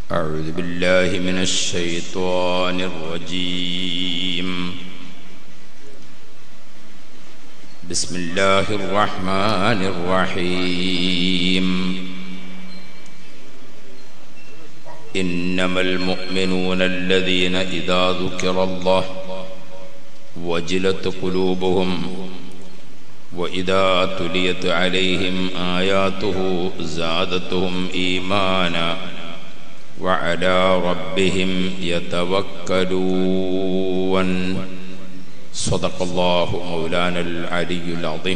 أعوذ بالله من الشيطان الرجيم بسم الله الرحمن الرحيم إنما المؤمنون الذين إذا ذكر الله وجلت قلوبهم وإذا تليت عليهم آياته زادتهم إيمانا وعلى ربهم يتوكلون صدق الله مولانا العلي العظيم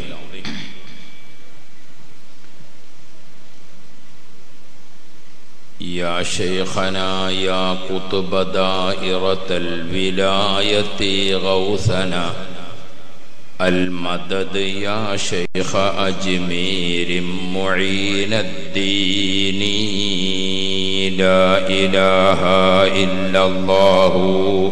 يا شيخنا يا قطب دائرة الولاية غوثنا المدد يا شيخ أجمير معين الدين لا إله إلا الله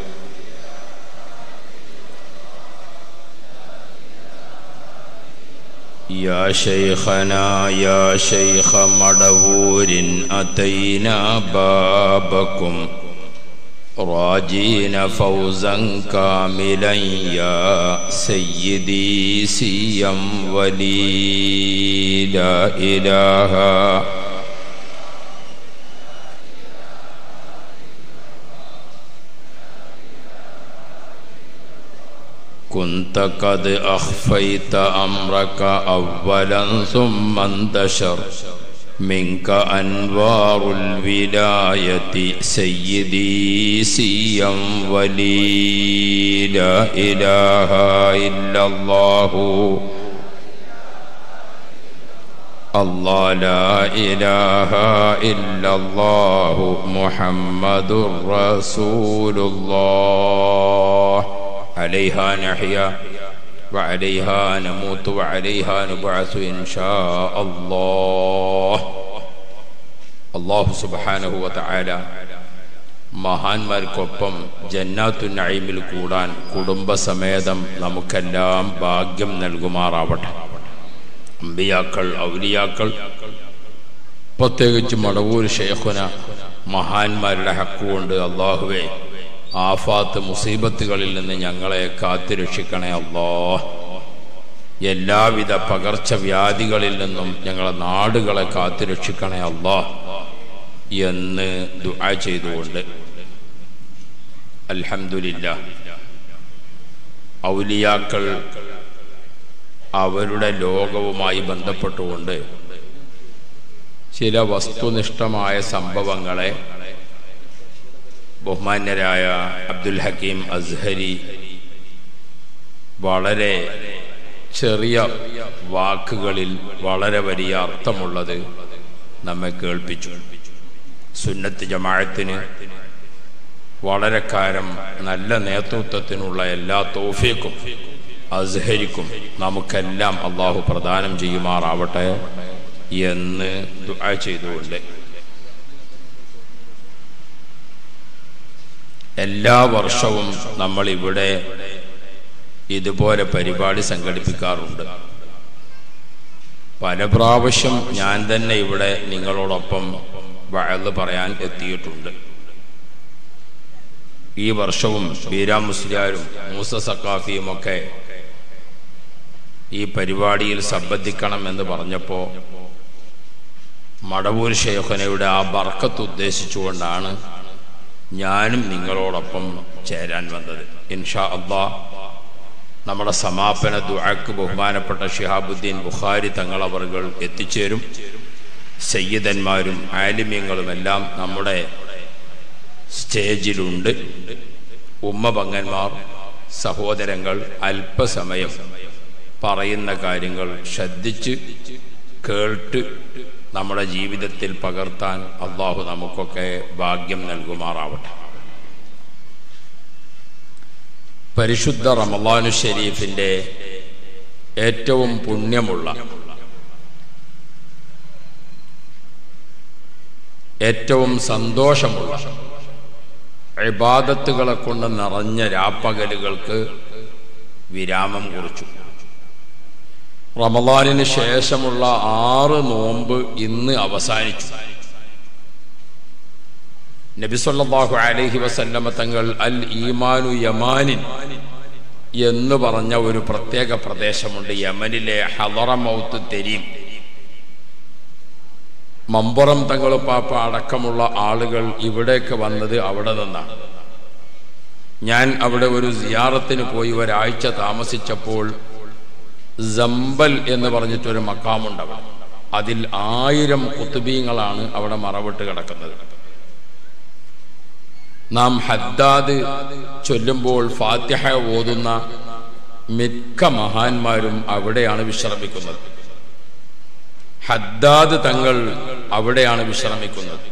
يا شيخنا يا شيخ مدبور أتينا بابكم راجين فوزا كاملا يا سيدي سيم ولي لا إله كنت قد أخفيت أمرك أولا ثم انتشر منك أنوار الولاية سيدي سيا ولي لا إله إلا الله الله لا إله إلا الله محمد رسول الله عليها نحيا وعليها نموت وعليها نبعث إن شاء الله അള്ളാഹു സുബാനഹു വതആല മഹാന്മാർക്കൊപ്പം ജന്നാത്തു നഈമിൽ കൂടാൻ കുടുംബസമേതം നമുക്കെല്ലാം ഭാഗ്യം നൽകുമാറാവട്ടെ അമ്പിയാക്കൾ ഔലിയാക്കൾ പ്രത്യേകിച്ച് മടവൂർ ഷെയ്ഖുന മഹാന്മാരുടെ ഹക്കുകൊണ്ട് അള്ളാഹുവെ ആഫാത്ത് മുസീബത്തുകളിൽ നിന്ന് ഞങ്ങളെ കാത്തുരക്ഷിക്കണേ അല്ലോ എല്ലാവിധ പകർച്ചവ്യാധികളിൽ നിന്നും ഞങ്ങളെ നാടുകളെ കാത്തുരക്ഷിക്കണേ അല്ലോ എന്ന് ദുആ ചെയ്തുകൊണ്ട് അൽഹംദുലില്ല ഔലിയാക്കൾ അവരുടെ ലോകവുമായി ബന്ധപ്പെട്ടുകൊണ്ട് ചില വസ്തുനിഷ്ഠമായ സംഭവങ്ങളെ ബഹുമാന്യരായ അബ്ദുൽ ഹക്കീം അസ്ഹരി വളരെ ചെറിയ വാക്കുകളിൽ വളരെ വലിയ അർത്ഥമുള്ളത് നമ്മെ കേൾപ്പിച്ചു സുന്നത്ത് ജമാഴത്തിന് വളരെ കാലം നല്ല നേതൃത്വത്തിനുള്ള എല്ലാ തോഫിക്കും അസ്ഹരിക്കും നമുക്കെല്ലാം അള്ളാഹു പ്രദാനം ചെയ്യുമാറാവട്ടെ എന്ന് ദുആ ചെയ്തുകൊണ്ട് എല്ലാ വർഷവും നമ്മൾ ഇവിടെ ഇതുപോലെ പരിപാടി സംഘടിപ്പിക്കാറുണ്ട് പല പ്രാവശ്യം ഞാൻ തന്നെ ഇവിടെ നിങ്ങളോടൊപ്പം വഴല് പറയാൻ എത്തിയിട്ടുണ്ട് ഈ വർഷവും ബീരാം മുസ്ലിയാരും മൂസ സക്കാഫിയും ഒക്കെ ഈ പരിപാടിയിൽ സംബന്ധിക്കണം എന്ന് പറഞ്ഞപ്പോൾ മടവൂർ ഷെയ്ഖനയുടെ ആ ബർക്കത്ത് ഉദ്ദേശിച്ചുകൊണ്ടാണ് ഞാനും നിങ്ങളോടൊപ്പം ചേരാൻ വന്നത് ഇൻഷാ അള്ളാ നമ്മുടെ സമാപന ദുആക്ക് ബഹുമാനപ്പെട്ട ഷിഹാബുദ്ദീൻ ബുഖാരി തങ്ങളവറുകൾ എത്തിച്ചേരും സയ്യിദന്മാരും ആലിമ്യങ്ങളുമെല്ലാം നമ്മുടെ സ്റ്റേജിലുണ്ട് ഉമ്മ പങ്ങന്മാർ സഹോദരങ്ങൾ അല്പസമയം പറയുന്ന കാര്യങ്ങൾ ശ്രദ്ധിച്ച് കേട്ട് നമ്മുടെ ജീവിതത്തിൽ പകർത്താൻ അള്ളാഹു നമുക്കൊക്കെ ഭാഗ്യം നൽകുമാറാവട്ടെ പരിശുദ്ധ റമലാനു ഷരീഫിന്റെ ഏറ്റവും പുണ്യമുള്ള ഏറ്റവും സന്തോഷമുള്ള ഇബാദത്തുകളെ കൊണ്ട് നിറഞ്ഞ രാപ്പകലുകൾക്ക് വിരാമം കുറിച്ചു റമദാനിന് ശേഷമുള്ള ആറ് നോമ്പ് ഇന്ന് അവസാനിച്ചു നബിസൊല്ലാഹു അലൈഹി വസല്ലമ തങ്ങൾ അൽ ഈമാനു യമാനിൻ എന്ന് പറഞ്ഞ ഒരു പ്രത്യേക പ്രദേശമുണ്ട് യമനിലെ ഹലറമൗത്ത് തെരീം മമ്പുറം തങ്ങളുപ്പാപ്പ അടക്കമുള്ള ആളുകൾ ഇവിടേക്ക് വന്നത് അവിടെ നിന്നാണ് ഞാൻ അവിടെ ഒരു സിയാറത്തിന് പോയി ഒരാഴ്ച താമസിച്ചപ്പോൾ ജംബൽ എന്ന് പറഞ്ഞിട്ടൊരു മക്കാമുണ്ട് അവിടെ അതിൽ ആയിരം കുത്തുബീങ്ങളാണ് അവിടെ മറവിട്ട് കിടക്കുന്നത് നാം ഹദ്ദാദ് ചൊല്ലുമ്പോൾ ഫാത്തിഹ ഓതുന്ന മിക്ക മഹാന്മാരും അവിടെയാണ് വിശ്രമിക്കുന്നത് ഹദ്ദാദ് തങ്ങൾ അവിടെയാണ് വിശ്രമിക്കുന്നത്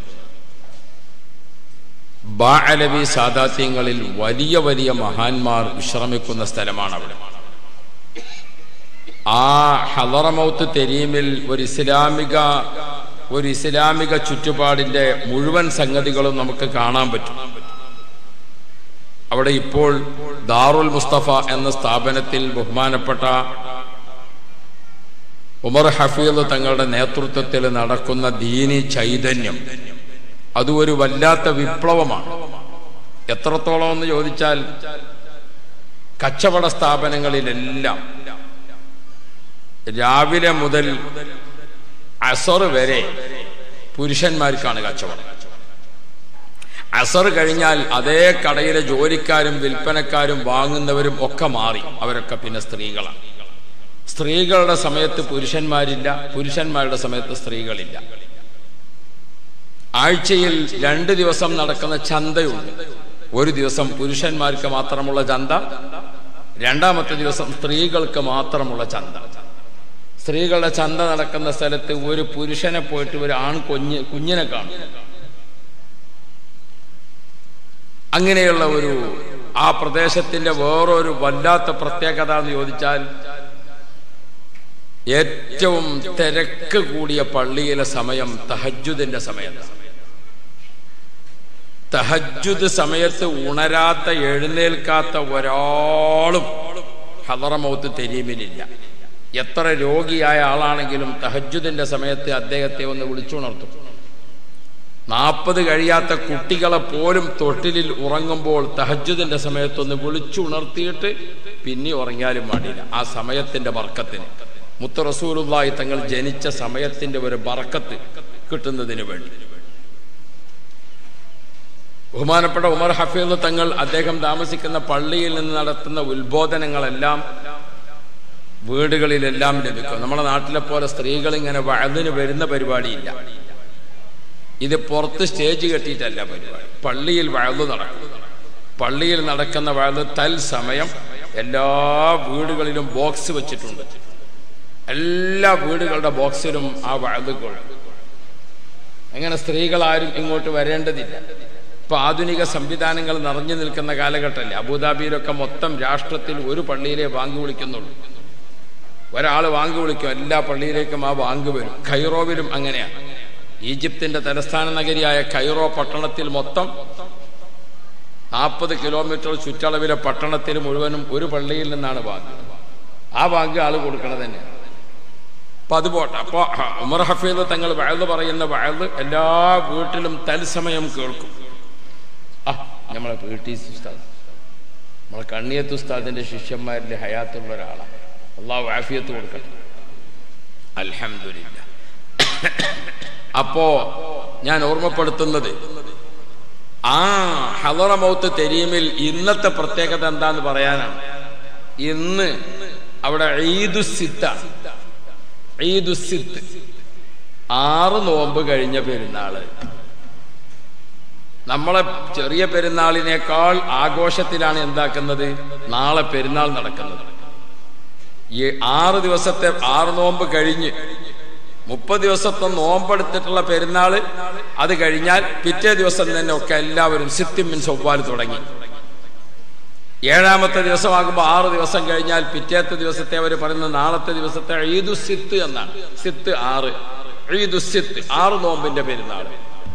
ബാഅലവി സാദാത്യങ്ങളിൽ വലിയ വലിയ മഹാന്മാർ വിശ്രമിക്കുന്ന സ്ഥലമാണ് അവിടെ ആ ഹലറമൗത്ത് തെരീമിൽ ഒരു ഇസ്ലാമിക ഒരു ഇസ്ലാമിക ചുറ്റുപാടിന്റെ മുഴുവൻ സംഗതികളും നമുക്ക് കാണാൻ പറ്റും അവിടെ ഇപ്പോൾ ദാറുൽ മുസ്തഫ എന്ന സ്ഥാപനത്തിൽ ബഹുമാനപ്പെട്ട ഉമർ ഹഫീദ് തങ്ങളുടെ നേതൃത്വത്തിൽ നടക്കുന്ന ദീനി ചൈതന്യം അത് ഒരു വല്ലാത്ത വിപ്ലവമാണ് എത്രത്തോളം എന്ന് ചോദിച്ചാൽ കച്ചവട സ്ഥാപനങ്ങളിലെല്ലാം രാവിലെ മുതൽ അസർ വരെ പുരുഷന്മാർക്കാണ് കച്ചവടം അസർ കഴിഞ്ഞാൽ അതേ കടയിലെ ജോലിക്കാരും വിൽപ്പനക്കാരും വാങ്ങുന്നവരും ഒക്കെ മാറി അവരൊക്കെ പിന്നെ സ്ത്രീകളാണ് സ്ത്രീകളുടെ സമയത്ത് പുരുഷന്മാരില്ല പുരുഷന്മാരുടെ സമയത്ത് സ്ത്രീകളില്ല ആഴ്ചയിൽ രണ്ട് ദിവസം നടക്കുന്ന ചന്തയുണ്ട് ഒരു ദിവസം പുരുഷന്മാർക്ക് മാത്രമുള്ള ചന്ത രണ്ടാമത്തെ ദിവസം സ്ത്രീകൾക്ക് മാത്രമുള്ള ചന്ത സ്ത്രീകളുടെ ചന്ത നടക്കുന്ന സ്ഥലത്ത് ഒരു പുരുഷനെ പോയിട്ട് ഒരു ആൺ കുഞ്ഞ് കുഞ്ഞിനെ കാണും അങ്ങനെയുള്ള ഒരു ആ പ്രദേശത്തിന്റെ വേറൊരു വല്ലാത്ത പ്രത്യേകത എന്ന് ചോദിച്ചാൽ ഏറ്റവും തിരക്ക് കൂടിയ പള്ളിയിലെ സമയം തഹജുദിന്റെ സമയത്താണ് തഹജുദ് സമയത്ത് ഉണരാത്ത എഴുന്നേൽക്കാത്ത ഒരാളും ഹദറമൗത്ത് തെരീമിലില്ല എത്ര രോഗിയായ ആളാണെങ്കിലും തഹജുദിന്റെ സമയത്ത് അദ്ദേഹത്തെ ഒന്ന് വിളിച്ചുണർത്തും നാൽപ്പത് കഴിയാത്ത കുട്ടികളെ പോലും തൊട്ടിലിൽ ഉറങ്ങുമ്പോൾ തഹജുദിന്റെ സമയത്തൊന്ന് വിളിച്ചുണർത്തിയിട്ട് പിന്നെ ഉറങ്ങിയാലും പാടില്ല ആ സമയത്തിന്റെ ബർക്കത്തിന് മുത്ത റസൂലുള്ളാഹി തങ്ങൾ ജനിച്ച സമയത്തിന്റെ ഒരു ബർക്കത്ത് കിട്ടുന്നതിന് വേണ്ടി ബഹുമാനപ്പെട്ട ഉമർ ഹഫീദ് തങ്ങൾ അദ്ദേഹം താമസിക്കുന്ന പള്ളിയിൽ നിന്ന് നടത്തുന്ന ഉത്ബോധനങ്ങളെല്ലാം വീടുകളിലെല്ലാം ലഭിക്കും നമ്മുടെ നാട്ടിലെ പോലെ സ്ത്രീകൾ ഇങ്ങനെ വഴതിന് വരുന്ന പരിപാടിയില്ല ഇത് പുറത്ത് സ്റ്റേജ് കെട്ടിയിട്ടല്ല പരിപാടി പള്ളിയിൽ വഴത് നടക്കും പള്ളിയിൽ നടക്കുന്ന വഴത് തൽസമയം എല്ലാ വീടുകളിലും ബോക്സ് വെച്ചിട്ടുണ്ട് എല്ലാ വീടുകളുടെ ബോക്സിലും ആ വഴതുകൾ അങ്ങനെ സ്ത്രീകൾ ആരും ഇങ്ങോട്ട് വരേണ്ടതില്ല ഇപ്പൊ ആധുനിക സംവിധാനങ്ങൾ നിറഞ്ഞു നിൽക്കുന്ന കാലഘട്ടമല്ലേ അബുദാബിയിലൊക്കെ മൊത്തം രാഷ്ട്രത്തിൽ ഒരു പള്ളിയിലേ വാങ്ങി വിളിക്കുന്നുള്ളൂ ഒരാൾ വാങ്ങി വിളിക്കും എല്ലാ പള്ളിയിലേക്കും ആ വാങ്ങ് വരും ഖൈറോവിലും അങ്ങനെയാണ് ഈജിപ്തിന്റെ തലസ്ഥാന നഗരിയായ കൈറോ പട്ടണത്തിൽ മൊത്തം നാൽപ്പത് കിലോമീറ്റർ ചുറ്റളവിലെ പട്ടണത്തിൽ മുഴുവനും ഒരു പള്ളിയിൽ നിന്നാണ് വാങ്ങ് ആ വാങ്ങ് ആൾ കൊടുക്കണത് തന്നെയാണ് അപ്പൊ അത് പോട്ടെ അപ്പൊ ഉമർ ഹഫീദ് തങ്ങൾ വയല് പറയുന്ന വയല് എല്ലാ വീട്ടിലും തത്സമയം കേൾക്കും ആ നമ്മളെ പി ടി ഉസ്താദ് നമ്മളെ കണ്ണിയത്ത് ഉസ്താദിന്റെ ശിഷ്യന്മാരിൽ ഹയാത്തുള്ള ഒരാളാണ് അള്ളാഹു ആഫിയത്ത് കൊടുക്കട്ടെ അൽഹംദുലില്ല അപ്പോ ഞാൻ ഓർമ്മപ്പെടുത്തുന്നത് ആ ഹലറമൗത്ത് തെരീമിൽ ഇന്നത്തെ പ്രത്യേകത എന്താന്ന് പറയാനാണ് ഇന്ന് അവിടെ ഈദുസിത്താണ് ഈദുസിത്ത് ആറ് നോമ്പ് കഴിഞ്ഞ പെരുന്നാള് നമ്മളെ ചെറിയ പെരുന്നാളിനേക്കാൾ ആഘോഷത്തിലാണ് എന്താക്കുന്നത് നാളെ പെരുന്നാൾ നടക്കുന്നത് ഈ ആറ് ദിവസത്തെ ആറ് നോമ്പ് കഴിഞ്ഞ് മുപ്പത് ദിവസത്തെ നോമ്പെടുത്തിട്ടുള്ള പെരുന്നാള് അത് കഴിഞ്ഞാൽ പിറ്റേ ദിവസം തന്നെ ഒക്കെ എല്ലാവരും സിത്തിമിൻ ചൊവ്വാൽ തുടങ്ങി ഏഴാമത്തെ ദിവസമാകുമ്പോൾ ആറ് ദിവസം കഴിഞ്ഞാൽ പിറ്റേത്തെ ദിവസത്തെ അവർ പറയുന്ന നാളത്തെ ദിവസത്തെ ഈദു സിത്ത് എന്നാണ് സിത്ത് ആറ് ഈദു സിത്ത് ആറ് നോമ്പിന്റെ പെരുന്നാൾ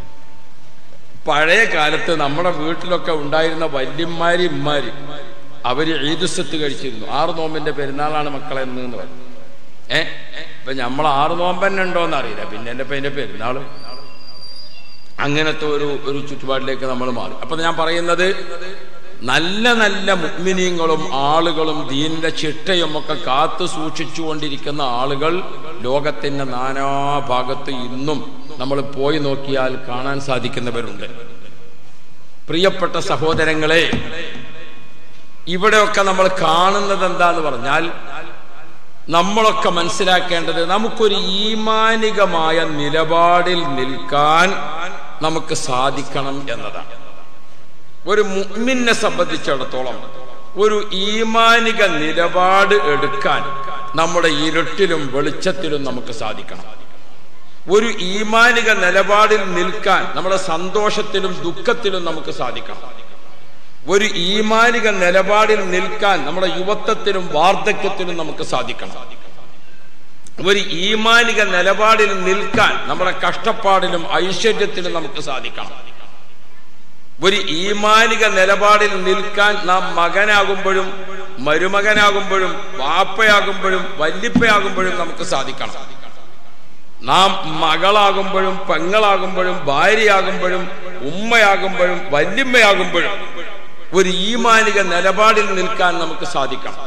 പഴയ കാലത്ത് നമ്മുടെ വീട്ടിലൊക്കെ ഉണ്ടായിരുന്ന വല്യന്മാര് ഇമ്മാര് അവര് ഈദുസത്ത് കഴിച്ചിരുന്നു ആറ് നോമ്പിന്റെ പെരുന്നാളാണ് മക്കളെ എന്ന് എന്ന് പറഞ്ഞു ഏ ഇപ്പൊ നമ്മൾ ആറ് നോമ്പ് തന്നെ ഉണ്ടോന്ന് അറിയില്ല പിന്നെ എന്റെ അതിന്റെ പെരുന്നാള് അങ്ങനത്തെ ഒരു ഒരു ചുറ്റുപാടിലേക്ക് നമ്മൾ മാറി അപ്പൊ ഞാൻ പറയുന്നത് നല്ല നല്ല മുഗ്മിനീങ്ങളും ആളുകളും ദീനിന്റെ ചിട്ടയും ഒക്കെ കാത്തു സൂക്ഷിച്ചുകൊണ്ടിരിക്കുന്ന ആളുകൾ ലോകത്തിന്റെ നാനാഭാഗത്ത് ഇന്നും നമ്മൾ പോയി നോക്കിയാൽ കാണാൻ സാധിക്കുന്നവരുണ്ട് പ്രിയപ്പെട്ട സഹോദരങ്ങളെ ഇവിടെയൊക്കെ നമ്മൾ കാണുന്നത് എന്താന്ന് പറഞ്ഞാൽ നമ്മളൊക്കെ മനസ്സിലാക്കേണ്ടത് നമുക്കൊരു ഈമാനികമായ നിലപാടിൽ നിൽക്കാൻ നമുക്ക് സാധിക്കണം എന്നതാണ് ഒരു മുഅ്മിനെ സംബന്ധിച്ചിടത്തോളം ഒരു ഈമാനിക നിലപാട് എടുക്കാൻ നമ്മുടെ ഇരുട്ടിലും വെളിച്ചത്തിലും നമുക്ക് സാധിക്കണം ഒരു ഈമാനിക നിലപാടിൽ നിൽക്കാൻ നമ്മുടെ സന്തോഷത്തിലും ദുഃഖത്തിലും നമുക്ക് സാധിക്കണം ഒരു ഈമാനിക നിലപാടിൽ നിൽക്കാൻ നമ്മുടെ യുവത്വത്തിലും വാർദ്ധക്യത്തിലും നമുക്ക് സാധിക്കണം ഒരു ഈമാനിക നിലപാടിൽ നിൽക്കാൻ നമ്മുടെ കഷ്ടപ്പാടിലും ഐശ്വര്യത്തിലും നമുക്ക് സാധിക്കണം ഒരു ഈമാനിക നിലപാടിൽ നിൽക്കാൻ നാം മകനാകുമ്പോഴും മരുമകനാകുമ്പോഴും വാപ്പയാകുമ്പോഴും വല്ലിപ്പയാകുമ്പോഴും നമുക്ക് സാധിക്കണം നാം മകളാകുമ്പോഴും പെങ്ങളാകുമ്പോഴും ഭാര്യയാകുമ്പോഴും ഉമ്മയാകുമ്പോഴും വല്യമ്മയാകുമ്പോഴും ഒരു ഈമാനിക നിലപാടിൽ നിൽക്കാൻ നമുക്ക് സാധിക്കണം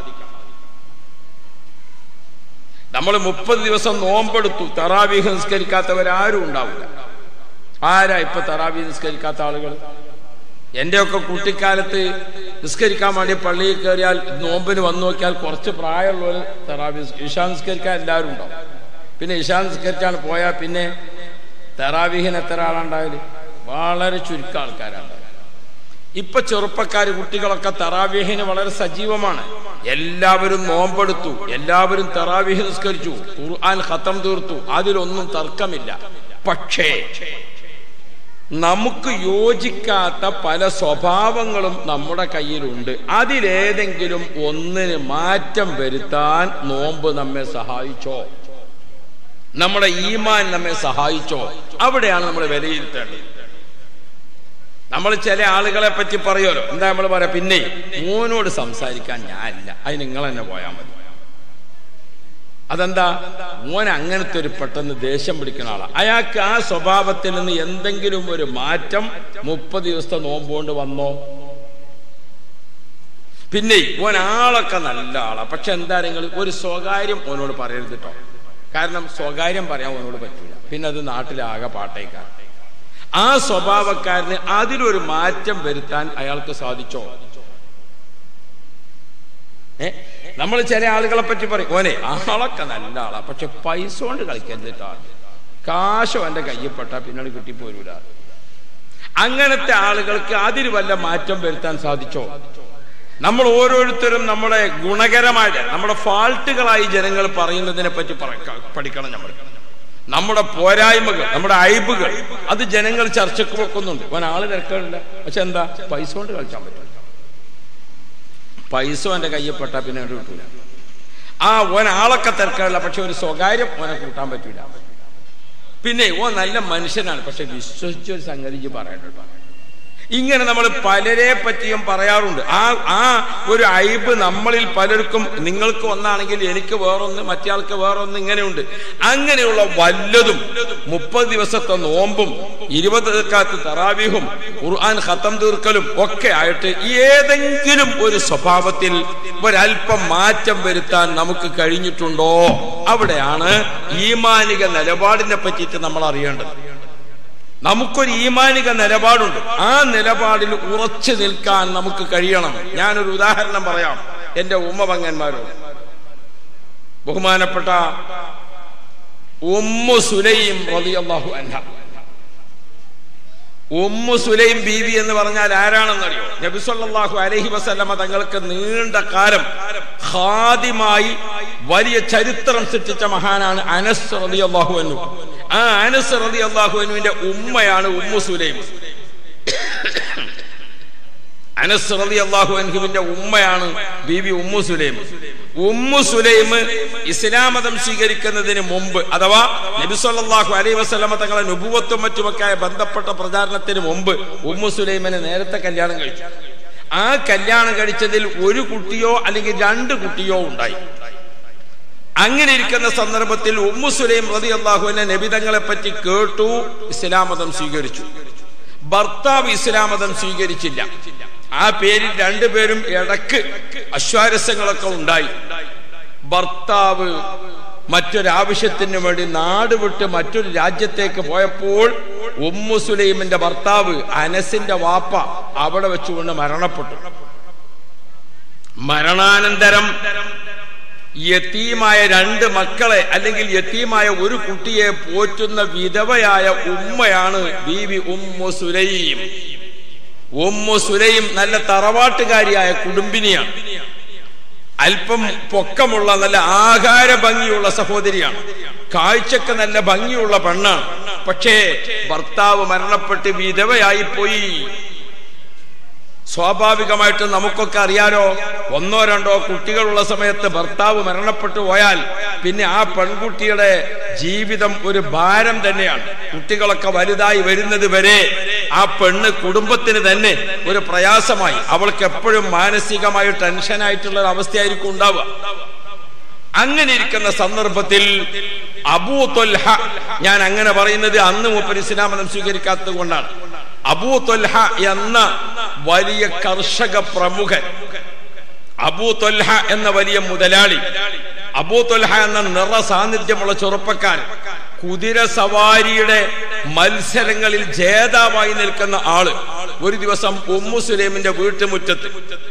നമ്മൾ മുപ്പത് ദിവസം നോമ്പെടുത്തു തറാവീഹ് നിസ്കരിക്കാത്തവരാരും ഉണ്ടാവില്ല ആരാ ഇപ്പൊ തറാവീഹ് നിസ്കരിക്കാത്ത ആളുകൾ എന്റെയൊക്കെ കുട്ടിക്കാലത്ത് നിസ്കരിക്കാൻ വേണ്ടി പള്ളിയിൽ കയറിയാൽ നോമ്പിന് വന്നു നോക്കിയാൽ കുറച്ച് പ്രായമുള്ളവർ തറാവി ഇഷാ നിസ്കരിക്കാൻ എല്ലാവരും ഉണ്ടാവും പിന്നെ ഇഷാ നിസ്കരിച്ചാണ് പോയാൽ പിന്നെ തെറാവിഹിന് എത്ര ആളുണ്ടായാലും വളരെ ചുരുക്കം ആൾക്കാരാണ് ഇപ്പൊ ചെറുപ്പക്കാർ കുട്ടികളൊക്കെ തറാവീഹിന് വളരെ സജീവമാണ് എല്ലാവരും നോമ്പെടുത്തു എല്ലാവരും തറാവീഹ് നിസ്കരിച്ചു ഖുർആൻ ഖത്തം തീർത്തു അതിലൊന്നും തർക്കമില്ല പക്ഷേ നമുക്ക് യോജിക്കാത്ത പല സ്വഭാവങ്ങളും നമ്മുടെ കയ്യിലുണ്ട് അതിലേതെങ്കിലും ഒന്നിന് മാറ്റം വരുത്താൻ നോമ്പ് നമ്മെ സഹായിച്ചോ നമ്മുടെ ഈമാൻ നമ്മെ സഹായിച്ചോ അവിടെയാണ് നമ്മൾ വിലയിരുത്തേണ്ടത് നമ്മൾ ചില ആളുകളെ പറ്റി പറയുമല്ലോ എന്താ നമ്മൾ പറയാ പിന്നെ മോനോട് സംസാരിക്കാൻ ഞാനില്ല അത് നിങ്ങൾ തന്നെ പോയാൽ മതി അതെന്താ മോൻ അങ്ങനത്തെ ഒരു പെട്ടെന്ന് ദേഷ്യം പിടിക്കുന്ന ആളാണ് അയാൾക്ക് ആ സ്വഭാവത്തിൽ നിന്ന് എന്തെങ്കിലും ഒരു മാറ്റം മുപ്പത് ദിവസത്തെ നോമ്പുകൊണ്ട് വന്നോ പിന്നെ ഓൻ ആളൊക്കെ നല്ല ആളാ പക്ഷെ എന്താ നിങ്ങൾ ഒരു സ്വകാര്യം ഓനോട് പറയരുത് കേട്ടോ കാരണം സ്വകാര്യം പറയാൻ ഓനോട് പറ്റൂല പിന്നെ അത് നാട്ടിലാകെ പാട്ടേക്കാർ ആ സ്വഭാവക്കാരന് അതിലൊരു മാറ്റം വരുത്താൻ അയാൾക്ക് സാധിച്ചോ ഏ നമ്മൾ ചില ആളുകളെ പറ്റി പറയും ഓനെ ആളൊക്കെ നല്ല ആളാ പക്ഷെ പൈസ കൊണ്ട് കളിക്കരുതിട്ടാണ് കാശോ എന്റെ കയ്യിൽപ്പെട്ട പിന്നീട് കിട്ടിപ്പോരൂല അങ്ങനത്തെ ആളുകൾക്ക് അതിൽ വല്ല മാറ്റം വരുത്താൻ സാധിച്ചോ നമ്മൾ ഓരോരുത്തരും നമ്മുടെ ഗുണകരമായ നമ്മുടെ ഫാൾട്ടുകളായി ജനങ്ങൾ പറയുന്നതിനെ പറ്റി പഠിക്കണം നമ്മൾ നമ്മുടെ പോരായ്മകൾ നമ്മുടെ അയബുകൾ അത് ജനങ്ങൾ ചർച്ചക്ക് വെക്കുന്നുണ്ട് ഓൻ ആള് തിരക്കുകളില്ല പക്ഷെ എന്താ പൈസ കൊണ്ട് കളിച്ചാൻ പറ്റില്ല പൈസ എന്റെ കയ്യിൽപ്പെട്ടാ പിന്നെ അത് കിട്ടൂല ആ ഓൻ ആളൊക്കെ തിരക്കുകളില്ല പക്ഷെ ഒരു സ്വകാര്യം ഓനെ കൂട്ടാൻ പറ്റൂല പിന്നെ ഓ നല്ല മനുഷ്യനാണ് പക്ഷെ വിശ്വസിച്ചൊരു സംഗതി പറയണ്ടോ ഇങ്ങനെ നമ്മൾ പലരെ പറ്റിയും പറയാറുണ്ട് ആ ആ ഒരു അയബ് നമ്മളിൽ പലർക്കും നിങ്ങൾക്ക് ഒന്നാണെങ്കിൽ എനിക്ക് വേറൊന്ന് മറ്റേയാൾക്ക് വേറൊന്ന് ഇങ്ങനെയുണ്ട് അങ്ങനെയുള്ള വല്ലതും മുപ്പത് ദിവസത്തെ നോമ്പും ഇരുപത് കാലത്ത് തറാവിഹും ഖുർആൻ ഖത്തം തീർക്കലും ഒക്കെ ആയിട്ട് ഏതെങ്കിലും ഒരു സ്വഭാവത്തിൽ ഒരല്പം മാറ്റം വരുത്താൻ നമുക്ക് കഴിഞ്ഞിട്ടുണ്ടോ അവിടെയാണ് ഈമാനിക നിലപാടിനെ പറ്റിയിട്ട് നമ്മൾ അറിയേണ്ടത് നമുക്കൊരു ഈമാനിക നിലപാടുണ്ട് ആ നിലപാടിൽ ഉറച്ചു നിൽക്കാൻ നമുക്ക് കഴിയണം ഞാനൊരു ഉദാഹരണം പറയാം എന്റെ ഉമ്മപങ്ങന്മാരോട് ബഹുമാനപ്പെട്ട ഉമ്മു സുലൈം റളിയല്ലാഹു അൻഹ ഉമ്മു സുലൈം ബീവി എന്ന് പറഞ്ഞാൽ ആരാണെന്നറിയോ നബിസല്ലാഹു അലഹി വസല്ലമ തങ്ങൾക്ക് നീണ്ട കാലം ഖാദിമായി വലിയ ചരിത്രം സൃഷ്ടിച്ച മഹാനാണ് അനസ് റളിയല്ലാഹു അൻഹു ആ അനസ് റളിയല്ലാഹു അൻഹുവിന്റെ ഉമ്മയാണ് ഉമ്മു സുലൈം അനസ് റളിയല്ലാഹു അൻഹുവിന്റെ ഉമ്മയാണ് ബീവി ഉമ്മു സുലൈം ഉമ്മു സുലൈം ഇസ്ലാം മതം സ്വീകരിക്കുന്നതിന് മുമ്പ് അഥവാ നബി സല്ലല്ലാഹു അലൈഹി വസല്ലമ തങ്ങളെ നുബുവത്തും മറ്റുമൊക്കെ ബന്ധപ്പെട്ട പ്രചാരണത്തിന് മുമ്പ് ഉമ്മു സുലൈമിനെ നേരത്തെ കല്യാണം കഴിച്ചു ആ കല്യാണം കഴിച്ചതിൽ ഒരു കുട്ടിയോ അല്ലെങ്കിൽ രണ്ട് കുട്ടിയോ ഉണ്ടായി അങ്ങനെ ഇരിക്കുന്ന സന്ദർഭത്തിൽ ഉമ്മു സുലൈം റതി അള്ളാഹുവിനെ നബിതങ്ങളെ പറ്റി കേട്ടു ഇസ്ലാം മതം സ്വീകരിച്ചു ഭർത്താവ് ഇസ്ലാം മതം സ്വീകരിച്ചില്ല ആ പേരിൽ രണ്ടുപേരും ഇടക്ക് അശ്വാരസ്യങ്ങളൊക്കെ ഉണ്ടായി ഭർത്താവ് മറ്റൊരാവശ്യത്തിന് വേണ്ടി നാട് വിട്ട് മറ്റൊരു രാജ്യത്തേക്ക് പോയപ്പോൾ ഉമ്മു സുലൈമിന്റെ ഭർത്താവ് അനസിന്റെ വാപ്പ അവിടെ വെച്ചുകൊണ്ട് മരണപ്പെട്ടു മരണാനന്തരം യത്തീമായ രണ്ട് മക്കളെ അല്ലെങ്കിൽ യത്തീമായ ഒരു കുട്ടിയെ പോറ്റുന്ന വിധവയായ ഉമ്മയാണ് ബീവി ഉമ്മു സുലൈം ഉമ്മു സുലൈം നല്ല തറവാട്ടുകാരിയായ കുടുംബിനിയാണ് അല്പം പൊക്കമുള്ള നല്ല ആഹാര ഭംഗിയുള്ള സഹോദരിയാണ് കാഴ്ചക്ക് നല്ല ഭംഗിയുള്ള പെണ്ണാണ് പക്ഷേ ഭർത്താവ് മരണപ്പെട്ട് വിധവയായി പോയി സ്വാഭാവികമായിട്ട് നമുക്കൊക്കെ അറിയാലോ ഒന്നോ രണ്ടോ കുട്ടികളുള്ള സമയത്ത് ഭർത്താവ് മരണപ്പെട്ടു പോയാൽ പിന്നെ ആ പെൺകുട്ടിയുടെ ജീവിതം ഒരു ഭാരം തന്നെയാണ് കുട്ടികളൊക്കെ വലുതായി വരുന്നത് വരെ ആ പെണ്ണ് കുടുംബത്തിന് തന്നെ ഒരു പ്രയാസമായി അവൾക്ക് എപ്പോഴും മാനസികമായി ടെൻഷനായിട്ടുള്ള ഒരു അവസ്ഥയായിരിക്കും ഉണ്ടാവുക അങ്ങനെ ഇരിക്കുന്ന സന്ദർഭത്തിൽ അബൂ തൊൽഹ ഞാൻ അങ്ങനെ പറയുന്നത് അന്ന് മൂപ്പർ ഇസ്ലാമതം സ്വീകരിക്കാത്തത് കൊണ്ടാണ് അബൂ തൊൽഹ എന്ന വലിയ കർഷക പ്രമുഖൻ അബൂ തൊൽഹ എന്ന വലിയ മുതലാളി അബൂ തൊൽഹ എന്ന നിറ സാന്നിധ്യമുള്ള ചെറുപ്പക്കാരൻ കുതിര സവാരിയുടെ മത്സരങ്ങളിൽ ജേതാവായി നിൽക്കുന്ന ആള് ഒരു ദിവസം ഉമ്മു സുലൈമിന്റെ വീട്ടുമുറ്റത്ത്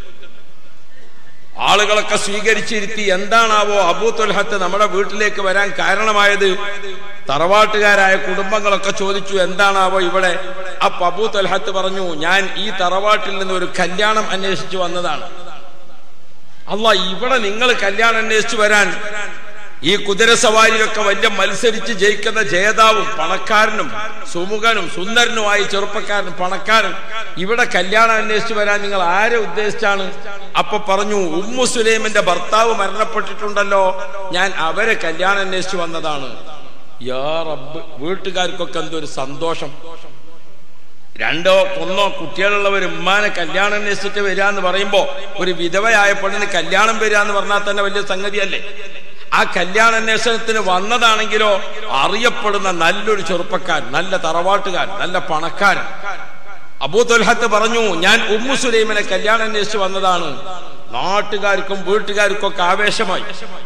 ആളുകളൊക്കെ സ്വീകരിച്ചിരുത്തി എന്താണാവോ അബൂ തൊൽഹത്ത് നമ്മുടെ വീട്ടിലേക്ക് വരാൻ കാരണമായത് തറവാട്ടുകാരായ കുടുംബങ്ങളൊക്കെ ചോദിച്ചു എന്താണാവോ ഇവിടെ അപ്പൊ അബൂ തൊൽഹത്ത് പറഞ്ഞു ഞാൻ ഈ തറവാട്ടിൽ നിന്ന് ഒരു കല്യാണം അന്വേഷിച്ചു വന്നതാണ് അല്ല ഇവിടെ നിങ്ങൾ കല്യാണം അന്വേഷിച്ചു വരാൻ ഈ കുതിരസവാരിയിലൊക്കെ വലിയ മത്സരിച്ച് ജയിക്കുന്ന ജേതാവും പണക്കാരനും സുമുഖനും സുന്ദരനുമായി ചെറുപ്പക്കാരനും പണക്കാരൻ ഇവിടെ കല്യാണം അന്വേഷിച്ചു വരാൻ നിങ്ങൾ ആരെ ഉദ്ദേശിച്ചാണ് അപ്പൊ പറഞ്ഞു ഉമ്മു സുലൈമിന്റെ ഭർത്താവ് മരണപ്പെട്ടിട്ടുണ്ടല്ലോ ഞാൻ അവരെ കല്യാണം അന്വേഷിച്ചു വന്നതാണ് യാ റബ്ബ് വീട്ടുകാർക്കൊക്കെ എന്തൊരു സന്തോഷം രണ്ടോ ഒന്നോ കുട്ടികളുള്ളവർ ഉമ്മാനെ കല്യാണം അന്വേഷിച്ചിട്ട് വരിക എന്ന് പറയുമ്പോ ഒരു വിധവയായ പെണ്ണിന് കല്യാണം വരിക എന്ന് പറഞ്ഞാൽ തന്നെ വലിയ സംഗതിയല്ലേ ആ കല്യാണ അന്വേഷണത്തിന് വന്നതാണെങ്കിലോ അറിയപ്പെടുന്ന നല്ലൊരു ചെറുപ്പക്കാരൻ നല്ല തറവാട്ടുകാരൻ നല്ല പണക്കാരൻ അബൂതൊൽഹത്ത് പറഞ്ഞു ഞാൻ ഉമ്മു സുലൈമിനെ കല്യാണം അന്വേഷിച്ച് വന്നതാണ് നാട്ടുകാർക്കും വീട്ടുകാർക്കും ഒക്കെ ആവേശമായി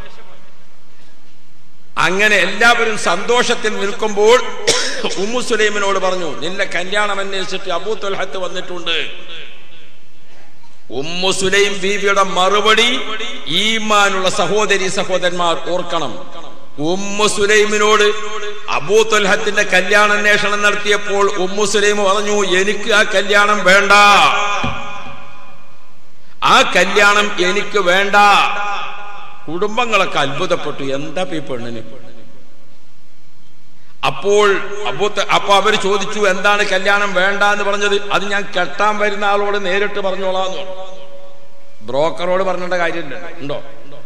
അങ്ങനെ എല്ലാവരും സന്തോഷത്തിൽ നിൽക്കുമ്പോൾ ഉമ്മു സുലൈമിനോട് പറഞ്ഞു നിന്റെ കല്യാണം അന്വേഷിച്ചിട്ട് അബൂ തൊൽഹത്ത് വന്നിട്ടുണ്ട് ഉമ്മു സുലൈം ബീവിയുടെ മറുപടി ഈമാനുള്ള സഹോദരി സഹോദരന്മാർ ഓർക്കണം ഉമ്മു സുലൈമിനോട് അബൂ തൊൽഹത്തിന്റെ കല്യാണ അന്വേഷണം നടത്തിയപ്പോൾ ഉമ്മു സുലൈം പറഞ്ഞു എനിക്ക് ആ കല്യാണം വേണ്ട ആ കല്യാണം എനിക്ക് വേണ്ട കുടുംബങ്ങളൊക്കെ അത്ഭുതപ്പെട്ടു എന്താ ഈ പെണ്ണിന് അപ്പോൾ അപ്പോ അപ്പൊ അവര് ചോദിച്ചു എന്താണ് കല്യാണം വേണ്ട എന്ന് പറഞ്ഞത് അത് ഞാൻ കെട്ടാൻ വരുന്ന ആളോട് നേരിട്ട് പറഞ്ഞോളാന്ന് പറഞ്ഞു ബ്രോക്കറോട് പറഞ്ഞേണ്ട കാര്യമില്ല ഉണ്ടോ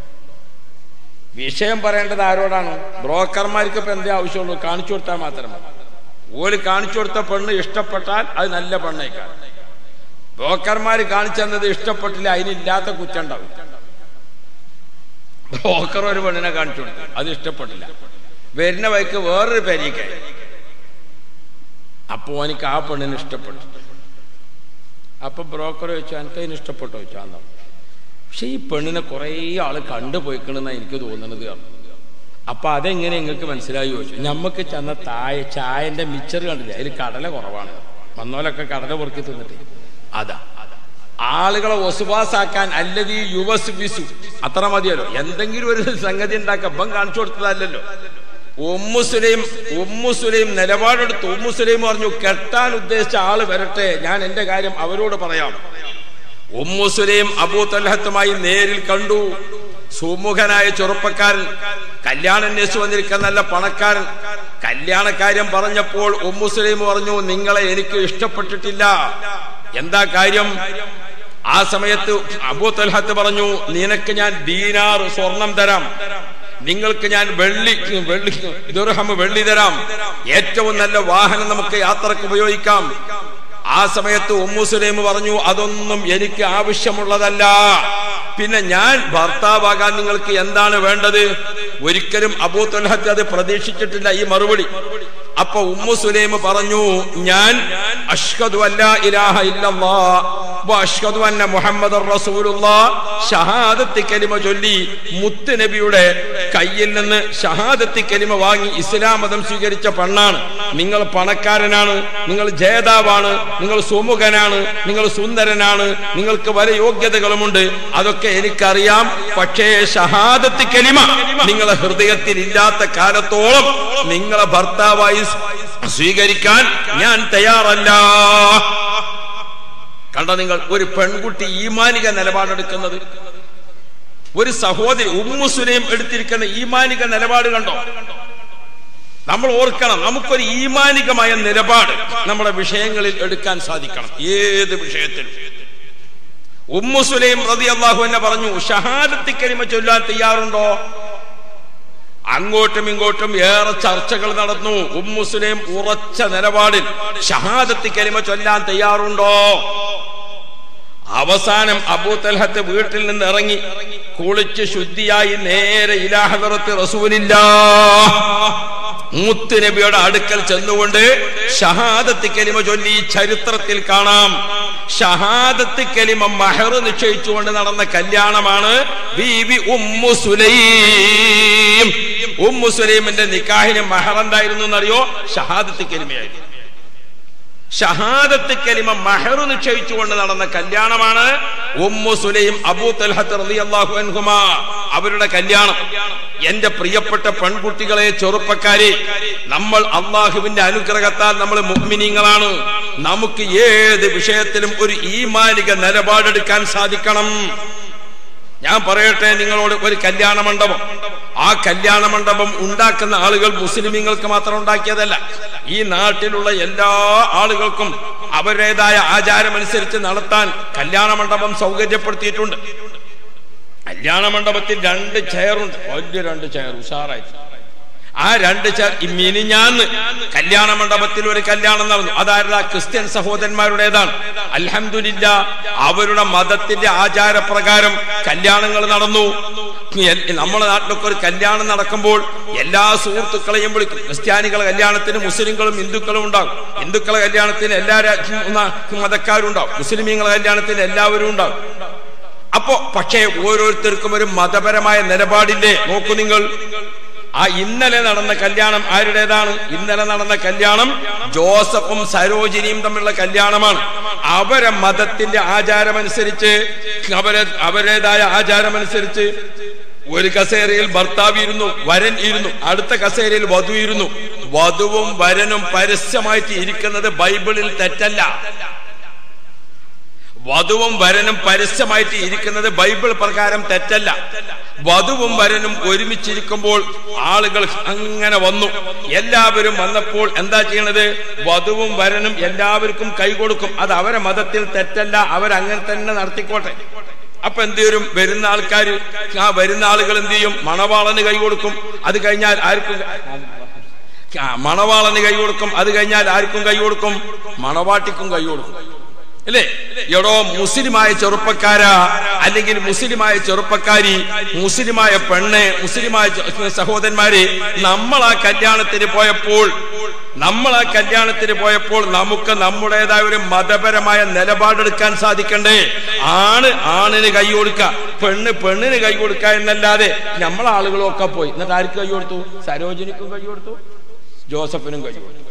വിഷയം പറയേണ്ടത് ആരോടാണ് ബ്രോക്കർമാർക്ക് ഇപ്പൊ എന്തേ ആവശ്യമുള്ളൂ കാണിച്ചു കൊടുത്താൽ മാത്രം മതി. ഓല് കാണിച്ചു കൊടുത്ത പെണ്ണ് ഇഷ്ടപ്പെട്ടാൽ അത് നല്ല പെണ്ണേക്കാൾ ബ്രോക്കർമാർ കാണിച്ചെന്നത് ഇഷ്ടപ്പെട്ടില്ല അതിനില്ലാത്ത കുറ്റം ഉണ്ടാവും ബ്രോക്കർ ഒരു പെണ്ണിനെ കാണിച്ചു കൊടുത്തു അത് ഇഷ്ടപ്പെട്ടില്ല വരുന്ന വഴിക്ക് വേറൊരു പേരേക്കായി അപ്പോ എനിക്ക് ആ പെണ്ണിന് ഇഷ്ടപ്പെട്ടു അപ്പൊ ബ്രോക്കർ ചോദിച്ചു എനിക്ക് അതിന് ഇഷ്ടപ്പെട്ടോ ചോദിച്ചാന്നോ പക്ഷെ ഈ പെണ്ണിനെ കുറേ ആള് കണ്ടുപോയിക്കണെന്നാ എനിക്ക് തോന്നുന്നത് അപ്പൊ അതെങ്ങനെ നിങ്ങൾക്ക് മനസ്സിലായി ചോദിച്ചു ഞമ്മക്ക് ചെന്ന തായ ചായന്റെ മിച്ചർ കണ്ടില്ല അതിൽ കടല കുറവാണ് വന്നോലൊക്കെ കടല പൊറുക്കി തിന്നിട്ട് അതാ ആളുകളെ ഒസുവാസാക്കാൻ അല്ലത് ഈ യുവസ് ബിസു അത്ര മതിയല്ലോ എന്തെങ്കിലും ഒരു സംഗതി ഉണ്ടാക്കാൻ ഇപ്പം കാണിച്ചു കൊടുത്തതല്ലല്ലോ ഉമ്മുസുലൈം ഉമ്മുസുലൈം നിലപാടെടുത്ത് ഉമ്മുസുലൈം പറഞ്ഞു കെട്ടാൻ ഉദ്ദേശിച്ച ആള് വരട്ടെ ഞാൻ എന്റെ കാര്യം അവരോട് പറയാം ഉമ്മുസുലൈം അബൂ തലഹത്തുമായി നേരിൽ കണ്ടു സുമുഖനായ ചെറുപ്പക്കാരൻ കല്യാണം അന്വേഷിച്ചു വന്നിരിക്കുന്ന നല്ല പണക്കാരൻ കല്യാണക്കാര്യം പറഞ്ഞപ്പോൾ ഉമ്മുസുലൈം പറഞ്ഞു നിങ്ങളെ എനിക്ക് ഇഷ്ടപ്പെട്ടിട്ടില്ല എന്താ കാര്യം ആ സമയത്ത് അബൂ തൽഹത്ത് പറഞ്ഞു നിനക്ക് ഞാൻ ദീനാർ സ്വർണം തരാം നിങ്ങൾക്ക് ഞാൻ വെള്ളി വെള്ളി ദുർഹം വെള്ളി തരാം ഏറ്റവും നല്ല വാഹനം നമുക്ക് യാത്രക്ക് ഉപയോഗിക്കാം ആ സമയത്ത് ഉമ്മു സുലൈം പറഞ്ഞു അതൊന്നും എനിക്ക് ആവശ്യമുള്ളതല്ല പിന്നെ ഞാൻ ഭർത്താവാകാൻ നിങ്ങൾക്ക് എന്താണ് വേണ്ടത് ഒരിക്കലും അബൂ തൊലഹത്ത് അത് പ്രതീക്ഷിച്ചിട്ടില്ല ഈ മറുപടി അപ്പൊ ഉമ്മു സുലൈം പറഞ്ഞു ഞാൻ അഷ്ഹദു അല്ലാ ഇലാഹ ഇല്ലല്ലാ വ അഷ്ഹദു അന്ന മുഹമ്മദ് റസൂലുള്ളാ ഷഹാദത്തി കലിമ ചൊല്ലി മുത്ത് നബിയുടെ കയ്യിൽ നിന്ന് ഷഹാദത്തി കലിമ വാങ്ങി ഇസ്ലാം മതം സ്വീകരിച്ച പെണ്ണാണ് നിങ്ങൾ പണക്കാരനാണ് നിങ്ങൾ ജേതാവാണ് നിങ്ങൾ സുമുഖനാണ് നിങ്ങൾ സുന്ദരനാണ് നിങ്ങൾക്ക് പല യോഗ്യതകളുമുണ്ട് അതൊക്കെ എനിക്കറിയാം പക്ഷേ ഷഹാദത്ത് കലിമ നിങ്ങളെ ഹൃദയത്തിൽ ഇല്ലാത്ത കാലത്തോളം നിങ്ങളെ ഭർത്താവായി സ്വീകരിക്കാൻ ഞാൻ തയ്യാറല്ല കണ്ട നിങ്ങൾ ഒരു പെൺകുട്ടി ഈമാനിക നിലപാടെടുക്കുന്നത് ഒരു സഹോദരി ഉമ്മുസുലയും എടുത്തിരിക്കുന്ന ഈമാനിക നിലപാട് കണ്ടോ നമ്മൾ ഓർക്കണം നമുക്കൊരു ഈമാനികമായ നിലപാട് നമ്മുടെ വിഷയങ്ങളിൽ എടുക്കാൻ സാധിക്കണം ഏത് വിഷയത്തിലും ഉമ്മുസുലൈം റതി അള്ളാഹു എന്നെ പറഞ്ഞു ഷഹാദത്തി കരിമ ചൊല്ലാൻ തയ്യാറുണ്ടോ അങ്ങോട്ടും ഇങ്ങോട്ടും ഏറെ ചർച്ചകൾ നടന്നു ഉമ്മുസുലൈം ഉറച്ച നിലപാടിൽ ഷഹാദത്തി കരിമ ചൊല്ലാൻ തയ്യാറുണ്ടോ അവസാനം അബൂ തൽഹത്ത് വീട്ടിൽ നിന്ന് ഇറങ്ങി കുളിച്ച് ശുദ്ധിയായി നേരെ ഇലാഹദറത്ത് റസൂലില്ല മുത്ത് നബിയുടെ അടുക്കൽ ചെന്നുകൊണ്ട് ഷഹാദത്ത് കലിമ ചൊല്ലി ചരിത്രത്തിൽ കാണാം ഷഹാദത്ത് കലിമ മഹർ നിശ്ചയിച്ചുകൊണ്ട് നടന്ന കല്യാണമാണ് ബീബി ഉമ്മു സുലൈം ഉമ്മു സുലൈമിന്റെ നിക്കാഹിന് മഹർ എന്തായിരുന്നു എന്നറിയോ ഷഹാദത്ത് കലിമയായിരുന്നു ഷഹാദത്ത് കലിമ മഹറു നിശ്ചയിച്ചുകൊണ്ട് നടന്ന കല്യാണമാണ് ഉമ്മു സുലൈം അബൂ തൽഹത്ത് റളിയല്ലാഹു അൻഹുമ അവരുടെ കല്യാണം എന്റെ പ്രിയപ്പെട്ട പെൺകുട്ടികളെ ചെറുപ്പക്കാരെ നമ്മൾ അള്ളാഹുവിന്റെ അനുഗ്രഹത്താൽ നമ്മൾ മുഗ്മിനീങ്ങളാണ് നമുക്ക് ഏത് വിഷയത്തിലും ഒരു ഈമാനിക നിലപാടെടുക്കാൻ സാധിക്കണം ഞാൻ പറയട്ടെ നിങ്ങളോട് ഒരു കല്യാണ മണ്ഡപം ആ കല്യാണ മണ്ഡപം ഉണ്ടാക്കുന്ന ആളുകൾ മുസ്ലിമീങ്ങൾക്ക് മാത്രം ഉണ്ടാക്കിയതല്ല ഈ നാട്ടിലുള്ള എല്ലാ ആളുകൾക്കും അവരുടേതായ ആചാരമനുസരിച്ച് നടത്താൻ കല്യാണ മണ്ഡപം സൗകര്യപ്പെടുത്തിയിട്ടുണ്ട് കല്യാണ മണ്ഡപത്തിൽ രണ്ട് ചെയറുണ്ട് വലിയ രണ്ട് ചെയർ ഉഷാറായിട്ട് ആ രണ്ട് ചെയർ ഈ മിനിഞ്ഞാന്ന് കല്യാണ മണ്ഡപത്തിൽ ഒരു കല്യാണം നടന്നു അതായത് ക്രിസ്ത്യൻ സഹോദരന്മാരുടേതാണ് അൽഹംദുലില്ല അവരുടെ മതത്തിന്റെ ആചാരപ്രകാരം കല്യാണങ്ങൾ നടന്നു എൽ- നമ്മുടെ നാട്ടിലൊക്കെ ഒരു കല്യാണം നടക്കുമ്പോൾ എല്ലാ സുഹൃത്തുക്കളെയും വിളിക്കും ക്രിസ്ത്യാനികളെ കല്യാണത്തിന് മുസ്ലിങ്ങളും ഹിന്ദുക്കളും ഉണ്ടാകും ഹിന്ദുക്കളെ കല്യാണത്തിന് എല്ലാ രാജ്യ- ന- മതക്കാരും ഉണ്ടാവും മുസ്ലിമീങ്ങളെ കല്യാണത്തിന് എല്ലാവരും ഉണ്ടാവും അപ്പോ പക്ഷേ ഓരോരുത്തർക്കും ഒരു മതപരമായ നിലപാടില്ലേ നോക്കൂ നിങ്ങൾ ആ ഇന്നലെ നടന്ന കല്യാണം ആരുടേതാണ് ഇന്നലെ നടന്ന കല്യാണം ജോസഫും സരോജിനിയും തമ്മിലുള്ള കല്യാണമാണ് അവരെ മതത്തിന്റെ ആചാരമനുസരിച്ച് അവരെ അവരുടേതായ ആചാരമനുസരിച്ച് ഒരു കസേരയിൽ ഭർത്താവ് ഇരുന്നു വരൻ ഇരുന്നു അടുത്ത കസേരയിൽ വധു ഇരുന്നു വധുവും വരനും പരസ്യമായിട്ട് ഇരിക്കുന്നത് ബൈബിളിൽ തെറ്റല്ല വധുവും വരനും പരസ്യമായിട്ട് ഇരിക്കുന്നത് ബൈബിൾ പ്രകാരം തെറ്റല്ല വധുവും വരനും ഒരുമിച്ചിരിക്കുമ്പോൾ ആളുകൾ അങ്ങനെ വന്നു എല്ലാവരും വന്നപ്പോൾ എന്താ ചെയ്യണത് വധുവും വരനും എല്ലാവർക്കും കൈകൊടുക്കും അത് അവരെ മതത്തിൽ തെറ്റല്ല അവരങ്ങനെ തന്നെ നടത്തിക്കോട്ടെ അപ്പൊ എന്ത് വരും വരുന്ന ആൾക്കാർ ആ വരുന്ന ആളുകൾ എന്ത് ചെയ്യും മണവാളന് കൈ കൊടുക്കും അത് കഴിഞ്ഞാൽ ആർക്കും ആ, മണവാളന് കൈ കൊടുക്കും അത് കഴിഞ്ഞാൽ ആർക്കും കൈ കൊടുക്കും മണവാട്ടിക്കും കൈ കൊടുക്കും അല്ലേ എടോ മുസ്ലിമായ ചെറുപ്പക്കാരാ അല്ലെങ്കിൽ മുസ്ലിമായ ചെറുപ്പക്കാരി മുസ്ലിമായ പെണ്ണ് മുസ്ലിമായ ചെ- സഹോദരന്മാര് നമ്മൾ ആ കല്യാണത്തിന് പോയപ്പോൾ നമ്മൾ ആ കല്യാണത്തിന് പോയപ്പോൾ നമുക്ക് നമ്മുടേതായ ഒരു മതപരമായ നിലപാടെടുക്കാൻ സാധിക്കണ്ടേ ആണ് ആണിന് കൈ കൊടുക്ക പെണ്ണ് പെണ്ണിന് കൈ കൊടുക്ക എന്നല്ലാതെ നമ്മളെ ആളുകളൊക്കെ പോയി എന്നിട്ട് ആർക്ക് കൈ കൊടുത്തു സരോജിനിക്കും കൈ കൊടുത്തു ജോസഫിനും കൈ കൊടുത്തു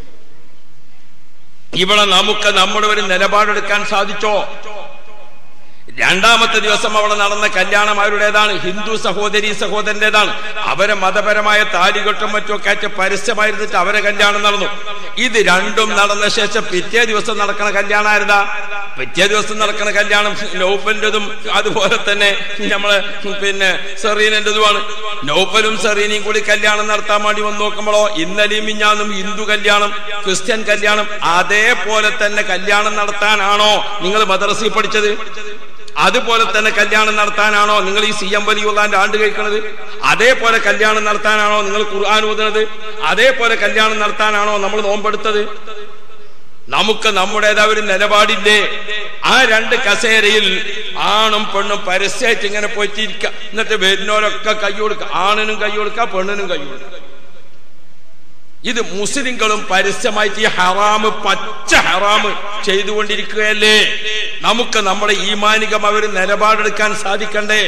ഇവിടെ നമുക്ക് നമ്മുടെ ഒരു നിലപാടെടുക്കാൻ സാധിച്ചോ രണ്ടാമത്തെ ദിവസം അവിടെ നടന്ന കല്യാണം അവരുടേതാണ് ഹിന്ദു സഹോദരി സഹോദരന്റേതാണ് അവരെ മതപരമായ താലികെട്ടും മറ്റുമൊക്കെ ആയിട്ട് പരസ്യമായിരുന്നിട്ട് അവരെ കല്യാണം നടന്നു ഇത് രണ്ടും നടന്ന ശേഷം പിറ്റേ ദിവസം നടക്കുന്ന കല്യാണം ആയിരുന്നാ പിറ്റേ ദിവസം നടക്കുന്ന കല്യാണം നൗഫലിന്റെതും അതുപോലെ തന്നെ നമ്മളെ പിന്നെ സെറീനന്റെതുമാണ് നൗഫലും സെറീനയും കൂടി കല്യാണം നടത്താൻ വേണ്ടി വന്ന് നോക്കുമ്പോഴോ ഇന്നലെയും മിഞ്ഞാന്നും ഹിന്ദു കല്യാണം ക്രിസ്ത്യൻ കല്യാണം അതേപോലെ തന്നെ കല്യാണം നടത്താനാണോ നിങ്ങൾ മദ്രസയിൽ പഠിച്ചത് അതുപോലെ തന്നെ കല്യാണം നടത്താനാണോ നിങ്ങൾ ഈ സി എം വലിയുള്ളാന്റെ ആണ്ട് കഴിക്കുന്നത് അതേപോലെ കല്യാണം നടത്താനാണോ നിങ്ങൾ ഖുർആൻ ഓതുന്നത് അതേപോലെ കല്യാണം നടത്താനാണോ നമ്മൾ നോമ്പെടുത്തത് നമുക്ക് നമ്മുടേതായ ഒരു നിലപാടില്ലേ ആ രണ്ട് കസേരയിൽ ആണും പെണ്ണും പരസ്യമായിട്ട് ഇങ്ങനെ പോയിട്ട് ഇരിക്കുക എന്നിട്ട് വരുന്നവരൊക്കെ കൈ കൊടുക്കുക ആണിനും കൈ കൊടുക്കുക പെണ്ണിനും കൈ കൊടുക്കുക ഇത് മുസ്ലിങ്ങളും പരസ്യമായിട്ട് ഈ ഹറാമ് പച്ച ഹറാമ് ചെയ്തുകൊണ്ടിരിക്കുകയല്ലേ നമുക്ക് നമ്മുടെ ഈമാനികം അവർ നിലപാടെടുക്കാൻ സാധിക്കണ്ടേ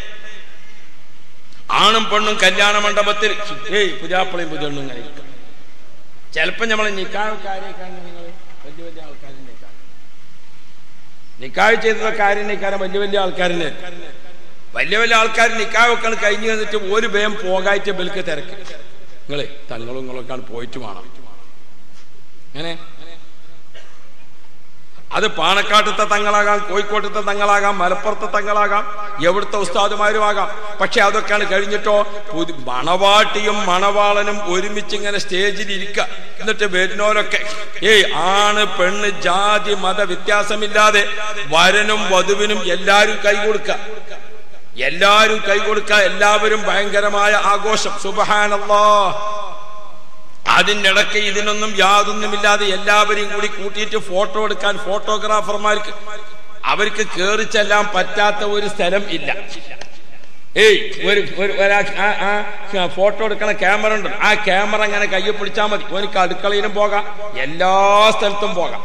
ആണും പെണ്ണും കല്യാണ മണ്ഡപത്തിൽ ഏയ് പുതിയാപ്പിളയും പുതിയണ്ണും ഇങ്ങനെ ഇരിക്കും ചിലപ്പോ നമ്മളെ നിക്കാഹക്കാരെയൊക്കെയാണ് നിങ്ങൾ വലിയ വലിയ ആൾക്കാരെ നിൽക്കാം നിക്കാഹ് ചെയ്ത കാര്യം നിൽക്കാനും വലിയ വലിയ ആൾക്കാരിനെ വലിയ വലിയ ആൾക്കാർ നിക്കാഹൊക്കെ കഴിഞ്ഞു വന്നിട്ട് ഒരു ഭയം പോകായിട്ട് ബൽക്ക് തിരക്ക് നിങ്ങളെ തങ്ങളും നിങ്ങളൊക്കെയാണ് പോയിട്ട് വേണം അങ്ങനെ അത് പാണക്കാട്ടത്തെ തങ്ങളാകാം കോഴിക്കോട്ടത്തെ തങ്ങളാകാം മലപ്പുറത്തെ തങ്ങളാകാം എവിടുത്തെ ഉസ്താദുമാരും ആകാം പക്ഷെ അതൊക്കെയാണ് കഴിഞ്ഞിട്ടോ പുതി മണവാട്ടിയും മണവാളനും ഒരുമിച്ച് ഇങ്ങനെ സ്റ്റേജിൽ ഇരിക്കുക എന്നിട്ട് വരുന്നവരൊക്കെ ഏയ് ആണ് പെണ്ണ് ജാതി മത വ്യത്യാസമില്ലാതെ വരനും വധുവിനും എല്ലാരും കൈ കൊടുക്കുക എല്ലാരും കൈ കൊടുക്കുക എല്ലാവരും ഭയങ്കരമായ ആഘോഷം സുബഹാനല്ലാ അതിനിടയ്ക്ക് ഇതിനൊന്നും യാതൊന്നുമില്ലാതെ എല്ലാവരെയും കൂടി കൂട്ടിയിട്ട് ഫോട്ടോ എടുക്കാൻ ഫോട്ടോഗ്രാഫർമാർക്ക് അവർക്ക് കേറി ചെല്ലാൻ പറ്റാത്ത ഒരു സ്ഥലം ഇല്ല ഏയ് ഒരു ഒരു ഒരാ ആ ആ ഫോട്ടോ എടുക്കണ ക്യാമറ ഉണ്ട് ആ ക്യാമറ അങ്ങനെ കയ്യിൽ പിടിച്ചാൽ മതി എനിക്ക് അടുക്കളയിലും പോകാം എല്ലാ സ്ഥലത്തും പോകാം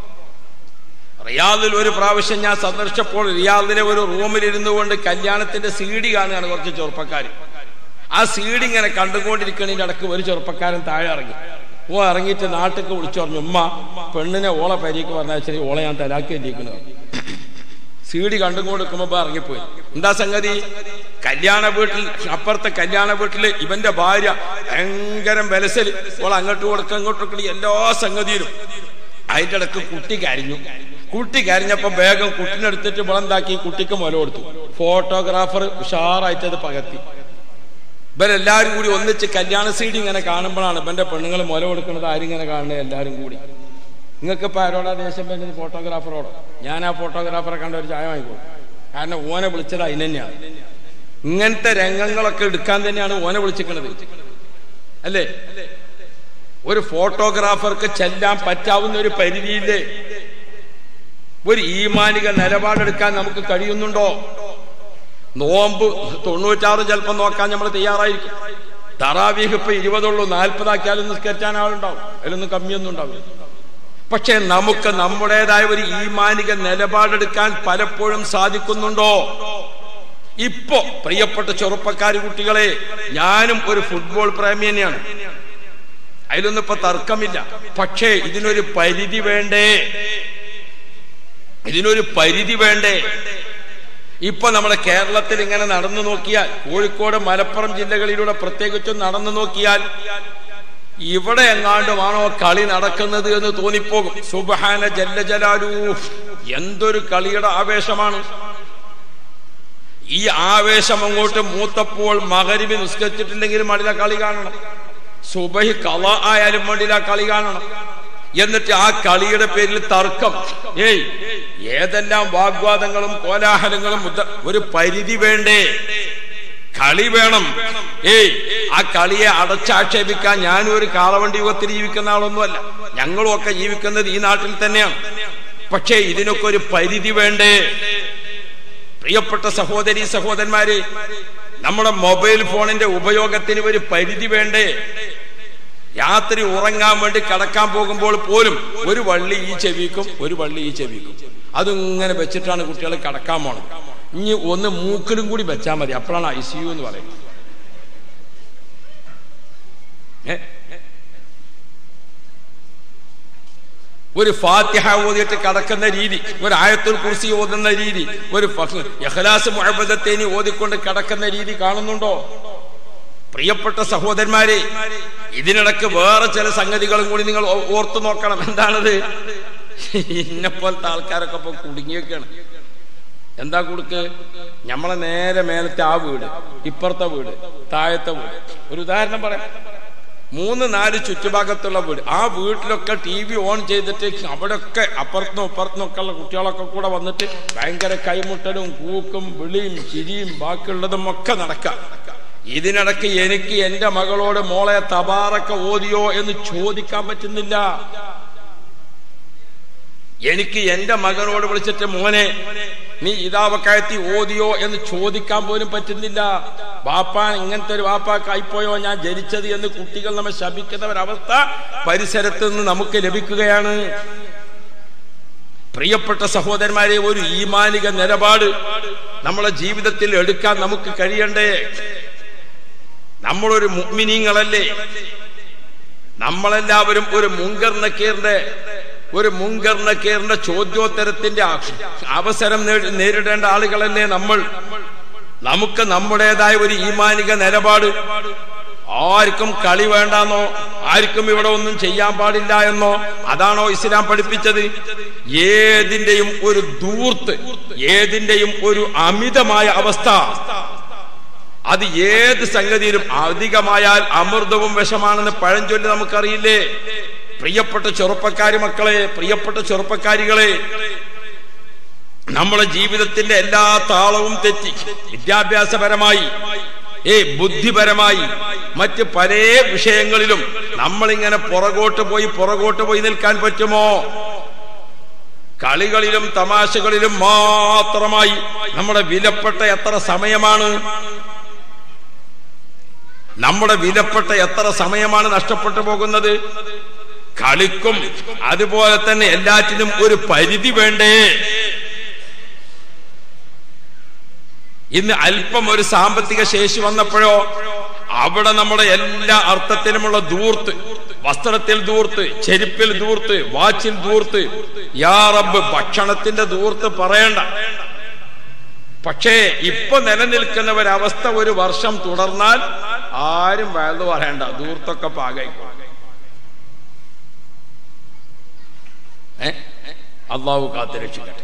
റിയാദിൽ ഒരു പ്രാവശ്യം ഞാൻ സന്ദർശിച്ചപ്പോൾ റിയാദിലെ ഒരു റൂമിൽ ഇരുന്നു കൊണ്ട് കല്യാണത്തിന്റെ സി ഡി കാണുകയാണ് കുറച്ച് ചെറുപ്പക്കാർ ആ സീഡ് ഇങ്ങനെ കണ്ടുകൊണ്ടിരിക്കണതിന്റെ ഇടക്ക് ഒരു ചെറുപ്പക്കാരൻ താഴെ ഇറങ്ങി ഓ ഇറങ്ങിയിട്ട് നാട്ടിക്ക് വിളിച്ചു പറഞ്ഞു ഉമ്മ പെണ്ണിനെ ഓളെ പരിക്ക് പറഞ്ഞാൽ ശരി ഓളെ ഞാൻ തലാക്കി എത്തിക്കുന്നത് സീഡി കണ്ടുകൊണ്ടിരിക്കുമ്പോ ഇറങ്ങിപ്പോയി എന്താ സംഗതി കല്യാണ വീട്ടിൽ അപ്പുറത്തെ കല്യാണ വീട്ടില് ഇവന്റെ ഭാര്യ ഭയങ്കരം വിലസൽ ഓൾ അങ്ങോട്ട് കൊടുക്ക ഇങ്ങോട്ട് കൊടുക്കണ എല്ലാ സംഗതിയിലും അതിന്റെ ഇടക്ക് കുട്ടി കരഞ്ഞു കുട്ടി കരഞ്ഞപ്പോ വേഗം കുട്ടിനെടുത്തിട്ട് വിളന്താക്കി കുട്ടിക്ക് മുല കൊടുത്തു ഫോട്ടോഗ്രാഫർ ഉഷാറായിട്ട് അത് പകർത്തി ഇവരെല്ലാരും കൂടി ഒന്നിച്ച് കല്യാണ സീഡി ഇങ്ങനെ കാണുമ്പോഴാണ് ഇവന്റെ പെണ്ണുങ്ങൾ മുല കൊടുക്കുന്നത് ആരിങ്ങനെ കാണുന്നത് എല്ലാരും കൂടി നിങ്ങൾക്ക് ഇപ്പൊ ആരോടാ ദേഷ്യം വരുന്നത് ഫോട്ടോഗ്രാഫറോടോ ഞാൻ ആ ഫോട്ടോഗ്രാഫറെ കണ്ട ഒരു ചായ വാങ്ങിക്കോളും കാരണം ഓനെ വിളിച്ചത് അതിന് തന്നെയാണ് ഇങ്ങനത്തെ രംഗങ്ങളൊക്കെ എടുക്കാൻ തന്നെയാണ് ഓനെ വിളിച്ചിരിക്കുന്നത് അല്ലേ ഒരു ഫോട്ടോഗ്രാഫർക്ക് ചെല്ലാൻ പറ്റാവുന്ന ഒരു പരിധിയില്ലേ ഒരു ഈമാനിക നിലപാടെടുക്കാൻ നമുക്ക് കഴിയുന്നുണ്ടോ നോമ്പ് തൊണ്ണൂറ്റാറ് ചിലപ്പോൾ നോക്കാൻ നമ്മൾ തയ്യാറായിരിക്കും തറാവീഹ് ഇപ്പൊ ഇരുപതുള്ളൂ നാൽപ്പതാക്കിയാലും നിസ്കരിച്ചാൻ ആളുണ്ടാവും അതിലൊന്നും കമ്മിയൊന്നും ഉണ്ടാവില്ല പക്ഷെ നമുക്ക് നമ്മുടേതായ ഒരു ഈമാനിക നിലപാടെടുക്കാൻ പലപ്പോഴും സാധിക്കുന്നുണ്ടോ ഇപ്പോ പ്രിയപ്പെട്ട ചെറുപ്പക്കാരി കുട്ടികളെ ഞാനും ഒരു ഫുട്ബോൾ പ്രേമി തന്നെയാണ് അതിലൊന്നും ഇപ്പൊ തർക്കമില്ല പക്ഷേ ഇതിനൊരു പരിധി വേണ്ടേ ഇതിനൊരു പരിധി വേണ്ടേ ഇപ്പൊ നമ്മുടെ കേരളത്തിൽ ഇങ്ങനെ നടന്നു നോക്കിയാൽ കോഴിക്കോട് മലപ്പുറം ജില്ലകളിലൂടെ പ്രത്യേകിച്ചും നടന്നു നോക്കിയാൽ ഇവിടെ എങ്ങാണ്ടുമാണോ കളി നടക്കുന്നത് എന്ന് തോന്നിപ്പോകും സുബഹാന ജല്ല ജലാലു എന്തൊരു കളിയുടെ ആവേശമാണ് ഈ ആവേശം അങ്ങോട്ട് മൂത്തപ്പോൾ മകരിബി നിസ്കരിച്ചിട്ടില്ലെങ്കിലും മടില കളി കാണണം സുബഹി കള ആയാലും മടില കളി കാണണം എന്നിട്ട് ആ കളിയുടെ പേരിൽ തർക്കം ഏയ് ഏതെല്ലാം വാഗ്വാദങ്ങളും കോലാഹലങ്ങളും മുദ്ര- ഒരു പരിധി വേണ്ടേ കളി വേണം ഏയ് ആ കളിയെ അടച്ചാക്ഷേപിക്കാൻ ഞാനും ഒരു കാളവണ്ടി യുഗത്തിൽ ജീവിക്കുന്ന ആളൊന്നുമല്ല ഞങ്ങളും ഒക്കെ ജീവിക്കുന്നത് ഈ നാട്ടിൽ തന്നെയാണ് പക്ഷേ ഇതിനൊക്കെ ഒരു പരിധി വേണ്ടേ പ്രിയപ്പെട്ട സഹോദരി സഹോദരന്മാര് നമ്മുടെ മൊബൈൽ ഫോണിന്റെ ഉപയോഗത്തിന് ഒരു പരിധി വേണ്ടേ രാത്രി ഉറങ്ങാൻ വേണ്ടി കിടക്കാൻ പോകുമ്പോൾ പോലും ഒരു വള്ളി ഈ ചെവിക്കും ഒരു വള്ളി ഈ ചെവിക്കും അതിങ്ങനെ വെച്ചിട്ടാണ് കുട്ടികൾ കിടക്കാൻ പോണത് ഇനി ഒന്ന് മൂക്കിലും കൂടി വെച്ചാൽ മതി അപ്പോഴാണ് ഐ സി യു എന്ന് പറയുന്നത് ഏ? ഒരു ഫാത്തിഹ ഓതിയിട്ട് കടക്കുന്ന രീതി ഒരു ആയത്തുൽ കുർസി ഓതുന്ന രീതി ഒരു ഫഖ്- ഇഖ്ലാസ് മുഹബദത്തേനി ഓതിക്കൊണ്ട് കിടക്കുന്ന രീതി കാണുന്നുണ്ടോ പ്രിയപ്പെട്ട സഹോദരന്മാരെ ഇതിനിടക്ക് വേറെ ചില സംഗതികളും കൂടി നിങ്ങൾ ഓ- ഓർത്തു നോക്കണം എന്താണത് ഇന്നെപ്പോലത്തെ ആൾക്കാരൊക്കെ ഇപ്പൊ കുടുങ്ങിയൊക്കെയാണ് എന്താ കൊടുക്ക് നമ്മളെ നേരെ മേലത്തെ ആ വീട് ഇപ്പുറത്തെ വീട് താഴത്തെ വീട് ഒരു ഉദാഹരണം പറയാം മൂന്ന് നാല് ചുറ്റുഭാഗത്തുള്ള വീട് ആ വീട്ടിലൊക്കെ ടി വി ഓൺ ചെയ്തിട്ട് അവിടെയൊക്കെ അപ്പുറത്തുനിന്നും ഇപ്പുറത്തുനിന്നും ഒക്കെ ഉള്ള കുട്ടികളൊക്കെ കൂടെ വന്നിട്ട് ഭയങ്കര കൈമുട്ടലും കൂക്കും വിളിയും ചിരിയും ബാക്കിയുള്ളതും ഒക്കെ നടക്കാം ഇതിനിടയ്ക്ക് എനിക്ക് എന്റെ മകളോട് മോളെ തബാറക്ക ഓതിയോ എന്ന് ചോദിക്കാൻ പറ്റുന്നില്ല എനിക്ക് എന്റെ മകനോട് വിളിച്ചിട്ട് മോനെ നീ ഇതാവക്കായത്തി ഓതിയോ എന്ന് ചോദിക്കാൻ പോലും പറ്റുന്നില്ല വാപ്പാൻ ഇങ്ങനത്തെ ഒരു വാപ്പാക്കായിപ്പോയോ ഞാൻ ജനിച്ചത് എന്ന് കുട്ടികൾ നമ്മെ ശപിക്കുന്ന ഒരവസ്ഥ പരിസരത്ത് നിന്ന് നമുക്ക് ലഭിക്കുകയാണ് പ്രിയപ്പെട്ട സഹോദരന്മാരെ ഒരു ഈമാനിക നിലപാട് നമ്മളെ ജീവിതത്തിൽ എടുക്കാൻ നമുക്ക് കഴിയണ്ടേ നമ്മളൊരു മുഗ്മിനീങ്ങളല്ലേ നമ്മളെല്ലാവരും ഒരു മുങ്കർ നക്കീറിന്റെ ഒരു മുങ്കർ നക്കീറിന്റെ ചോദ്യോത്തരത്തിന്റെ അവസരം നേ- നേരിടേണ്ട ആളുകളല്ലേ നമ്മൾ നമുക്ക് നമ്മുടേതായ ഒരു ഈമാനിക നിലപാട് ആർക്കും കളി വേണ്ടാന്നോ ആർക്കും ഇവിടെ ഒന്നും ചെയ്യാൻ പാടില്ല എന്നോ അതാണോ ഇസ്ലാം പഠിപ്പിച്ചത് ഏതിന്റെയും ഒരു ദൂർത്ത് ഏതിന്റെയും ഒരു അമിതമായ അവസ്ഥ അത് ഏത് സംഗതിയിലും അധികമായാൽ അമൃതവും വിഷമാണെന്ന് പഴഞ്ചൊല്ലി നമുക്കറിയില്ലേ പ്രിയപ്പെട്ട ചെറുപ്പക്കാരി മക്കളെ പ്രിയപ്പെട്ട ചെറുപ്പക്കാരികളെ നമ്മുടെ ജീവിതത്തിന്റെ എല്ലാ താളവും തെറ്റി വിദ്യാഭ്യാസപരമായി ഏ ബുദ്ധിപരമായി മറ്റ് പല വിഷയങ്ങളിലും നമ്മളിങ്ങനെ പുറകോട്ട് പോയി പുറകോട്ട് പോയി നിൽക്കാൻ പറ്റുമോ കളികളിലും തമാശകളിലും മാത്രമായി നമ്മുടെ വിലപ്പെട്ട എത്ര സമയമാണ് നമ്മുടെ വിലപ്പെട്ട എത്ര സമയമാണ് നഷ്ടപ്പെട്ടു പോകുന്നത് കളിക്കും അതുപോലെ തന്നെ എല്ലാറ്റിനും ഒരു പരിധി വേണ്ടേ ഇന്ന് അല്പം ഒരു സാമ്പത്തിക ശേഷി വന്നപ്പോഴോ അവിടെ നമ്മുടെ എല്ലാ അർത്ഥത്തിലുമുള്ള ദൂർത്ത് വസ്ത്രത്തിൽ ദൂർത്ത് ചെരുപ്പിൽ ദൂർത്ത് വാച്ചിൽ ദൂർത്ത് യാ റബ്ബ് ഭക്ഷണത്തിന്റെ ദൂർത്ത് പറയണ്ട പക്ഷേ ഇപ്പൊ നിലനിൽക്കുന്ന ഒരവസ്ഥ ഒരു വർഷം തുടർന്നാൽ ആരും വയത് പറയണ്ട ദൂർത്തൊക്കെ പാകായിക്കോളും ഏ അള്ളാഹു കാത്തുരക്ഷിക്കട്ടെ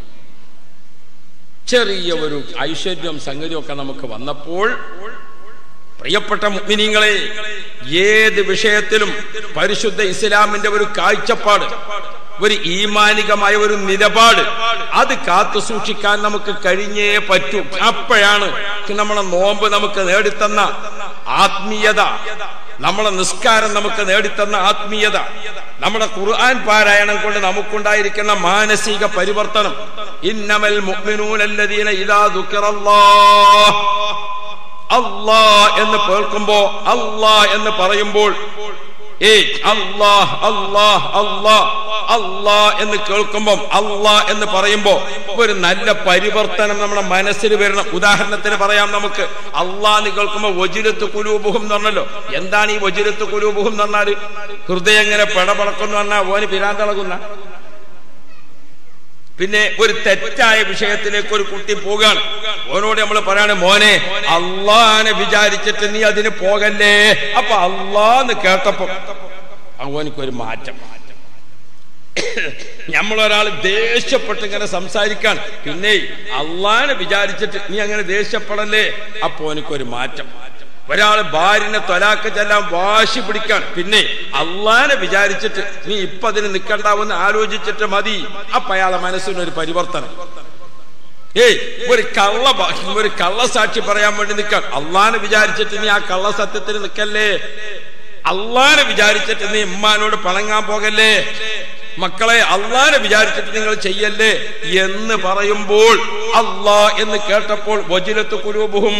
ചെറിയ ഒരു ഐശ്വര്യം സംഗതിയൊക്കെ നമുക്ക് വന്നപ്പോൾ പ്രിയപ്പെട്ട മുഗ്മിനീങ്ങളെ ഏത് വിഷയത്തിലും പരിശുദ്ധ ഇസ്ലാമിന്റെ ഒരു കാഴ്ചപ്പാട് ഒരു ഈമാനികമായ ഒരു നിലപാട് അത് കാത്തു സൂക്ഷിക്കാൻ നമുക്ക് കഴിഞ്ഞേ പറ്റൂ അപ്പോഴാണ് നമ്മളെ നോമ്പ് നമുക്ക് നേടിത്തന്ന ആത്മീയത നമ്മളെ നിസ്കാരം നമുക്ക് നേടിത്തന്ന ആത്മീയത നമ്മുടെ ഖുർആൻ പാരായണം കൊണ്ട് നമുക്കുണ്ടായിരിക്കുന്ന മാനസിക പരിവർത്തനം ഇന്നമൽ മുഅ്മിനൂനല്ലദീന ഇദാ ദുക്കിറല്ലാഹ് അല്ലാ എന്ന് കേൾക്കുമ്പോ അല്ലാ എന്ന് പറയുമ്പോൾ ഏ അല്ലാഹ് അല്ലാഹ് അല്ലാഹ് അല്ലാ എന്ന് കേൾക്കുമ്പം അല്ലാ എന്ന് പറയുമ്പോ ഒരു നല്ല പരിവർത്തനം നമ്മുടെ മനസ്സിൽ വരണം ഉദാഹരണത്തിന് പറയാം നമുക്ക് അല്ലാ എന്ന് കേൾക്കുമ്പോ വജിരത്ത് കുലൂബുഹും എന്ന് പറഞ്ഞല്ലോ എന്താണ് ഈ വജിരത്ത് കുലൂബുഹും എന്ന് പറഞ്ഞാല് ഹൃദയം ഇങ്ങനെ പിടപടക്കുന്നു പറഞ്ഞാൽ ഓന് പിരാന്തളകുന്ന പിന്നെ ഒരു തെറ്റായ വിഷയത്തിലേക്ക് ഒരു കുട്ടി പോകാണ് ഓനോട് നമ്മൾ പറയാണ് മോനെ അള്ളാനെ വിചാരിച്ചിട്ട് നീ അതിന് പോകല്ലേ അപ്പൊ അള്ളാന്ന് കേട്ടപ്പോ അവനക്കൊരു മാറ്റം നമ്മളൊരാൾ ദേഷ്യപ്പെട്ട് ഇങ്ങനെ സംസാരിക്കാൻ പിന്നെ അള്ളാനെ വിചാരിച്ചിട്ട് നീ അങ്ങനെ ദേഷ്യപ്പെടല്ലേ അപ്പൊ എനിക്കൊരു മാറ്റം ഒരാൾ ഭാര്യനെ തൊലാക്ക് ചെല്ലാൻ വാശി പിടിക്കാൻ പിന്നെ അള്ളാനെ വിചാരിച്ചിട്ട് നീ ഇപ്പൊ അതിന് നിൽക്കണ്ടാവെന്ന് ആലോചിച്ചിട്ട് മതി അപ്പൊ അയാളെ മനസ്സിനൊരു പരിവർത്തനം ഏയ് ഒരു കള്ള ബ- ഒരു കള്ളസാക്ഷി പറയാൻ വേണ്ടി നിൽക്കാൻ അള്ളാനെ വിചാരിച്ചിട്ട് നീ ആ കള്ളസത്യത്തിന് നിൽക്കല്ലേ അള്ളാനെ വിചാരിച്ചിട്ട് നീ ഉമ്മാനോട് പണങ്ങാൻ പോകല്ലേ മക്കളെ അള്ളാനെ വിചാരിച്ചിട്ട് നിങ്ങൾ ചെയ്യല്ലേ എന്ന് പറയുമ്പോൾ അള്ളാ എന്ന് കേട്ടപ്പോൾ വജിലത്ത് കുരൂപും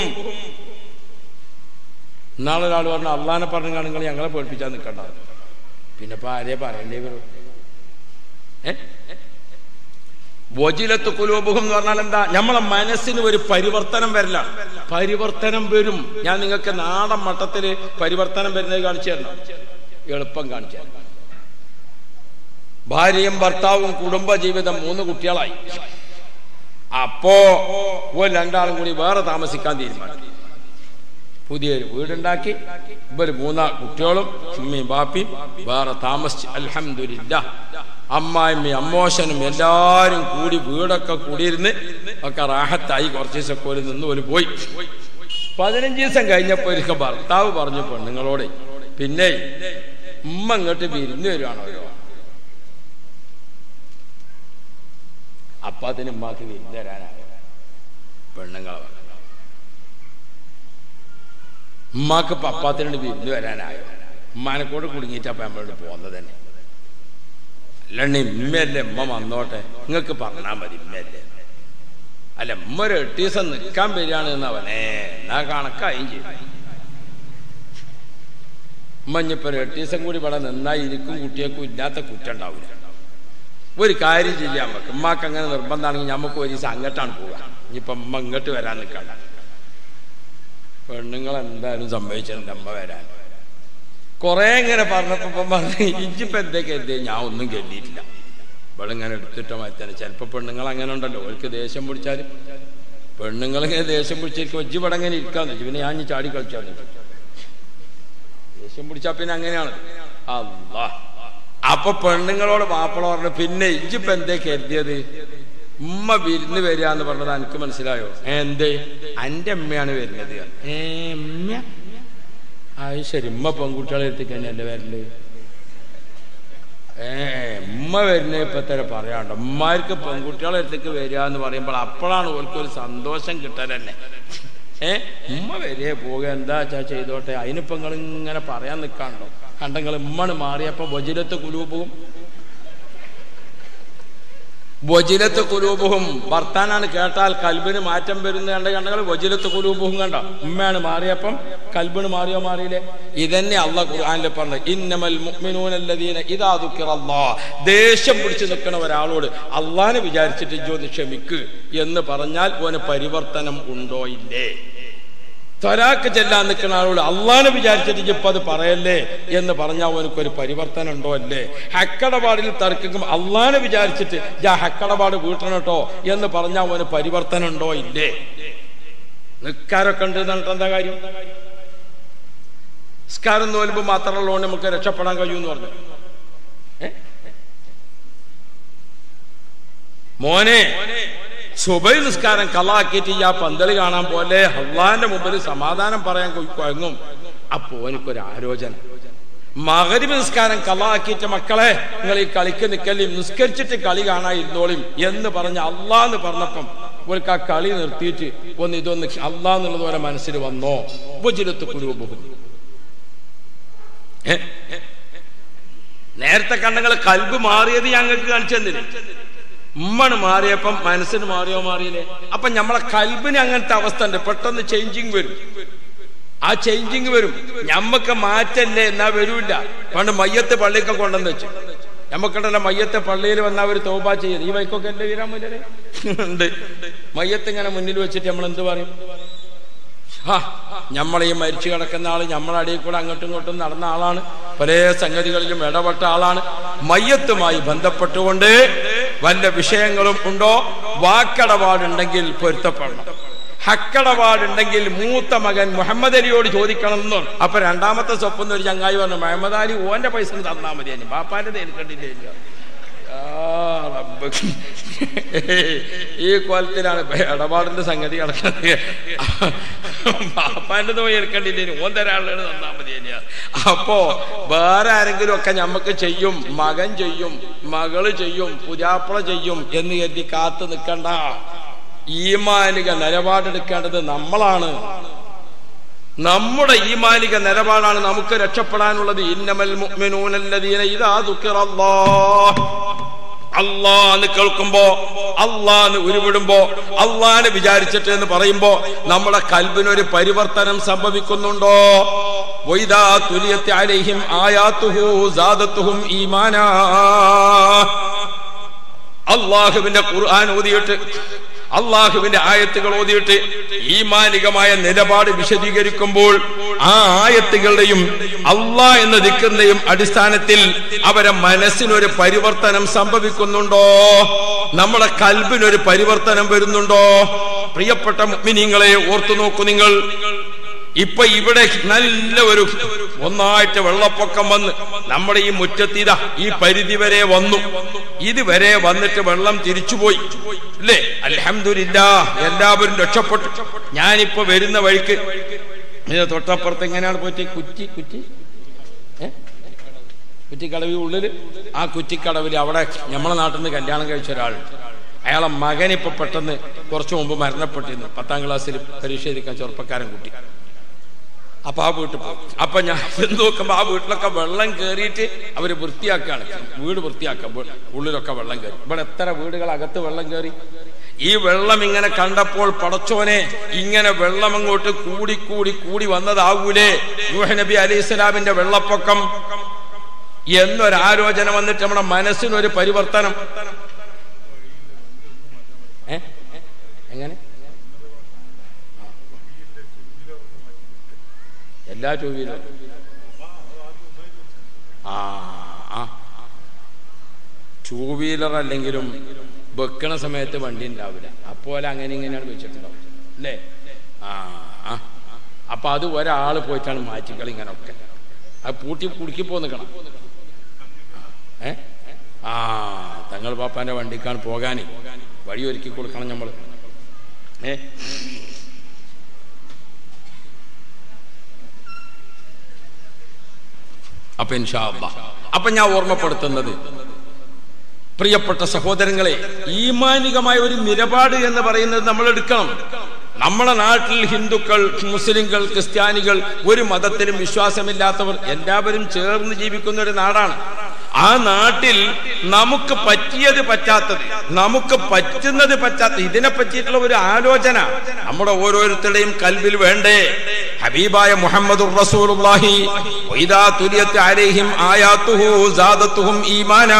നാളെ ഒരാൾ പറഞ്ഞു അള്ളാനെ പറഞ്ഞു നിങ്ങൾ ഞങ്ങളെ പേടിപ്പിച്ചാൽ നിൽക്കണ്ട പിന്നെ ഇപ്പൊ ആരെയെ പറയണ്ടേ വരും ഏ വജിലത്ത് കുലൂബുഹം എന്ന് പറഞ്ഞാൽ എന്താ നമ്മളെ മനസ്സിന് ഒരു പരിവർത്തനം വരില്ല പരിവർത്തനം വരും ഞാൻ നിങ്ങൾക്ക് നാടൻ മട്ടത്തില് പരിവർത്തനം വരുന്നത് കാണിച്ചു തരണം എളുപ്പം കാണിച്ചു തരണം ഭാര്യയും ഭർത്താവും കുടുംബ ജീവിതം മൂന്ന് കുട്ടികളായി അപ്പോ ഒരു രണ്ടാളും കൂടി വേറെ താമസിക്കാൻ തീരുമാനിച്ചു പുതിയൊരു വീടുണ്ടാക്കി ഇവര് മൂന്നാ കുട്ടികളും ഉമ്മയും ബാപ്പിയും വേറെ താമസിച്ച് അൽഹംദുലില്ല അമ്മായിമ്മയും അമ്മോശനും എല്ലാരും കൂടി വീടൊക്കെ കൂടിയിരുന്ന് ഒക്കെ റാഹത്തായി കുറച്ച് ദിവസമൊക്കെ ഒരു നിന്ന് ഒരു പോയി പതിനഞ്ച് ദിവസം കഴിഞ്ഞപ്പോ ഒരിക്കൽ ഭർത്താവ് പറഞ്ഞു പെണ്ണുങ്ങളോട് പിന്നെ ഉമ്മ ഇങ്ങോട്ട് വിരുന്ന് വരുവാണല്ലോ അപ്പൊ അതിന് ഉമ്മാക്ക് വിരുന്ന് തരാനായോ പെണ്ണുങ്ങളെ പറഞ്ഞു ഉമ്മാക്ക് പപ്പാത്തിനോട് വിരുന്ന് വരാനായോ ഉമ്മാനെ കൂടെ കുടുങ്ങിയിട്ട് അപ്പൊ നമ്മളോട് പോകുന്നത് തന്നെ അല്ലണ്ണ ഇമ്മയല്ലേ ഉമ്മ വന്നോട്ടെ നിങ്ങൾക്ക് പറഞ്ഞാൽ മതി ഇമ്മയല്ലേ അല്ല ഉമ്മ ഒരു എട്ട് ദിവസം നിൽക്കാൻ വരികയാണ് എന്നവനേ എന്നാ കണക്കായും ചെയ്യും ഉമ്മ ഇനിയിപ്പോ ഒരു എട്ട് ദിവസം കൂടി ഇവിടെ നിന്നായി ഇരിക്കും കുട്ടിയേക്കും ഇല്ലാത്ത കുറ്റം ഉണ്ടാവില്ല ഒരു കാര്യം ചെയ്യാൻ പറ്റും ഉമ്മാക്ക് അങ്ങനെ നിർബന്ധമാണെങ്കിൽ നമുക്ക് ഒരു ദിവസം അങ്ങോട്ടാണ് പോവുക ഇനിയിപ്പം ഉമ്മ ഇങ്ങോട്ട് വരാൻ നിൽക്കണ്ട പെണ്ണുങ്ങൾ എന്തായാലും സംഭവിച്ചിട്ടുണ്ട് അമ്മ വരാൻ കുറെ ഇങ്ങനെ പറഞ്ഞപ്പോ ഇപ്പം പറഞ്ഞു ഇജിപ്പോ എന്താ കരുതിയ ഞാൻ ഒന്നും കരുതിയിട്ടില്ല ഇവിടെ ഇങ്ങനെ എടുത്തിട്ട മാറ്റാൻ ചിലപ്പോ പെണ്ണുങ്ങൾ അങ്ങനെ ഉണ്ടല്ലോ അവർക്ക് ദേഷ്യം പിടിച്ചാലും പെണ്ണുങ്ങൾ ഇങ്ങനെ ദേഷ്യം പിടിച്ചിരിക്കും ഇജ്ജ് ഇവിടെ ഇങ്ങനെ ഇരിക്കാന്ന് വെച്ചു പിന്നെ ഞാൻ ഇനി ചാടി കളിച്ചാന്ന് വെച്ചു ദേഷ്യം പിടിച്ചാ പിന്നെ അങ്ങനെയാണ് അല്ലാ അപ്പൊ പെണ്ണുങ്ങളോട് മാപ്പിള പറഞ്ഞു പിന്നെ ഇജ്ജിപ്പോ എന്തേ കരുതിയത് ഉമ്മ വിരുന്ന് വരിക എന്ന് പറഞ്ഞത് എനിക്ക് മനസ്സിലായോ ഏ, എന്തേ അന്റെ അമ്മയാണ് വരുന്നത് ഏ ഉമ്മ അത് ശരി ഉമ്മ പെൺകുട്ടികളെ എടുത്തേക്ക് തന്നെയല്ലേ വരല് ഏ ഉമ്മ വരുന്ന ഇപ്പൊ തന്നെ പറയാണ്ടോ ഉമ്മാർക്ക് പെൺകുട്ടികളെ അടുത്തേക്ക് വരിക എന്ന് പറയുമ്പോൾ അപ്പോഴാണ് ഓർക്ക് ഒരു സന്തോഷം കിട്ടലന്നെ ഏ ഉമ്മ വരികയെ പോവുക എന്താ വെച്ചാ ചെയ്തോട്ടെ അതിനിപ്പോ നിങ്ങൾ ഇങ്ങനെ പറയാൻ നിൽക്കാണ്ടോ കണ്ടങ്ങൾ ഉമ്മണ് മാറിയപ്പോ വജിലത്ത് കുലൂപവും വജിലത്ത് കുലൂബുഹും ഭർത്താനാണ് കേട്ടാൽ കൽബിന് മാറ്റം വരുന്ന കണ്ട കണ്ടങ്ങൾ വജിലത്ത് കുലൂബുഹും കണ്ട ഉമ്മയാണ് മാറിയപ്പം കൽബിന് മാറിയോ മാറിയില്ലേ ഇതന്നെ അള്ള ഖുർആനിൽ പറഞ്ഞു ഇന്നമൽ മുഅ്മിനൂനല്ലദീന ഇദാ ദുക്കിറല്ലാഹ് ദേഷ്യം പിടിച്ച് നിൽക്കുന്ന ഒരാളോട് അള്ളാനെ വിചാരിച്ചിട്ട് ഇജ്ജ് ഒന്ന് ക്ഷമിക്ക് എന്ന് പറഞ്ഞാൽ ഓന് പരിവർത്തനം ഉണ്ടോ ഇല്ലേ തൊരാക്ക് ചെല്ലാൻ നിൽക്കുന്ന ആളോട് അള്ളാനെ വിചാരിച്ചിട്ട് ഇപ്പൊ അത് പറയല്ലേ എന്ന് പറഞ്ഞാൽ അവനക്കൊരു പരിവർത്തനം ഉണ്ടോ അല്ലേ ഹക്കടപാടിൽ തർക്കിക്കും അള്ളാനെ വിചാരിച്ചിട്ട് ഞാൻ ഹക്കടപാട് വീട്ടണം കേട്ടോ എന്ന് പറഞ്ഞാൽ അവന് പരിവർത്തനം ഉണ്ടോ ഇല്ലേ നിൽക്കാരൊക്കെ ഉണ്ട് എന്നിട്ട് എന്താ കാര്യം നിസ്കാരം തോലുമ്പോ മാത്രമുള്ളതുകൊണ്ട് നമുക്ക് രക്ഷപ്പെടാൻ കഴിയുമെന്ന് പറഞ്ഞു ഏ? മോനെ സുബൈ നിസ്കാരം കള്ളാക്കിയിട്ട് ഈ ആ പന്തല് കാണാൻ പോലെ അള്ളാന്റെ മുമ്പിൽ സമാധാനം പറയാൻ കൊ- കുഴങ്ങും അപ്പോ എനിക്കൊരു ആലോചന മകരിബ് നിസ്കാരം കള്ളാക്കിയിട്ട് മക്കളെ നിങ്ങൾ ഈ കളിക്ക് നിക്കല്ലേ നിസ്കരിച്ചിട്ട് കളി കാണാൻ ഇരുന്നോളിം എന്ന് പറഞ്ഞ അള്ളാന്ന് പറഞ്ഞപ്പം അവർക്ക് ആ കളി നിർത്തിയിട്ട് ഒന്ന് ഇതൊന്ന് അള്ളാന്നുള്ളത് പോലെ മനസ്സിൽ വന്നോ ഉപജിരത്ത് കുരുബുഹും നേരത്തെ കണ്ണങ്ങൾ കൽബ് മാറിയത് ഞങ്ങൾക്ക് കാണിച്ചു തന്നില്ലേ ഉമ്മണ് മാറിയപ്പം മനസ്സിന് മാറിയോ മാറിയില്ലേ അപ്പൊ നമ്മളെ കൽബിന് അങ്ങനത്തെ അവസ്ഥ ഉണ്ട് പെട്ടെന്ന് ചേഞ്ചിങ് വരും ആ ചേഞ്ചിങ് വരും ഞമ്മക്ക് മാറ്റല്ലേ എന്നാ വരൂല്ല പണ്ട് മയ്യത്ത് പള്ളിയൊക്കെ കൊണ്ടെന്ന് വെച്ചു ഞമ്മക്കുണ്ടല്ലോ മയ്യത്തെ പള്ളിയിൽ വന്നാൽ അവർ തോബ ചെയ്ത് ഈ വൈക്കൊക്കെ എന്റെ വീരാൻ മുന്നേ ഉണ്ട് മയ്യത്ത് ഇങ്ങനെ മുന്നിൽ വെച്ചിട്ട് നമ്മൾ എന്ത് പറയും നമ്മൾ ഈ മരിച്ചു കിടക്കുന്ന ആള് നമ്മളെ അടിയിൽ കൂടെ അങ്ങോട്ടും ഇങ്ങോട്ടും നടന്ന ആളാണ് പല സംഗതികളിലും ഇടപെട്ട ആളാണ് മയ്യത്തുമായി ബന്ധപ്പെട്ടുകൊണ്ട് വല്ല വിഷയങ്ങളും ഉണ്ടോ വാക്കടപാടുണ്ടെങ്കിൽ പൊരുത്തപ്പെടണം ഹക്കടപാടുണ്ടെങ്കിൽ മൂത്ത മകൻ മുഹമ്മദ് അലിയോട് ചോദിക്കണം എന്ന് പറഞ്ഞു. അപ്പൊ രണ്ടാമത്തെ സ്വപ്നം ഒരു ചങ്ങായി പറഞ്ഞു മുഹമ്മദ് അലി ഓന്റെ പൈസ ഒന്ന് തന്നാ മതി അതിന് ബാപ്പാന്റെ എടുക്കണ്ടില്ലേ ഈ കോലത്തിലാണ് ഇപ്പൊ ഇടപാടിന്റെ സംഗതി കിടക്കുന്നത് ബാപ്പാന്റെ പോയി എടുക്കണ്ടില്ലേ ഓൻ തരാനുള്ളത് തന്നാ മതി തന്നെയാ അപ്പോ വേറെ ആരെങ്കിലും ഒക്കെ ഞമ്മക്ക് ചെയ്യും മകൻ ചെയ്യും മകള് ചെയ്യും പുരാപ്പള ചെയ്യും എന്ന് കരുതി കാത്തു നിൽക്കണ്ട ഈമാനിക നിലപാടെടുക്കേണ്ടത് നമ്മളാണ് നമ്മുടെ ഈമാനിക നിലപാടാണ് നമുക്ക് രക്ഷപ്പെടാനുള്ളത് ഇന്നമൽ മുഅ്മിനൂനല്ലദീന ഇദാ ദുക്കിറല്ലാഹ് അള്ളാന്ന് കേൾക്കുമ്പോ അള്ളാന്ന് ഉരുവിടുമ്പോ അള്ളാന്ന് വിചാരിച്ചിട്ട് എന്ന് പറയുമ്പോ നമ്മുടെ കൽബിനൊരു പരിവർത്തനം സംഭവിക്കുന്നുണ്ടോ വൈദാ തുലിയത്തെ അലൈഹിം ആയാത്തുഹു സാദത്തുഹും ഈമാനാ അള്ളാഹുവിന്റെ ഖുർആൻ ഓതിയിട്ട് അള്ളാഹുവിന്റെ ആയത്തുകൾ ഓതിയിട്ട് ഈമാനികമായ നിലപാട് വിശദീകരിക്കുമ്പോൾ ആ ആയത്തുകളുടെയും അള്ളാ എന്ന ദിക്കറിന്റെയും അടിസ്ഥാനത്തിൽ അവരെ മനസ്സിനൊരു പരിവർത്തനം സംഭവിക്കുന്നുണ്ടോ നമ്മുടെ കൽബിനൊരു പരിവർത്തനം വരുന്നുണ്ടോ പ്രിയപ്പെട്ട മുഅ്മിനീങ്ങളെ ഓർത്തു നോക്കൂ നിങ്ങൾ ഇപ്പൊ ഇവിടെ നല്ല ഒരു ഒന്നായിട്ട് വെള്ളപ്പൊക്കം വന്ന് നമ്മുടെ ഈ മുറ്റത്തിത ഈ പരിധി വരെ വന്നു ഇതുവരെ വന്നിട്ട് വെള്ളം തിരിച്ചുപോയി അല്ലേ അൽഹംദുലില്ല എല്ലാവരും രക്ഷപ്പെട്ടു ഞാനിപ്പോ വരുന്ന വഴിക്ക് ഇത് തൊട്ടപ്പുറത്ത് എങ്ങനെയാണ് പോയിട്ട് കുറ്റി കുറ്റി ഏ? കുറ്റിക്കടവി ഉള്ളില് ആ കുറ്റിക്കടവിൽ അവിടെ നമ്മളെ നാട്ടിൽ നിന്ന് കല്യാണം കഴിച്ച ഒരാളുണ്ട് അയാളെ മകൻ ഇപ്പൊ പെട്ടെന്ന് കുറച്ചു മുമ്പ് മരണപ്പെട്ടിരുന്നു പത്താം ക്ലാസ്സിൽ പരീക്ഷ എഴുതിക്കാൻ ചെറുപ്പക്കാരൻ കുട്ടി അപ്പൊ ആ വീട്ടിൽ പോകും അപ്പൊ ഞാൻ ചെന്ന് നോക്കുമ്പോ ആ വീട്ടിലൊക്കെ വെള്ളം കയറിയിട്ട് അവര് വൃത്തിയാക്കുകയാണ് വീട് വൃത്തിയാക്കുക വീ- ഉള്ളിലൊക്കെ വെള്ളം കയറി ഇവിടെ എത്ര വീടുകൾ അകത്ത് വെള്ളം കയറി ഈ വെള്ളം ഇങ്ങനെ കണ്ടപ്പോൾ പടച്ചോനെ ഇങ്ങനെ വെള്ളം അങ്ങോട്ട് കൂടി കൂടി കൂടി വന്നതാവൂലേ നൂഹ് നബി അലൈഹി സ്വലാമിന്റെ വെള്ളപ്പൊക്കം എന്നൊരാലോചന വന്നിട്ട് നമ്മുടെ മനസ്സിനൊരു പരിവർത്തനം ഏ? എങ്ങനെ എല്ലാ ടൂ വീലറും ആ ആ ടൂ വീലർ അല്ലെങ്കിലും വെക്കണ സമയത്ത് വണ്ടി ഉണ്ടാവില്ല അപ്പോൾ അങ്ങനെ ഇങ്ങനെയാണ് വെച്ചിട്ടുണ്ടാവും അല്ലേ ആ ആ അപ്പൊ അത് ഒരാൾ പോയിട്ടാണ് മാറ്റിക്കളി ഇങ്ങനൊക്കെ അത് പൂട്ടി കുടുക്കി പോ നിൽക്കണം ഏ ആ തങ്ങൾ പാപ്പാന്റെ വണ്ടിക്കാണ് പോകാനേ വഴി ഒരുക്കി കൊടുക്കണം നമ്മൾ ഏ അപ്പൊ ഇൻഷാ അല്ലാ. അപ്പൊ ഞാൻ ഓർമ്മപ്പെടുത്തുന്നത് പ്രിയപ്പെട്ട സഹോദരങ്ങളെ ഈമാനികമായ ഒരു നിലപാട് എന്ന് പറയുന്നത് നമ്മൾ എടുക്കണം നമ്മുടെ നാട്ടിൽ ഹിന്ദുക്കൾ മുസ്ലിങ്ങൾ ക്രിസ്ത്യാനികൾ ഒരു മതത്തിലും വിശ്വാസമില്ലാത്തവർ എല്ലാവരും ചേർന്ന് ജീവിക്കുന്ന ഒരു നാടാണ് ആ നാട്ടിൽ നമുക്ക് പറ്റിയത് പറ്റാത്തത് നമുക്ക് പറ്റുന്നത് പറ്റാത്ത ഇതിനെ പറ്റിയിട്ടുള്ള ഒരു ആലോചന നമ്മുടെ ഓരോരുത്തരുടെയും കൽവിൽ വേണ്ടേ ഹബീബായ മുഹമ്മദ് റസൂലുള്ളാഹി വൈദാ തുലിയത്ത് അലൈഹിം ആയാത്തുഹു സാദത്തുഹും ഈമാനാ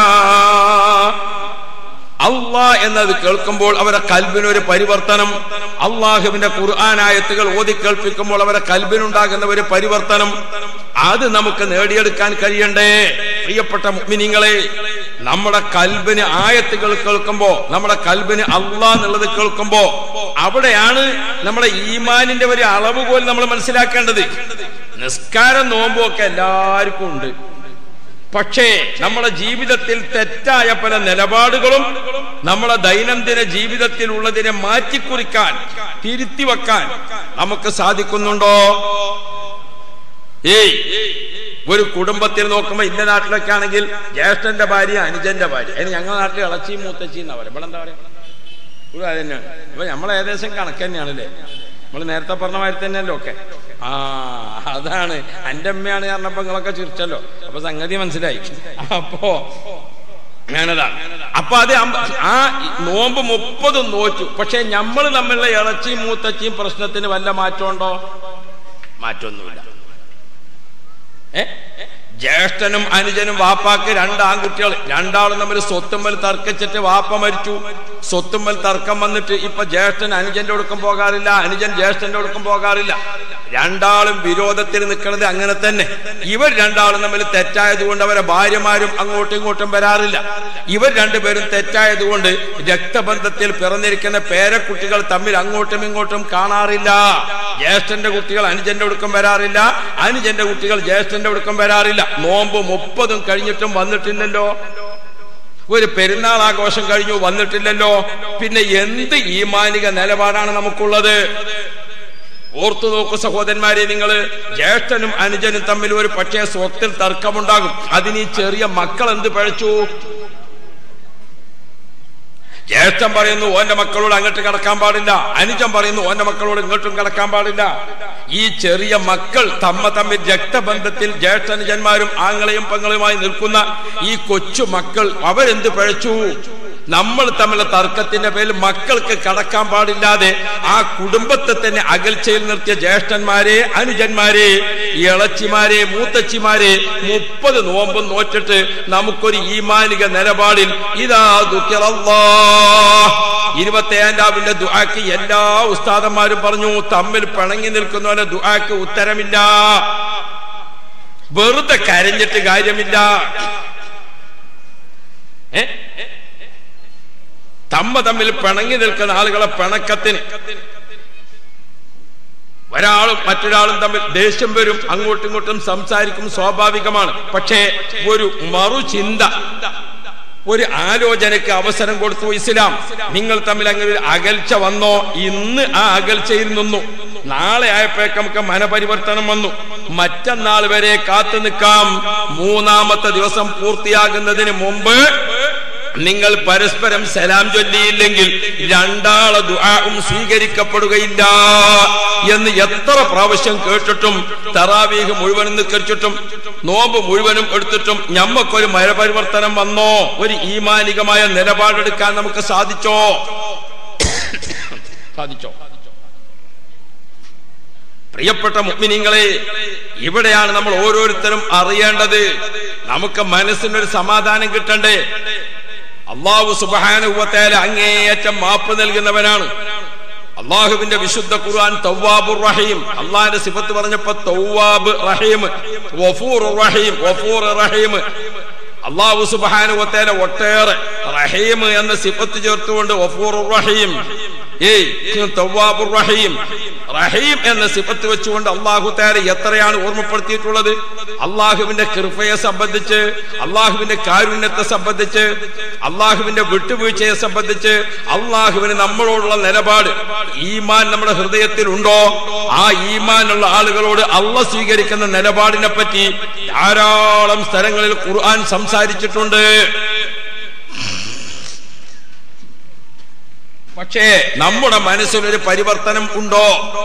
അള്ളാ എന്നത് കേൾക്കുമ്പോൾ അവരെ കൽബിനൊരു പരിവർത്തനം അള്ളാഹുവിന്റെ ഖുർആാനായത്തുകൾ ഓതി കേൾപ്പിക്കുമ്പോൾ അവരെ കൽബിനുണ്ടാകുന്ന ഒരു പരിവർത്തനം അത് നമുക്ക് നേടിയെടുക്കാൻ കഴിയണ്ടേ പ്രിയപ്പെട്ട മുഅ്മിനീങ്ങളെ നമ്മുടെ കൽബിന് ആയത്തുകൾ കേൾക്കുമ്പോ നമ്മുടെ കൽബിന് അള്ളാ എന്നുള്ളത് കേൾക്കുമ്പോ അവിടെയാണ് നമ്മുടെ ഈമാനിന്റെ ഒരു അളവ് പോലും നമ്മൾ മനസ്സിലാക്കേണ്ടത് നിസ്കാരം നോമ്പും ഒക്കെ എല്ലാവർക്കും ഉണ്ട് പക്ഷേ നമ്മുടെ ജീവിതത്തിൽ തെറ്റായ പല നിലപാടുകളും നമ്മുടെ ദൈനംദിന ജീവിതത്തിൽ ഉള്ളതിനെ മാറ്റിക്കുറിക്കാൻ തിരുത്തി വെക്കാൻ നമുക്ക് സാധിക്കുന്നുണ്ടോ ഏയ് ഒരു കുടുംബത്തിൽ നോക്കുമ്പോ ഇന്ന നാട്ടിലൊക്കെ ആണെങ്കിൽ ജ്യേഷ്ഠന്റെ ഭാര്യ അനുജന്റെ ഭാര്യ അതിന് ഞങ്ങളുടെ നാട്ടിൽ ഇളച്ചിയും മൂത്തച്ചിയും എന്നാ പറയാം ഇവിടെ എന്താ പറയാ ഇവിടെ അത് തന്നെയാണ് അപ്പൊ നമ്മൾ ഏകദേശം കണക്ക് തന്നെയാണല്ലേ നമ്മൾ നേരത്തെ പറഞ്ഞ മാതിരി തന്നെയല്ലോ ഒക്കെ ആ അതാണ് എന്റെ അമ്മയാണ് കാരണപ്പോ നിങ്ങളൊക്കെ ചിരിച്ചല്ലോ അപ്പൊ സംഗതി മനസ്സിലായി അപ്പോ ഞാനതാണ് അപ്പൊ അത് അമ്പ- ആ നോമ്പ് മുപ്പതും നോറ്റു പക്ഷെ നമ്മൾ തമ്മിലുള്ള ഇളച്ചിയും മൂത്തച്ചിയും പ്രശ്നത്തിന് വല്ല മാറ്റമുണ്ടോ മാറ്റമൊന്നുമില്ല ഏ ജ്യേഷ്ഠനും അനുജനും വാപ്പാക്ക് രണ്ട് ആൺകുട്ടികൾ രണ്ടാളും തമ്മിൽ സ്വത്തുമ്മൽ തർക്കിച്ചിട്ട് വാപ്പ മരിച്ചു സ്വത്തുമ്മൽ തർക്കം വന്നിട്ട് ഇപ്പൊ ജ്യേഷ്ഠൻ അനുജന്റെ ഒടുക്കം പോകാറില്ല അനുജൻ ജ്യേഷ്ഠന്റെ ഒടുക്കം പോകാറില്ല രണ്ടാളും വിരോധത്തിൽ നിൽക്കുന്നത് അങ്ങനെ തന്നെ ഇവർ രണ്ടാളും തമ്മിൽ തെറ്റായതുകൊണ്ട് അവരെ ഭാര്യമാരും അങ്ങോട്ടും ഇങ്ങോട്ടും വരാറില്ല ഇവർ രണ്ടുപേരും തെറ്റായതുകൊണ്ട് രക്തബന്ധത്തിൽ പിറന്നിരിക്കുന്ന പേരക്കുട്ടികൾ തമ്മിൽ അങ്ങോട്ടും ഇങ്ങോട്ടും കാണാറില്ല ജ്യേഷ്ഠന്റെ കുട്ടികൾ അനുജന്റെ ഒടുക്കം വരാറില്ല അനുജന്റെ കുട്ടികൾ ജ്യേഷ്ഠന്റെ ഒടുക്കം വരാറില്ല നോമ്പ് മുപ്പതും കഴിഞ്ഞിട്ടും വന്നിട്ടില്ലല്ലോ ഒരു പെരുന്നാൾ ആഘോഷം കഴിഞ്ഞു വന്നിട്ടില്ലല്ലോ പിന്നെ എന്ത് ഈമാനിക നിലപാടാണ് നമുക്കുള്ളത് ഓർത്തു നോക്കൂ സഹോദരന്മാരെ നിങ്ങൾ ജ്യേഷ്ഠനും അനുജനും തമ്മിൽ ഒരു പക്ഷേ സ്വത്തിൽ തർക്കമുണ്ടാകും അതിന് ഈ ചെറിയ മക്കൾ എന്ത് പഴച്ചു ജ്യേഷ്ഠൻ പറയുന്നു ഓന്റെ മക്കളോട് അങ്ങോട്ട് കടക്കാൻ പാടില്ല അനുജൻ പറയുന്നു ഓന്റെ മക്കളോട് ഇങ്ങോട്ടും കടക്കാൻ പാടില്ല ഈ ചെറിയ മക്കൾ തമ്മ തമ്മിൽ രക്തബന്ധത്തിൽ ജ്യേഷ്ഠനുജന്മാരും ആങ്ങളെയും പെങ്ങളുമായി നിൽക്കുന്ന ഈ കൊച്ചു മക്കൾ അവരെന്ത് പഴച്ചു നമ്മൾ തമ്മിലുള്ള തർക്കത്തിന്റെ പേരിൽ മക്കൾക്ക് കടക്കാൻ പാടില്ലാതെ ആ കുടുംബത്തെ തന്നെ അകൽച്ചയിൽ നിർത്തിയ ജ്യേഷ്ഠന്മാരെ അനുജന്മാരെ ഇളച്ചിമാരെ മൂത്തച്ചിമാരെ മുപ്പത് നോമ്പും നോറ്റിട്ട് നമുക്കൊരു ഈമാനിക നിലപാടിൽ ഇതാ ദുഃഖിറല്ലാ ഇരുപത്തേഴാവിന്റെ ദുആക്ക് എല്ലാ ഉസ്താദന്മാരും പറഞ്ഞു തമ്മിൽ പിണങ്ങി നിൽക്കുന്നവന്റെ ദുആക്ക് ഉത്തരമില്ല വെറുതെ കരഞ്ഞിട്ട് കാര്യമില്ല ഏ തമ്മ തമ്മിൽ പിണങ്ങി നിൽക്കുന്ന ആളുകളെ പിണക്കത്തിന് ഒരാളും മറ്റൊരാളും തമ്മിൽ ദേഷ്യം വരും അങ്ങോട്ടും ഇങ്ങോട്ടും സംസാരിക്കും സ്വാഭാവികമാണ് പക്ഷേ ഒരു മറുചിന്ത ഒരു ആലോചനയ്ക്ക് അവസരം കൊടുത്തു ഇസ്ലാം നിങ്ങൾ തമ്മിൽ അങ്ങനെ ഒരു അകൽച്ച വന്നോ ഇന്ന് ആ അകൽച്ചയിൽ നിന്നു നാളെ ആയപ്പോഴേക്ക് നമുക്ക് മനപരിവർത്തനം വന്നു മറ്റന്നാൾ വരെ കാത്തു നിൽക്കാം മൂന്നാമത്തെ ദിവസം പൂർത്തിയാകുന്നതിന് മുമ്പ് നിങ്ങൾ പരസ്പരം സലാം ചൊല്ലിയില്ലെങ്കിൽ രണ്ടാളെ ദുആവും സ്വീകരിക്കപ്പെടുകയില്ല എന്ന് എത്ര പ്രാവശ്യം കേട്ടിട്ടും തറാവീഹ് മുഴുവനും നിക്കരിച്ചിട്ടും നോമ്പ് മുഴുവനും എടുത്തിട്ടും ഞമ്മക്കൊരു മരപരിവർത്തനം വന്നോ ഒരു ഈമാനികമായ നിലപാടെടുക്കാൻ നമുക്ക് സാധിച്ചോ സാധിച്ചോ പ്രിയപ്പെട്ട മുഗ്മിനിങ്ങളെ ഇവിടെയാണ് നമ്മൾ ഓരോരുത്തരും അറിയേണ്ടത് നമുക്ക് മനസ്സിനൊരു സമാധാനം കിട്ടണ്ടേ അള്ളാഹു സുബാനുഭവത്തേല അങ്ങേയറ്റം മാപ്പ് നൽകുന്നവനാണ് അള്ളാഹുവിന്റെ വിശുദ്ധ ഖുർആൻ തൗവാബുർ റഹീം അള്ളാഹിന്റെ സിഫത്ത് പറഞ്ഞപ്പോ തൗവാബ് റഹീം വഫൂർ റഹീം വഫൂർ റഹീം അള്ളാഹു സുബാനുവത്തേല ഒട്ടേറെ റഹീം എന്ന സിഫത്ത് ചേർത്തുകൊണ്ട് വഫൂർ റഹീം ഏയ് തവ്വാബുർ റഹീം റഹീം എന്ന സിഫത്ത് വെച്ചുകൊണ്ട് അള്ളാഹു താര എത്രയാണ് ഓർമ്മപ്പെടുത്തിയിട്ടുള്ളത് അള്ളാഹുവിന്റെ കൃപയെ സംബന്ധിച്ച് അള്ളാഹുവിന്റെ കാരുണ്യത്തെ സംബന്ധിച്ച് അള്ളാഹുവിന്റെ വിട്ടുവീഴ്ചയെ സംബന്ധിച്ച് അള്ളാഹുവിന് നമ്മളോടുള്ള നിലപാട് ഈമാൻ നമ്മുടെ ഹൃദയത്തിൽ ഉണ്ടോ ആ ഈമാനുള്ള ആളുകളോട് അള്ള സ്വീകരിക്കുന്ന നിലപാടിനെ പറ്റി ധാരാളം സ്ഥലങ്ങളിൽ ഖുർആൻ സംസാരിച്ചിട്ടുണ്ട് പക്ഷേ നമ്മുടെ മനസ്സിലൊരു പരിവർത്തനം ഉണ്ടോ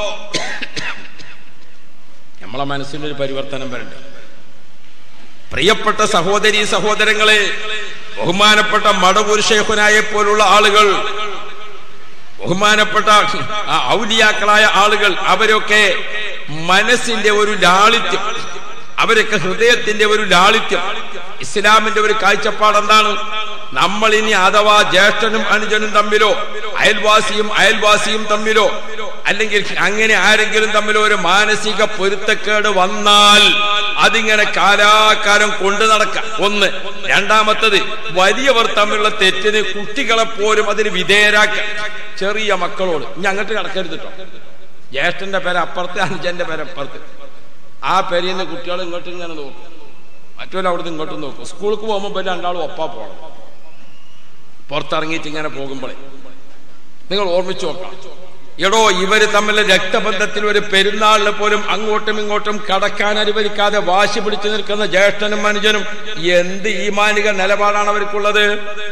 നമ്മളെ മനസ്സിലൊരു പരിവർത്തനം വരണ്ട പ്രിയപ്പെട്ട സഹോദരി സഹോദരങ്ങളെ ബഹുമാനപ്പെട്ട മടവൂർ ഷേഖുനായെ പോലുള്ള ആളുകൾ ബഹുമാനപ്പെട്ട ആ ഔലിയാക്കളായ ആളുകൾ അവരൊക്കെ മനസ്സിന്റെ ഒരു ലാളിത്യം അവരൊക്കെ ഹൃദയത്തിന്റെ ഒരു ലാളിത്യം ഇസ്ലാമിന്റെ ഒരു കാഴ്ചപ്പാട് എന്താണ് നമ്മൾ ഇനി അഥവാ ജ്യേഷ്ഠനും അനുജനും തമ്മിലോ അയൽവാസിയും അയൽവാസിയും തമ്മിലോ അല്ലെങ്കിൽ അങ്ങനെ ആരെങ്കിലും തമ്മിലോ ഒരു മാനസിക പൊരുത്തക്കേട് വന്നാൽ അതിങ്ങനെ കാലാകാലം കൊണ്ടു നടക്കാം ഒന്ന് രണ്ടാമത്തത് വലിയവർ തമ്മിലുള്ള തെറ്റിന് കുട്ടികളെ പോലും അതിന് വിധേയരാക്കാം ചെറിയ മക്കളോട് ഇനി അങ്ങോട്ട് കിടക്കരുത് കേട്ടോ ജ്യേഷ്ഠന്റെ പേര് അപ്പുറത്ത് അനുജന്റെ പേര് അപ്പുറത്ത് ആ പേരിൽ നിന്ന് കുട്ടികൾ ഇങ്ങോട്ടും ഇങ്ങനെ നോക്കും മറ്റൊരു അവിടുന്ന് ഇങ്ങോട്ടും നോക്കും സ്കൂൾക്ക് പോകുമ്പോൾ രണ്ടാളും ഒപ്പാ പോകണം പുറത്തിറങ്ങിയിട്ട് ഇങ്ങനെ പോകുമ്പോഴേ നിങ്ങൾ ഓർമ്മിച്ചു നോക്കാം എടോ ഇവര് തമ്മിലെ രക്തബന്ധത്തിൽ ഒരു പെരുന്നാളിന് പോലും അങ്ങോട്ടും ഇങ്ങോട്ടും കടക്കാൻ അനുവദിക്കാതെ വാശി പിടിച്ചു നിൽക്കുന്ന ജ്യേഷ്ഠനും മനുജനും എന്ത് ഈമാനിക നിലപാടാണ് അവർക്കുള്ളത്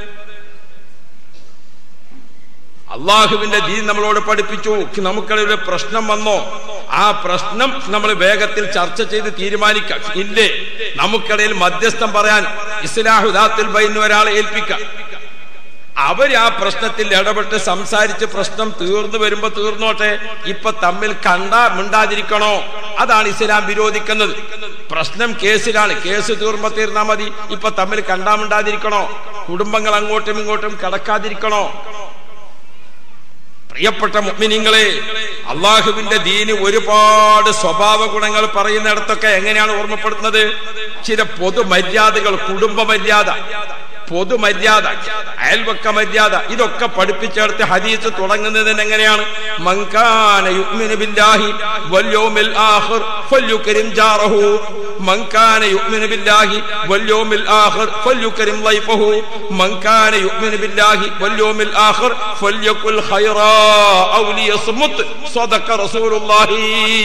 അള്ളാഹുവിന്റെ ദീൻ നമ്മളോട് പഠിപ്പിച്ചു നമുക്കൊരു പ്രശ്നം വന്നോ ആ പ്രശ്നം നമ്മൾ വേഗത്തിൽ ചർച്ച ചെയ്ത് തീരുമാനിക്കാം ഇല്ലേ നമുക്കിടയിൽ മധ്യസ്ഥം പറയാൻ ഇസ്ലാഹുദാത്തിൽ ബൈന്ന് ഒരാളെ ഏൽപ്പിക്കാം അവര് ആ പ്രശ്നത്തിൽ ഇടപെട്ട് സംസാരിച്ച് പ്രശ്നം തീർന്നു വരുമ്പോ തീർന്നോട്ടെ ഇപ്പൊ തമ്മിൽ കണ്ടാ മിണ്ടാതിരിക്കണോ അതാണ് ഇസ്ലാം വിരോധിക്കുന്നത് പ്രശ്നം കേസിലാണ് കേസ് തീർമ്പോ തീർന്നാ മതി ഇപ്പൊ തമ്മിൽ കണ്ടാ മിണ്ടാതിരിക്കണോ കുടുംബങ്ങൾ അങ്ങോട്ടും ഇങ്ങോട്ടും കടക്കാതിരിക്കണോ പ്രിയപ്പെട്ട മുഗ്മിനിങ്ങളെ അള്ളാഹുവിന്റെ ദീന് ഒരുപാട് സ്വഭാവ ഗുണങ്ങൾ പറയുന്നിടത്തൊക്കെ എങ്ങനെയാണ് ഓർമ്മപ്പെടുത്തുന്നത് ചില പൊതുമര്യാദകൾ കുടുംബ മര്യാദ പൊതുമര്യാദ അയൽവക്ക മര്യാദ ഇതൊക്കെ പഠിപ്പിച്ചെടുത്ത് ഹദീസ് തുടങ്ങുന്നതിന് എങ്ങനെയാണ് മങ്കാന യുഗ്മിനു ബില്ലാഹി വല്യോമിൽ ആഖിർ ഫല്യുകരിം ജാറഹു മങ്കാന യുഗ്മിനു ബില്ലാഹി വല്യോമിൽ ആഖിർ ഫല്യുകരിം ലൈഫഹു മങ്കാന യുഗ്മിനു ബില്ലാഹി വല്യോമിൽ ആഖിർ ഫല്യകുൽ ഖൈറാ ഔ ലിയസ്മുത് സ്വദഖ റസൂലുള്ളാഹി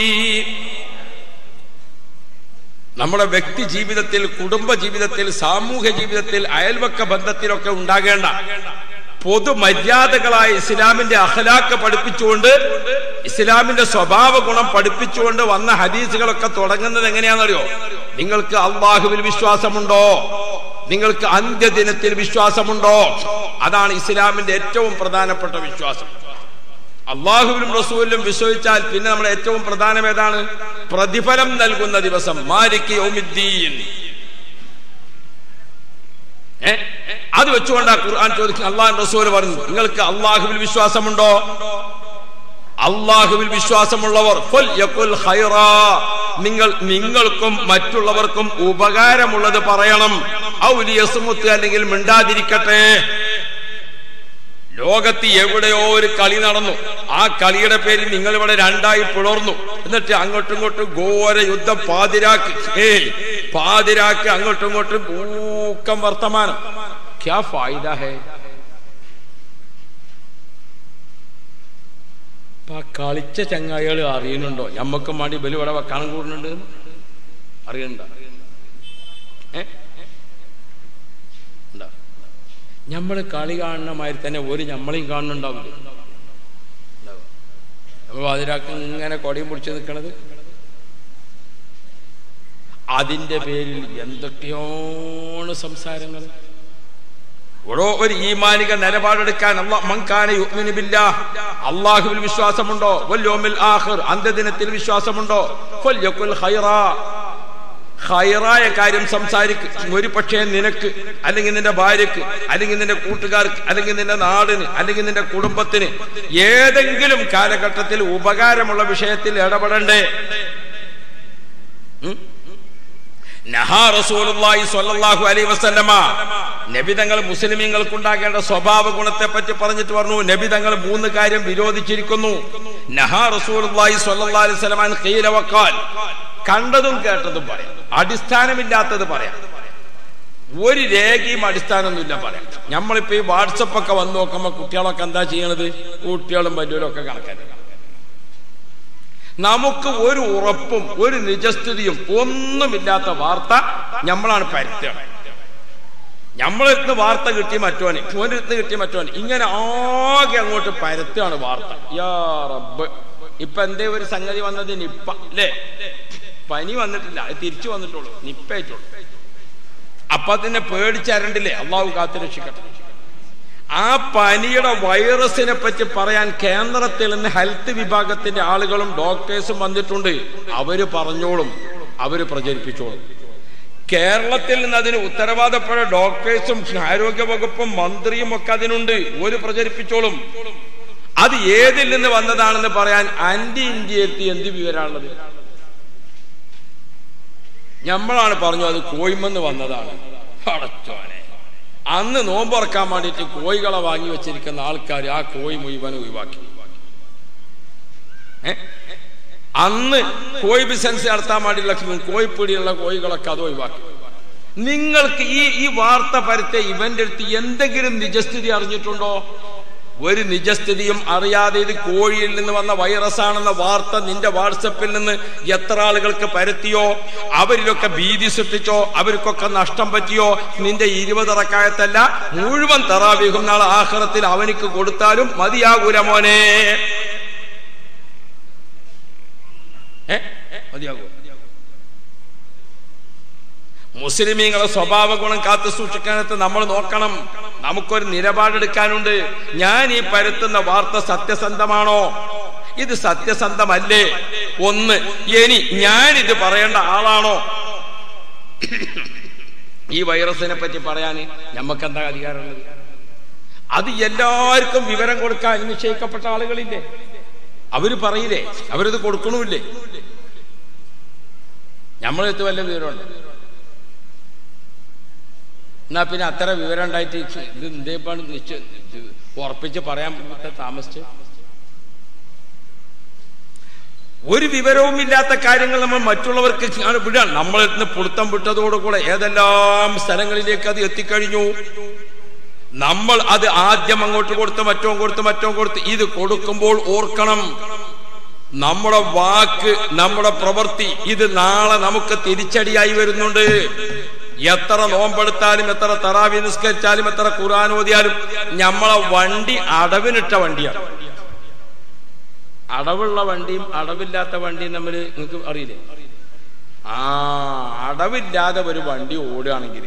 നമ്മുടെ വ്യക്തി ജീവിതത്തിൽ കുടുംബ ജീവിതത്തിൽ സാമൂഹ്യ ജീവിതത്തിൽ അയൽവക്ക ബന്ധത്തിലൊക്കെ ഉണ്ടാകേണ്ട പൊതുമര്യാദകളായ ഇസ്ലാമിന്റെ അഖലാക്ക് പഠിപ്പിച്ചുകൊണ്ട് ഇസ്ലാമിന്റെ സ്വഭാവ ഗുണം പഠിപ്പിച്ചുകൊണ്ട് വന്ന ഹദീസുകളൊക്കെ തുടങ്ങുന്നത് എങ്ങനെയാണെന്നറിയോ നിങ്ങൾക്ക് അള്ളാഹുവിൽ വിശ്വാസമുണ്ടോ നിങ്ങൾക്ക് അന്ത്യദിനത്തിൽ വിശ്വാസമുണ്ടോ അതാണ് ഇസ്ലാമിന്റെ ഏറ്റവും പ്രധാനപ്പെട്ട വിശ്വാസം അള്ളാഹുവിലും റസൂലിലും വിശ്വസിച്ചാൽ പിന്നെ നമ്മുടെ ഏറ്റവും പ്രധാനം ഏതാണ് പ്രതിഫലം നൽകുന്ന ദിവസം മാലിക് യൗമിദ്ദീൻ ഏ അത് വെച്ചുകൊണ്ടാ ഖുർആൻ ചോദിക്കും അള്ളാഹു റസൂൽ പറഞ്ഞു നിങ്ങൾക്ക് അള്ളാഹുവിൽ വിശ്വാസമുണ്ടോ അള്ളാഹുവിൽ വിശ്വാസമുള്ളവർ ഫൽ യഖുൽ ഖൈറാ നിങ്ങൾ നിങ്ങൾക്കും മറ്റുള്ളവർക്കും ഉപകാരമുള്ളത് പറയണം ഔലിയസുമുത്ത് അല്ലെങ്കിൽ മിണ്ടാതിരിക്കട്ടെ ലോകത്ത് എവിടെയോ ഒരു കളി നടന്നു ആ കളിയുടെ പേരിൽ നിങ്ങൾ ഇവിടെ രണ്ടായി പിളർന്നു എന്നിട്ട് അങ്ങോട്ടും ഇങ്ങോട്ടും ഘോര യുദ്ധം പാതിരാക്ക് ഏയ് പാതിരാക്ക് അങ്ങോട്ടും ഇങ്ങോട്ടും ഊക്കം വർത്തമാനം ക്യാ ഫായിദ ഹേ അപ്പൊ ആ കളിച്ച ചങ്ങായികൾ അറിയുന്നുണ്ടോ ഞമ്മക്കും വേണ്ടി ബലി ഇവിടെ വെക്കാനും കൂടുന്നുണ്ട് അറിയണ്ട ഏ ഉണ്ടോ? നമ്മൾ കളി കാണുന്ന മാതിരി തന്നെ ഒരു നമ്മളെയും കാണുന്നുണ്ടാവില്ല നമ്മൾ വാതിരാക്ക് ഇങ്ങനെ കൊടിയും പിടിച്ച് നിൽക്കണത് അതിന്റെ പേരിൽ എന്തൊക്കെയാണ് സംസാരങ്ങൾ ഓരോ ഒരു ഈമാനിക നിലപാടെടുക്കാൻ അല്ലാ- മൻ കാന യുഅ്മിനു ബില്ലാഹ് അള്ളാഹുവിൽ വിശ്വാസമുണ്ടോ വല്യോമിൽ ആഖിർ അന്ത്യദിനത്തിൽ വിശ്വാസമുണ്ടോ ഫൽയഖുൽ ഖൈറാ ഹൈറായ കാര്യം സംസാരിക്കും ഒരു പക്ഷേ നിനക്ക് അല്ലെങ്കിൽ നിന്റെ ഭാര്യക്ക് അല്ലെങ്കിൽ നിന്റെ കൂട്ടുകാർക്ക് അല്ലെങ്കിൽ നിന്റെ നാടിന് അല്ലെങ്കിൽ നിന്റെ കുടുംബത്തിന് ഏതെങ്കിലും കാലഘട്ടത്തിൽ ഉപകാരമുള്ള വിഷയത്തിൽ ഇടപെടണ്ടേ ഉം? നഹാ റസൂലുള്ളാഹി സ്വല്ലല്ലാഹു അലൈഹി വസല്ലമ നബി തങ്ങൾ മുസ്ലിമീങ്ങൾക്കുണ്ടാകേണ്ട സ്വഭാവ ഗുണത്തെ പറ്റി പറഞ്ഞിട്ട് പറഞ്ഞു നബി തങ്ങൾ മൂന്ന് കാര്യം വിരോധിച്ചിരിക്കുന്നു നഹാ റസൂലുള്ളാഹി സ്വല്ലല്ലാഹു അലൈഹി വസല്ലമ അൻ ഖീല വഖാൽ കണ്ടതും കേട്ടതും പറയാം അടിസ്ഥാനമില്ലാത്തത് പറയാം ഒരു രേഖയും അടിസ്ഥാനമൊന്നുമില്ല പറയാം നമ്മളിപ്പോ ഈ വാട്സപ്പ് ഒക്കെ വന്ന് നോക്കുമ്പോ കുട്ടികളൊക്കെ എന്താ ചെയ്യണത് കുട്ടികളും വലിയവരും ഒക്കെ കണക്കാക്കി നമുക്ക് ഒരു ഉറപ്പും ഒരു നിജസ്ഥിതിയും ഒന്നുമില്ലാത്ത വാർത്ത നമ്മളാണ് പരുത്തുക നമ്മളെടുത്ത് വാർത്ത കിട്ടി മറ്റോന് ഓനെടുത്ത് കിട്ടി മറ്റോന് ഇങ്ങനെ ആകെ അങ്ങോട്ട് പരത്തുകയാണ് വാർത്ത യാ റബ്ബ് ഇപ്പൊ എന്തേ ഒരു സംഗതി വന്നത് നിപ്പ അല്ലേ പനി വന്നിട്ടില്ല അത് തിരിച്ചു വന്നിട്ടുള്ളൂ നിപ്പ ആയിട്ടുള്ളൂ അപ്പൊ അതിനെ പേടിച്ചരണ്ടില്ലേ അള്ളാഹു കാത്തു രക്ഷിക്കട്ടെ ആ പനിയുടെ വൈറസിനെ പറ്റി പറയാൻ കേന്ദ്രത്തിൽ നിന്ന് ഹെൽത്ത് വിഭാഗത്തിന്റെ ആളുകളും ഡോക്ടേഴ്സും വന്നിട്ടുണ്ട് അവര് പറഞ്ഞോളും അവര് പ്രചരിപ്പിച്ചോളും കേരളത്തിൽ നിന്ന് അതിന് ഉത്തരവാദപ്പെട്ട ഡോക്ടേഴ്സും ആരോഗ്യ വകുപ്പും മന്ത്രിയും ഒക്കെ അതിനുണ്ട് ഒരു പ്രചരിപ്പിച്ചോളും അത് ഏതിൽ നിന്ന് വന്നതാണെന്ന് പറയാൻ ആന്റി ഇന്ത്യയെത്തി എന്ത് വിവരമാണുള്ളത് നമ്മളാണ് പറഞ്ഞു അത് കോയിമെന്ന് വന്നതാണ് അടച്ചോനെ അന്ന് നോമ്പുറക്കാൻ വേണ്ടിയിട്ട് കോഴികളെ വാങ്ങി വെച്ചിരിക്കുന്ന ആൾക്കാർ ആ കോഴി മുഴുവൻ ഒഴിവാക്കി ഏ? അന്ന് കോഴി ബിസിനസ് നടത്താൻ വേണ്ടിയുള്ള കോഴിപ്പീടിയുള്ള കോഴികളൊക്കെ അത് ഒഴിവാക്കി നിങ്ങൾക്ക് ഈ ഈ വാർത്ത പരത്തെ ഇവന്റെ അടുത്ത് എന്തെങ്കിലും നിജസ്ഥിതി അറിഞ്ഞിട്ടുണ്ടോ ഒരു നിജസ്ഥിതിയും അറിയാതെ ഇത് കോഴിയിൽ നിന്ന് വന്ന വൈറസ് ആണെന്ന വാർത്ത നിന്റെ വാട്സപ്പിൽ നിന്ന് എത്ര ആളുകൾക്ക് പരത്തിയോ അവരിലൊക്കെ ഭീതി സൃഷ്ടിച്ചോ അവർക്കൊക്കെ നഷ്ടം പറ്റിയോ നിന്റെ ഇരുപതിറക്കായത്തല്ല മുഴുവൻ തറാവീഹും നാളെ ആഹ്റത്തിൽ അവനിക്ക് കൊടുത്താലും മതിയാകൂല മോനെ ഏ മതിയാകൂ മുസ്ലിമീങ്ങളെ സ്വഭാവ ഗുണം കാത്തു സൂക്ഷിക്കാനത്ത് നമ്മൾ നോക്കണം നമുക്കൊരു നിലപാടെടുക്കാനുണ്ട് ഞാൻ ഈ പരത്തുന്ന വാർത്ത സത്യസന്ധമാണോ ഇത് സത്യസന്ധമല്ലേ ഒന്ന് ഇനി ഞാൻ ഇത് പറയേണ്ട ആളാണോ ഈ വൈറസിനെ പറ്റി പറയാൻ നമുക്ക് എന്താ അധികാരമുള്ളത് അത് എല്ലാവർക്കും വിവരം കൊടുക്കാൻ നിശ്ചയിക്കപ്പെട്ട ആളുകളില്ലേ അവര് പറയില്ലേ അവരിത് കൊടുക്കണമില്ലേ നമ്മളെടുത്ത് വല്ല വിവരമുണ്ട് എന്നാ പിന്നെ അത്ര വിവരം ഉണ്ടായിട്ട് ഇത് എന്തേപ്പാണ് നിശ്ച ഇത് ഉറപ്പിച്ച് പറയാൻ പറ്റാത്ത താമസിച്ച് ഒരു വിവരവും ഇല്ലാത്ത കാര്യങ്ങൾ നമ്മൾ മറ്റുള്ളവർക്ക് ആണ് വിടാൻ നമ്മളിന്ന് പുടുത്തം വിട്ടതോടുകൂടെ ഏതെല്ലാം സ്ഥലങ്ങളിലേക്ക് അത് എത്തിക്കഴിഞ്ഞു നമ്മൾ അത് ആദ്യം അങ്ങോട്ട് കൊടുത്ത് മറ്റോ കൊടുത്ത് മറ്റോ കൊടുത്ത് ഇത് കൊടുക്കുമ്പോൾ ഓർക്കണം നമ്മുടെ വാക്ക് നമ്മുടെ പ്രവൃത്തി ഇത് നാളെ നമുക്ക് തിരിച്ചടിയായി വരുന്നുണ്ട് എത്ര നോമ്പെടുത്താലും എത്ര തറാവി നിസ്കരിച്ചാലും എത്ര ഖുർആൻ ഓതിയാലും നമ്മളെ വണ്ടി അടവിനിട്ട വണ്ടിയാണ് അടവുള്ള വണ്ടിയും അടവില്ലാത്ത വണ്ടിയും തമ്മിൽ നിങ്ങൾക്ക് അറിയില്ലേ ആ അടവില്ലാതെ ഒരു വണ്ടി ഓടുകയാണെങ്കിൽ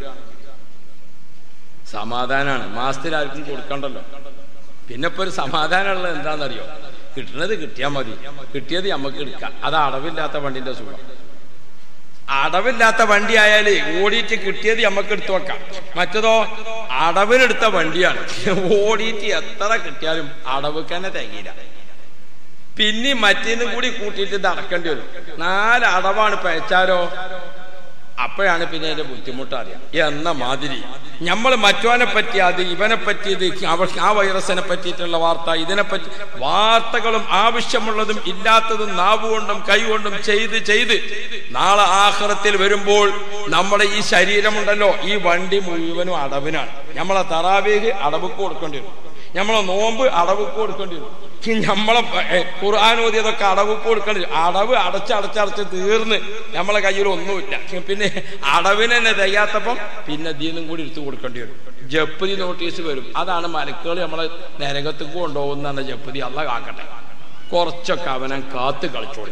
സമാധാനാണ് മാസത്തിൽ ആർക്കും കൊടുക്കണ്ടല്ലോ പിന്നെ ഇപ്പൊ ഒരു സമാധാനമുള്ളത് എന്താണെന്നറിയോ കിട്ടുന്നത് കിട്ടിയാൽ മതി കിട്ടിയത് നമുക്ക് എടുക്കാം അത് അടവില്ലാത്ത വണ്ടിന്റെ സുഖം അടവില്ലാത്ത വണ്ടി ആയാല് ഓടിയിട്ട് കിട്ടിയത് നമുക്ക് എടുത്തു വെക്കാം മറ്റതോ അടവിനെടുത്ത വണ്ടിയാണ് ഓടിയിട്ട് എത്ര കിട്ടിയാലും അടവുക്ക് തന്നെ തികയില്ല പിന്നെ മറ്റേന്നും കൂടി കൂട്ടിയിട്ട് ഇത് അടക്കേണ്ടി വരും നാല് അടവാണ് പയച്ചാലോ അപ്പോഴാണ് പിന്നെ അതിന്റെ ബുദ്ധിമുട്ട് അറിയാം എന്ന മാതിരി നമ്മൾ മറ്റവനെ പറ്റി അത് ഇവനെ പറ്റിയത് അവ ആ വൈറസിനെ പറ്റിയിട്ടുള്ള വാർത്ത ഇതിനെപ്പറ്റി വാർത്തകളും ആവശ്യമുള്ളതും ഇല്ലാത്തതും നാവുകൊണ്ടും കൈകൊണ്ടും ചെയ്ത് ചെയ്ത് നാളെ ആഹ്റത്തിൽ വരുമ്പോൾ നമ്മുടെ ഈ ശരീരമുണ്ടല്ലോ ഈ വണ്ടി മുഴുവനും അടവിനാണ് നമ്മളെ തറാവേഹ് അടവുക്ക് കൊടുക്കേണ്ടി വരും നമ്മളെ നോമ്പ് അടവ് കൊടുക്കേണ്ടി വരും നമ്മളെ ഏ, ഖുർആൻ ഓതിയതൊക്കെ അടവ് കൊടുക്കേണ്ടി വരും അടവ് അടച്ച് അടച്ചടച്ച് തീർന്ന് നമ്മളെ കയ്യിൽ ഒന്നുമില്ല പിന്നെ അടവിന് തന്നെ തികയാത്തപ്പം പിന്നെ ദീനും കൂടി എടുത്തു കൊടുക്കേണ്ടി വരും ജപ്പതി നോട്ടീസ് വരും അതാണ് മലക്കുകൾ നമ്മളെ നരകത്തേക്ക് കൊണ്ടുപോകുന്നതാണ് ജപ്പതി അല്ല കാക്കട്ടെ കുറച്ചൊക്കെ അവനെ കാത്ത് കളിച്ചോളി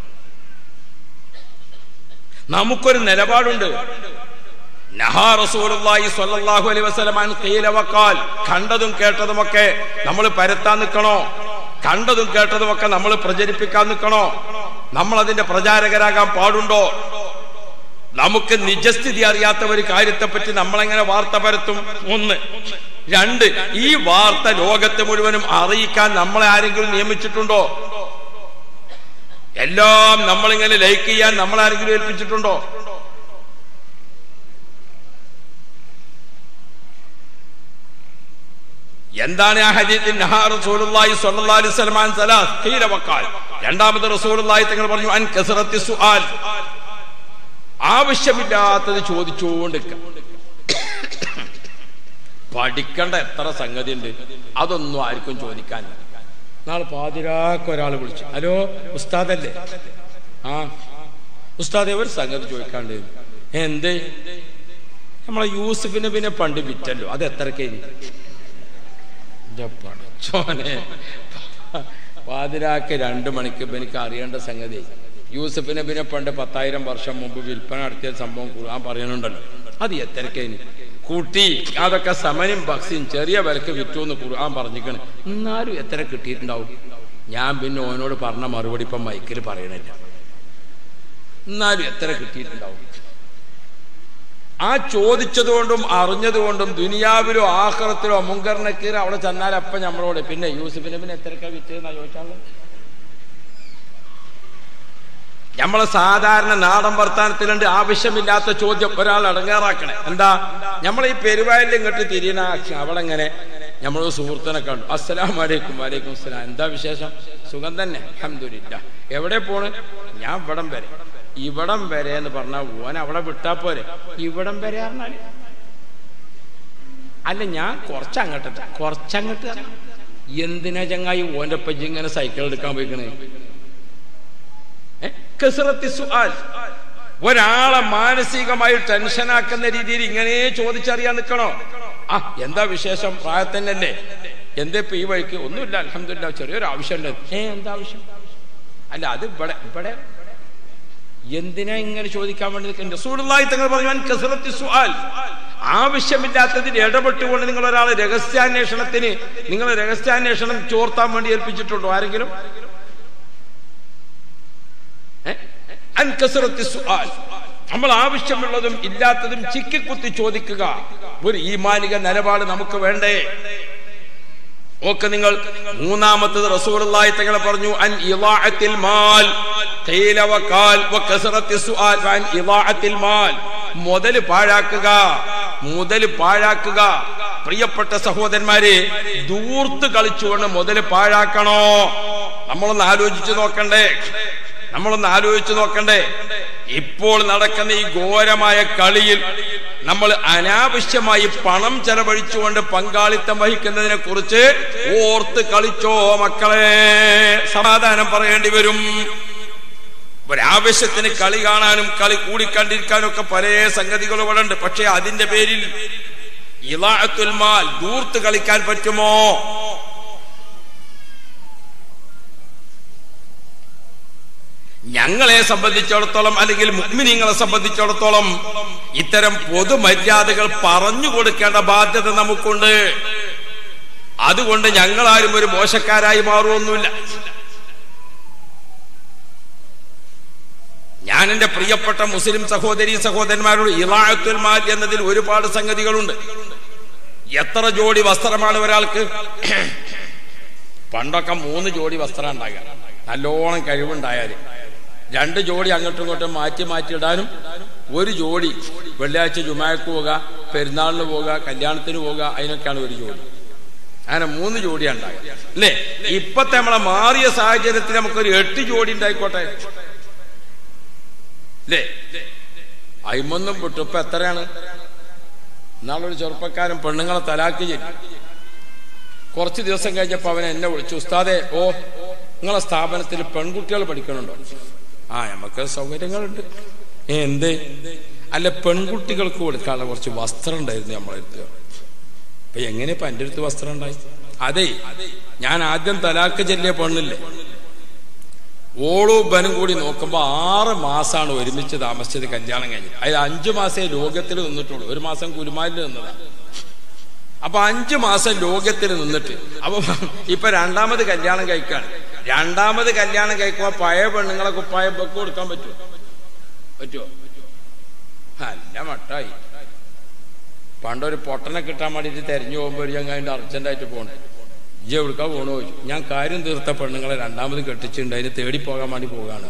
നമുക്കൊരു നിലപാടുണ്ട് നഹാ റസൂലുള്ളാഹി സ്വല്ലല്ലാഹു അലൈഹി വസല്ലം അൻ ഖീല വഖാൽ കണ്ടതും കേട്ടതുമൊക്കെ നമ്മൾ പരത്താൻ നിൽക്കണോ കണ്ടതും കേട്ടതുമൊക്കെ നമ്മൾ പ്രചരിപ്പിക്കാൻ നിൽക്കണോ നമ്മൾ അതിന്റെ പ്രചാരകരാകാൻ പാടുണ്ടോ നമുക്ക് നിജസ്ഥിതി അറിയാത്ത ഒരു കാര്യത്തെപ്പറ്റി നമ്മളെങ്ങനെ വാർത്ത പരത്തും ഒന്ന് രണ്ട് ഈ വാർത്ത ലോകത്തെ മുഴുവനും അറിയിക്കാൻ നമ്മളെ ആരെങ്കിലും നിയമിച്ചിട്ടുണ്ടോ എല്ലാം നമ്മളിങ്ങനെ ലൈക്ക് ചെയ്യാൻ നമ്മളാരെങ്കിലും ഏൽപ്പിച്ചിട്ടുണ്ടോ എന്താണ് ആ ഹദീത്തിൽ നഹാ റസൂലുള്ളാഹി സ്വല്ലല്ലാഹു അലൈഹി വസല്ലം അൻ സലാസ് ഖീല വഖാൽ രണ്ടാമത് റസൂലുള്ളാഹി തങ്ങൾ പറഞ്ഞു അൻ കസറത്തി സുആൽ ആവശ്യമില്ലാത്തത് ചോദിച്ചുകൊണ്ടിരിക്കുക പഠിക്കേണ്ട എത്ര സംഗതി ഉണ്ട് അതൊന്നും ആർക്കും ചോദിക്കാൻ നാളെ പാതിരാക്ക് ഒരാൾ വിളിച്ചു ഹലോ ഉസ്താദല്ലേ ആ ഉസ്താദെ ഒരു സംഗതി ചോദിക്കാണ്ട് എന്ത് നമ്മളെ യൂസുഫിനെ പിന്നെ പണ്ട് വിറ്റല്ലോ അത് എത്രക്കേ പഠിച്ചോനെ പാതിരാക്ക് രണ്ട് മണിക്ക് ഇപ്പൊ എനിക്ക് അറിയേണ്ട സംഗതി യൂസഫ് നബിനെ പണ്ട് പത്തായിരം വർഷം മുമ്പ് വിൽപ്പന നടത്തിയ സംഭവം ഖുർആൻ പറയുന്നുണ്ടല്ലോ അത് എത്രക്കേന് കൂട്ടി അതൊക്കെ സമനും ബക്സിയും ചെറിയ വിലക്ക് വിറ്റു എന്ന് ഖുർആൻ പറഞ്ഞിരിക്കണ് എന്നാലും എത്ര കിട്ടിയിട്ടുണ്ടാവും ഞാൻ പിന്നെ ഓനോട് പറഞ്ഞ മറുപടി ഇപ്പം മൈക്കിൽ പറയണില്ല എന്നാലും എത്ര കിട്ടിയിട്ടുണ്ടാവും ആ ചോദിച്ചതുകൊണ്ടും അറിഞ്ഞതുകൊണ്ടും ദുനിയാവിലോ ആഹ്റത്തിലോ മുങ്കറിനക്കീറ അവിടെ ചെന്നാൽ അപ്പം നമ്മളോട് പിന്നെ യൂസുഫിനെ പിന്നെ എത്രക്കാ വിറ്റെന്നാ ചോദിച്ചാൽ നമ്മളെ സാധാരണ നാടൻ വർത്താനത്തിലുണ്ട് ആവശ്യമില്ലാത്ത ചോദ്യം ഒരാൾ അടങ്ങാറാക്കണേ എന്താ നമ്മളെ ഈ പെരുവായിൽ ഇങ്ങോട്ട് തിരിയണ അവളെങ്ങനെ നമ്മൾ സുഹൃത്തിനെ കണ്ടു അസ്സലാം വലൈക്കും വലൈക്കും അസ്സലാം എന്താ വിശേഷം സുഖം തന്നെ അഹമ്മദില്ല എവിടെ പോണ് ഞാൻ ഇവിടം വരെ ഇവിടം വരെ എന്ന് പറഞ്ഞാൽ ഓൻ അവിടെ വിട്ടാ പോരെ ഇവിടം വരെ പറഞ്ഞാല് അല്ല ഞാൻ കുറച്ചങ്ങോട്ട് കുറച്ചങ്ങോട്ട് എന്തിനാ ചങ്ങായി ഓന്റെ പറ്റി ഇങ്ങനെ സൈക്കിൾ എടുക്കാൻ പോയിക്കണേ കസറത്തി സുആൽ ഒരാളെ മാനസികമായി ടെൻഷനാക്കുന്ന രീതിയിൽ ഇങ്ങനെ ചോദിച്ചറിയാൻ നിൽക്കണോ ആ എന്താ വിശേഷം പ്രായത്തന്നല്ലേ എന്താ ഇപ്പൊ ഈ വഴിക്ക് ഒന്നുമില്ല അലഹമില്ല ചെറിയൊരു ആവശ്യമുണ്ട് ഏ എന്താ ആവശ്യം അല്ല അത് ഇവിടെ ഇവിടെ എന്തിനാ ഇങ്ങനെ ചോദിക്കാൻ വേണ്ടി നിൽക്കുന്നത് റസൂലുള്ളാഹി തങ്ങൾ പറഞ്ഞു കസറത്തി സുആൽ ആവശ്യമില്ലാത്തതിൽ ഇടപെട്ടുകൊണ്ട് നിങ്ങൾ ഒരാളെ രഹസ്യാന്വേഷണത്തിന് നിങ്ങൾ രഹസ്യാന്വേഷണം ചോർത്താൻ വേണ്ടി ഏൽപ്പിച്ചിട്ടുണ്ടോ ആരെങ്കിലും അൻ കസറത്തി സുആൽ നമ്മൾ ആവശ്യമുള്ളതും ഇല്ലാത്തതും ചിക്കിക്കുത്തി ചോദിക്കുക ഒരു ഈമാനിക നിലപാട് നമുക്ക് വേണ്ടേ ഓക്കെ നിങ്ങൾ മൂന്നാമത്തത് റസൂലുള്ളാഹി തങ്ങളെ പറഞ്ഞു അൻ ഇളാഅത്തിൽ മാൽ ഖീല വഖാൽ വകസറത്തി സുആൽ അൻ ഇളാഅത്തിൽ മാൽ മുതൽ പാഴാക്കുക മുതൽ പാഴാക്കുക പ്രിയപ്പെട്ട സഹോദരന്മാരെ ദൂർത്ത് കളിച്ചുകൊണ്ട് മുതൽ പാഴാക്കണോ നമ്മളൊന്ന് ആലോചിച്ചു നോക്കണ്ടേ നമ്മളൊന്ന് ആലോചിച്ചു നോക്കണ്ടേ ഇപ്പോൾ നടക്കുന്ന ഈ ഘോരമായ കളിയിൽ നമ്മൾ അനാവശ്യമായി പണം ചെലവഴിച്ചുകൊണ്ട് പങ്കാളിത്തം വഹിക്കുന്നതിനെ കുറിച്ച് ഓർത്ത് കളിച്ചോ മക്കളെ സമാധാനം പറയേണ്ടി വരും ഒരാവശ്യത്തിന് കളി കാണാനും കളി കൂടിക്കണ്ടിരിക്കാനും ഒക്കെ പല സംഗതികളും ഇവിടെ ഉണ്ട് പക്ഷെ അതിന്റെ പേരിൽ ഇലാഅത്തുൽ മാൽ ദൂർത്ത് കളിക്കാൻ പറ്റുമോ ഞങ്ങളെ സംബന്ധിച്ചിടത്തോളം അല്ലെങ്കിൽ മുഗ്മിനിങ്ങളെ സംബന്ധിച്ചിടത്തോളം ഇത്തരം പൊതുമര്യാദകൾ പറഞ്ഞു കൊടുക്കേണ്ട ബാധ്യത നമുക്കുണ്ട് അതുകൊണ്ട് ഞങ്ങളാരും ഒരു മോശക്കാരായി മാറുമൊന്നുമില്ല ഞാൻ എന്റെ പ്രിയപ്പെട്ട മുസ്ലിം സഹോദരി സഹോദരന്മാരോട് ഇലായത്തുൽ മാൽ എന്നതിൽ ഒരുപാട് സംഗതികളുണ്ട് എത്ര ജോഡി വസ്ത്രമാണ് ഒരാൾക്ക് പണ്ടൊക്കെ മൂന്ന് ജോഡി വസ്ത്രം ഉണ്ടാകുക നല്ലോണം കഴിവുണ്ടായാൽ രണ്ട് ജോഡി അങ്ങോട്ടും ഇങ്ങോട്ടും മാറ്റി മാറ്റി ഇടാനും ഒരു ജോഡി വെള്ളിയാഴ്ച ജുമാക്ക് പോവുക പെരുന്നാളിന് പോവുക കല്യാണത്തിന് പോവുക അതിനൊക്കെയാണ് ഒരു ജോഡി അങ്ങനെ മൂന്ന് ജോഡി ഉണ്ടാകുക അല്ലേ ഇപ്പത്തെ നമ്മളെ മാറിയ സാഹചര്യത്തിൽ നമുക്കൊരു എട്ട് ജോഡി ഉണ്ടായിക്കോട്ടെ അല്ലേ അയിമൊന്നും വിട്ടു ഇപ്പൊ എത്രയാണ് നാളൊരു ചെറുപ്പക്കാരൻ പെണ്ണുങ്ങളെ തലാക്ക് ചെയ്യും കുറച്ച് ദിവസം കഴിഞ്ഞപ്പോൾ അവൻ എന്നെ വിളിച്ചു ഉസ്താദെ ഓ നിങ്ങളെ സ്ഥാപനത്തിൽ പെൺകുട്ടികൾ പഠിക്കണുണ്ടോ ആ നമുക്ക് സൗകര്യങ്ങളുണ്ട് ഏ എന്തേ അല്ല പെൺകുട്ടികൾക്ക് കൊടുക്കാനുള്ള കുറച്ച് വസ്ത്രം ഉണ്ടായിരുന്നു നമ്മളെ അടുത്ത് അപ്പൊ എങ്ങനെ ഇപ്പൊ എന്റെ അടുത്ത് വസ്ത്രം ഉണ്ടായി അതെ ഞാൻ ആദ്യം തലാക്ക് ചെല്ലിയ പെണ്ണില്ലേ ഓളും ബനും കൂടി നോക്കുമ്പോ ആറ് മാസമാണ് ഒരുമിച്ച് താമസിച്ചത് കല്യാണം കഴിഞ്ഞത് അതിൽ അഞ്ചു മാസേ ലോകത്തിൽ നിന്നിട്ടുള്ളൂ ഒരു മാസം കുരുമാലിൽ നിന്നതാ അപ്പൊ അഞ്ചു മാസം ലോകത്തിൽ നിന്നിട്ട് അപ്പൊ ഇപ്പൊ രണ്ടാമത് കല്യാണം കഴിക്കാണ് രണ്ടാമത് കല്യാണം കഴിക്കുമ്പോ പഴയ പെണ്ണുങ്ങളെ കുപ്പായ ബക്ക് കൊടുക്കാൻ പറ്റുമോ പറ്റുമോ അല്ല മട്ടായി പണ്ടൊരു പൊട്ടനെ കിട്ടാൻ വേണ്ടിയിട്ട് തെരഞ്ഞു പോകുമ്പോൾ ഞാൻ കഴിഞ്ഞിട്ട് അർജന്റായിട്ട് പോകണം ഇജ്ജ് എവിടുക്കാ പോണോ ചോദിച്ചു ഞാൻ കാര്യം തീർത്ത പെണ്ണുങ്ങളെ രണ്ടാമത് കെട്ടിച്ചിട്ടുണ്ട് അതിന് തേടി പോകാൻ വേണ്ടി പോകാണ്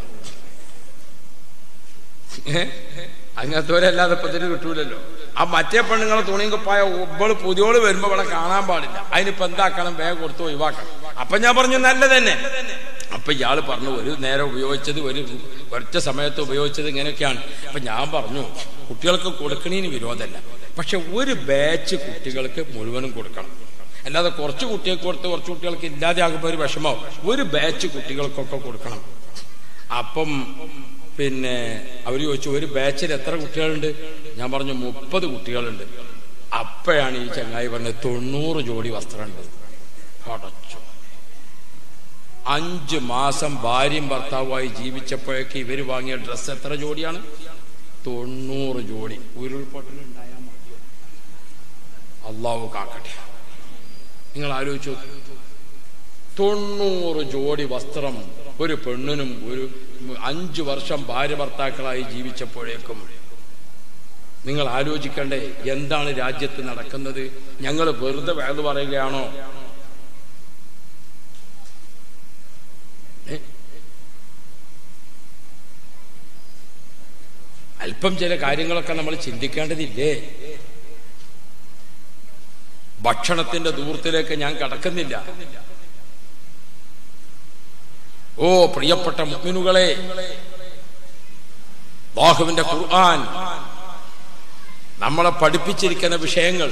അങ്ങനത്തോരല്ലാതെ ഇപ്പൊ ഇതിന് കിട്ടൂലല്ലോ ആ മറ്റേ പെണ്ണുങ്ങളെ തുണിയും കുപ്പായ ഒബ്ബള് പുതിയോള് വരുമ്പോ ഇവിടെ കാണാൻ പാടില്ല അതിനിപ്പോ എന്താക്കണം വേഗം കൊടുത്ത് ഒഴിവാക്കണം അപ്പൊ ഞാൻ പറഞ്ഞു നല്ല തന്നെ അപ്പൊ ഇയാള് പറഞ്ഞു ഒരു നേരം ഉപയോഗിച്ചത് ഒരു ഒറ്റ സമയത്ത് ഉപയോഗിച്ചത് ഇങ്ങനെയൊക്കെയാണ് അപ്പൊ ഞാൻ പറഞ്ഞു കുട്ടികൾക്ക് കൊടുക്കണീന് വിരോധമല്ല പക്ഷെ ഒരു ബാച്ച് കുട്ടികൾക്ക് മുഴുവനും കൊടുക്കണം അല്ലാതെ കുറച്ച് കുട്ടികൾക്ക് കൊടുത്ത് കുറച്ച് കുട്ടികൾക്ക് ഇല്ലാതെ ആകുമ്പോൾ ഒരു വിഷമോ ഒരു ബാച്ച് കുട്ടികൾക്കൊക്കെ കൊടുക്കണം അപ്പം പിന്നെ അവർ ചോദിച്ചു ഒരു ബാച്ചിൽ എത്ര കുട്ടികളുണ്ട് ഞാൻ പറഞ്ഞു മുപ്പത് കുട്ടികളുണ്ട് അപ്പോഴാണ് ഈ ചങ്ങായി പറഞ്ഞത് തൊണ്ണൂറ് ജോഡി വസ്ത്രമുണ്ട് അടച്ചു അഞ്ച് മാസം ഭാര്യയും ഭർത്താവുമായി ജീവിച്ചപ്പോഴേക്ക് ഇവര് വാങ്ങിയ ഡ്രസ്സ് എത്ര ജോഡിയാണ് തൊണ്ണൂറ് ജോഡി ഉരുൾപൊട്ടലുണ്ടായാൽ മതിയോ അള്ളാഹു കാക്കട്ടെ നിങ്ങൾ ആലോചിച്ചു തൊണ്ണൂറ് ജോഡി വസ്ത്രം ഒരു പെണ്ണിനും ഒരു അഞ്ചു വർഷം ഭാര്യ ഭർത്താക്കളായി ജീവിച്ചപ്പോഴേക്കും നിങ്ങൾ ആലോചിക്കണ്ടേ എന്താണ് രാജ്യത്ത് നടക്കുന്നത് ഞങ്ങൾ വെറുതെ വേദ പറയുകയാണോ ഏ? അല്പം ചില കാര്യങ്ങളൊക്കെ നമ്മൾ ചിന്തിക്കേണ്ടതില്ലേ ഭക്ഷണത്തിന്റെ ദൂരത്തിലേക്ക് ഞാൻ കടക്കുന്നില്ല ഓ പ്രിയപ്പെട്ട മുഅ്മിനുകളെ ബാഹുവിന്റെ ഖുർആൻ നമ്മളെ പഠിപ്പിച്ചിരിക്കുന്ന വിഷയങ്ങൾ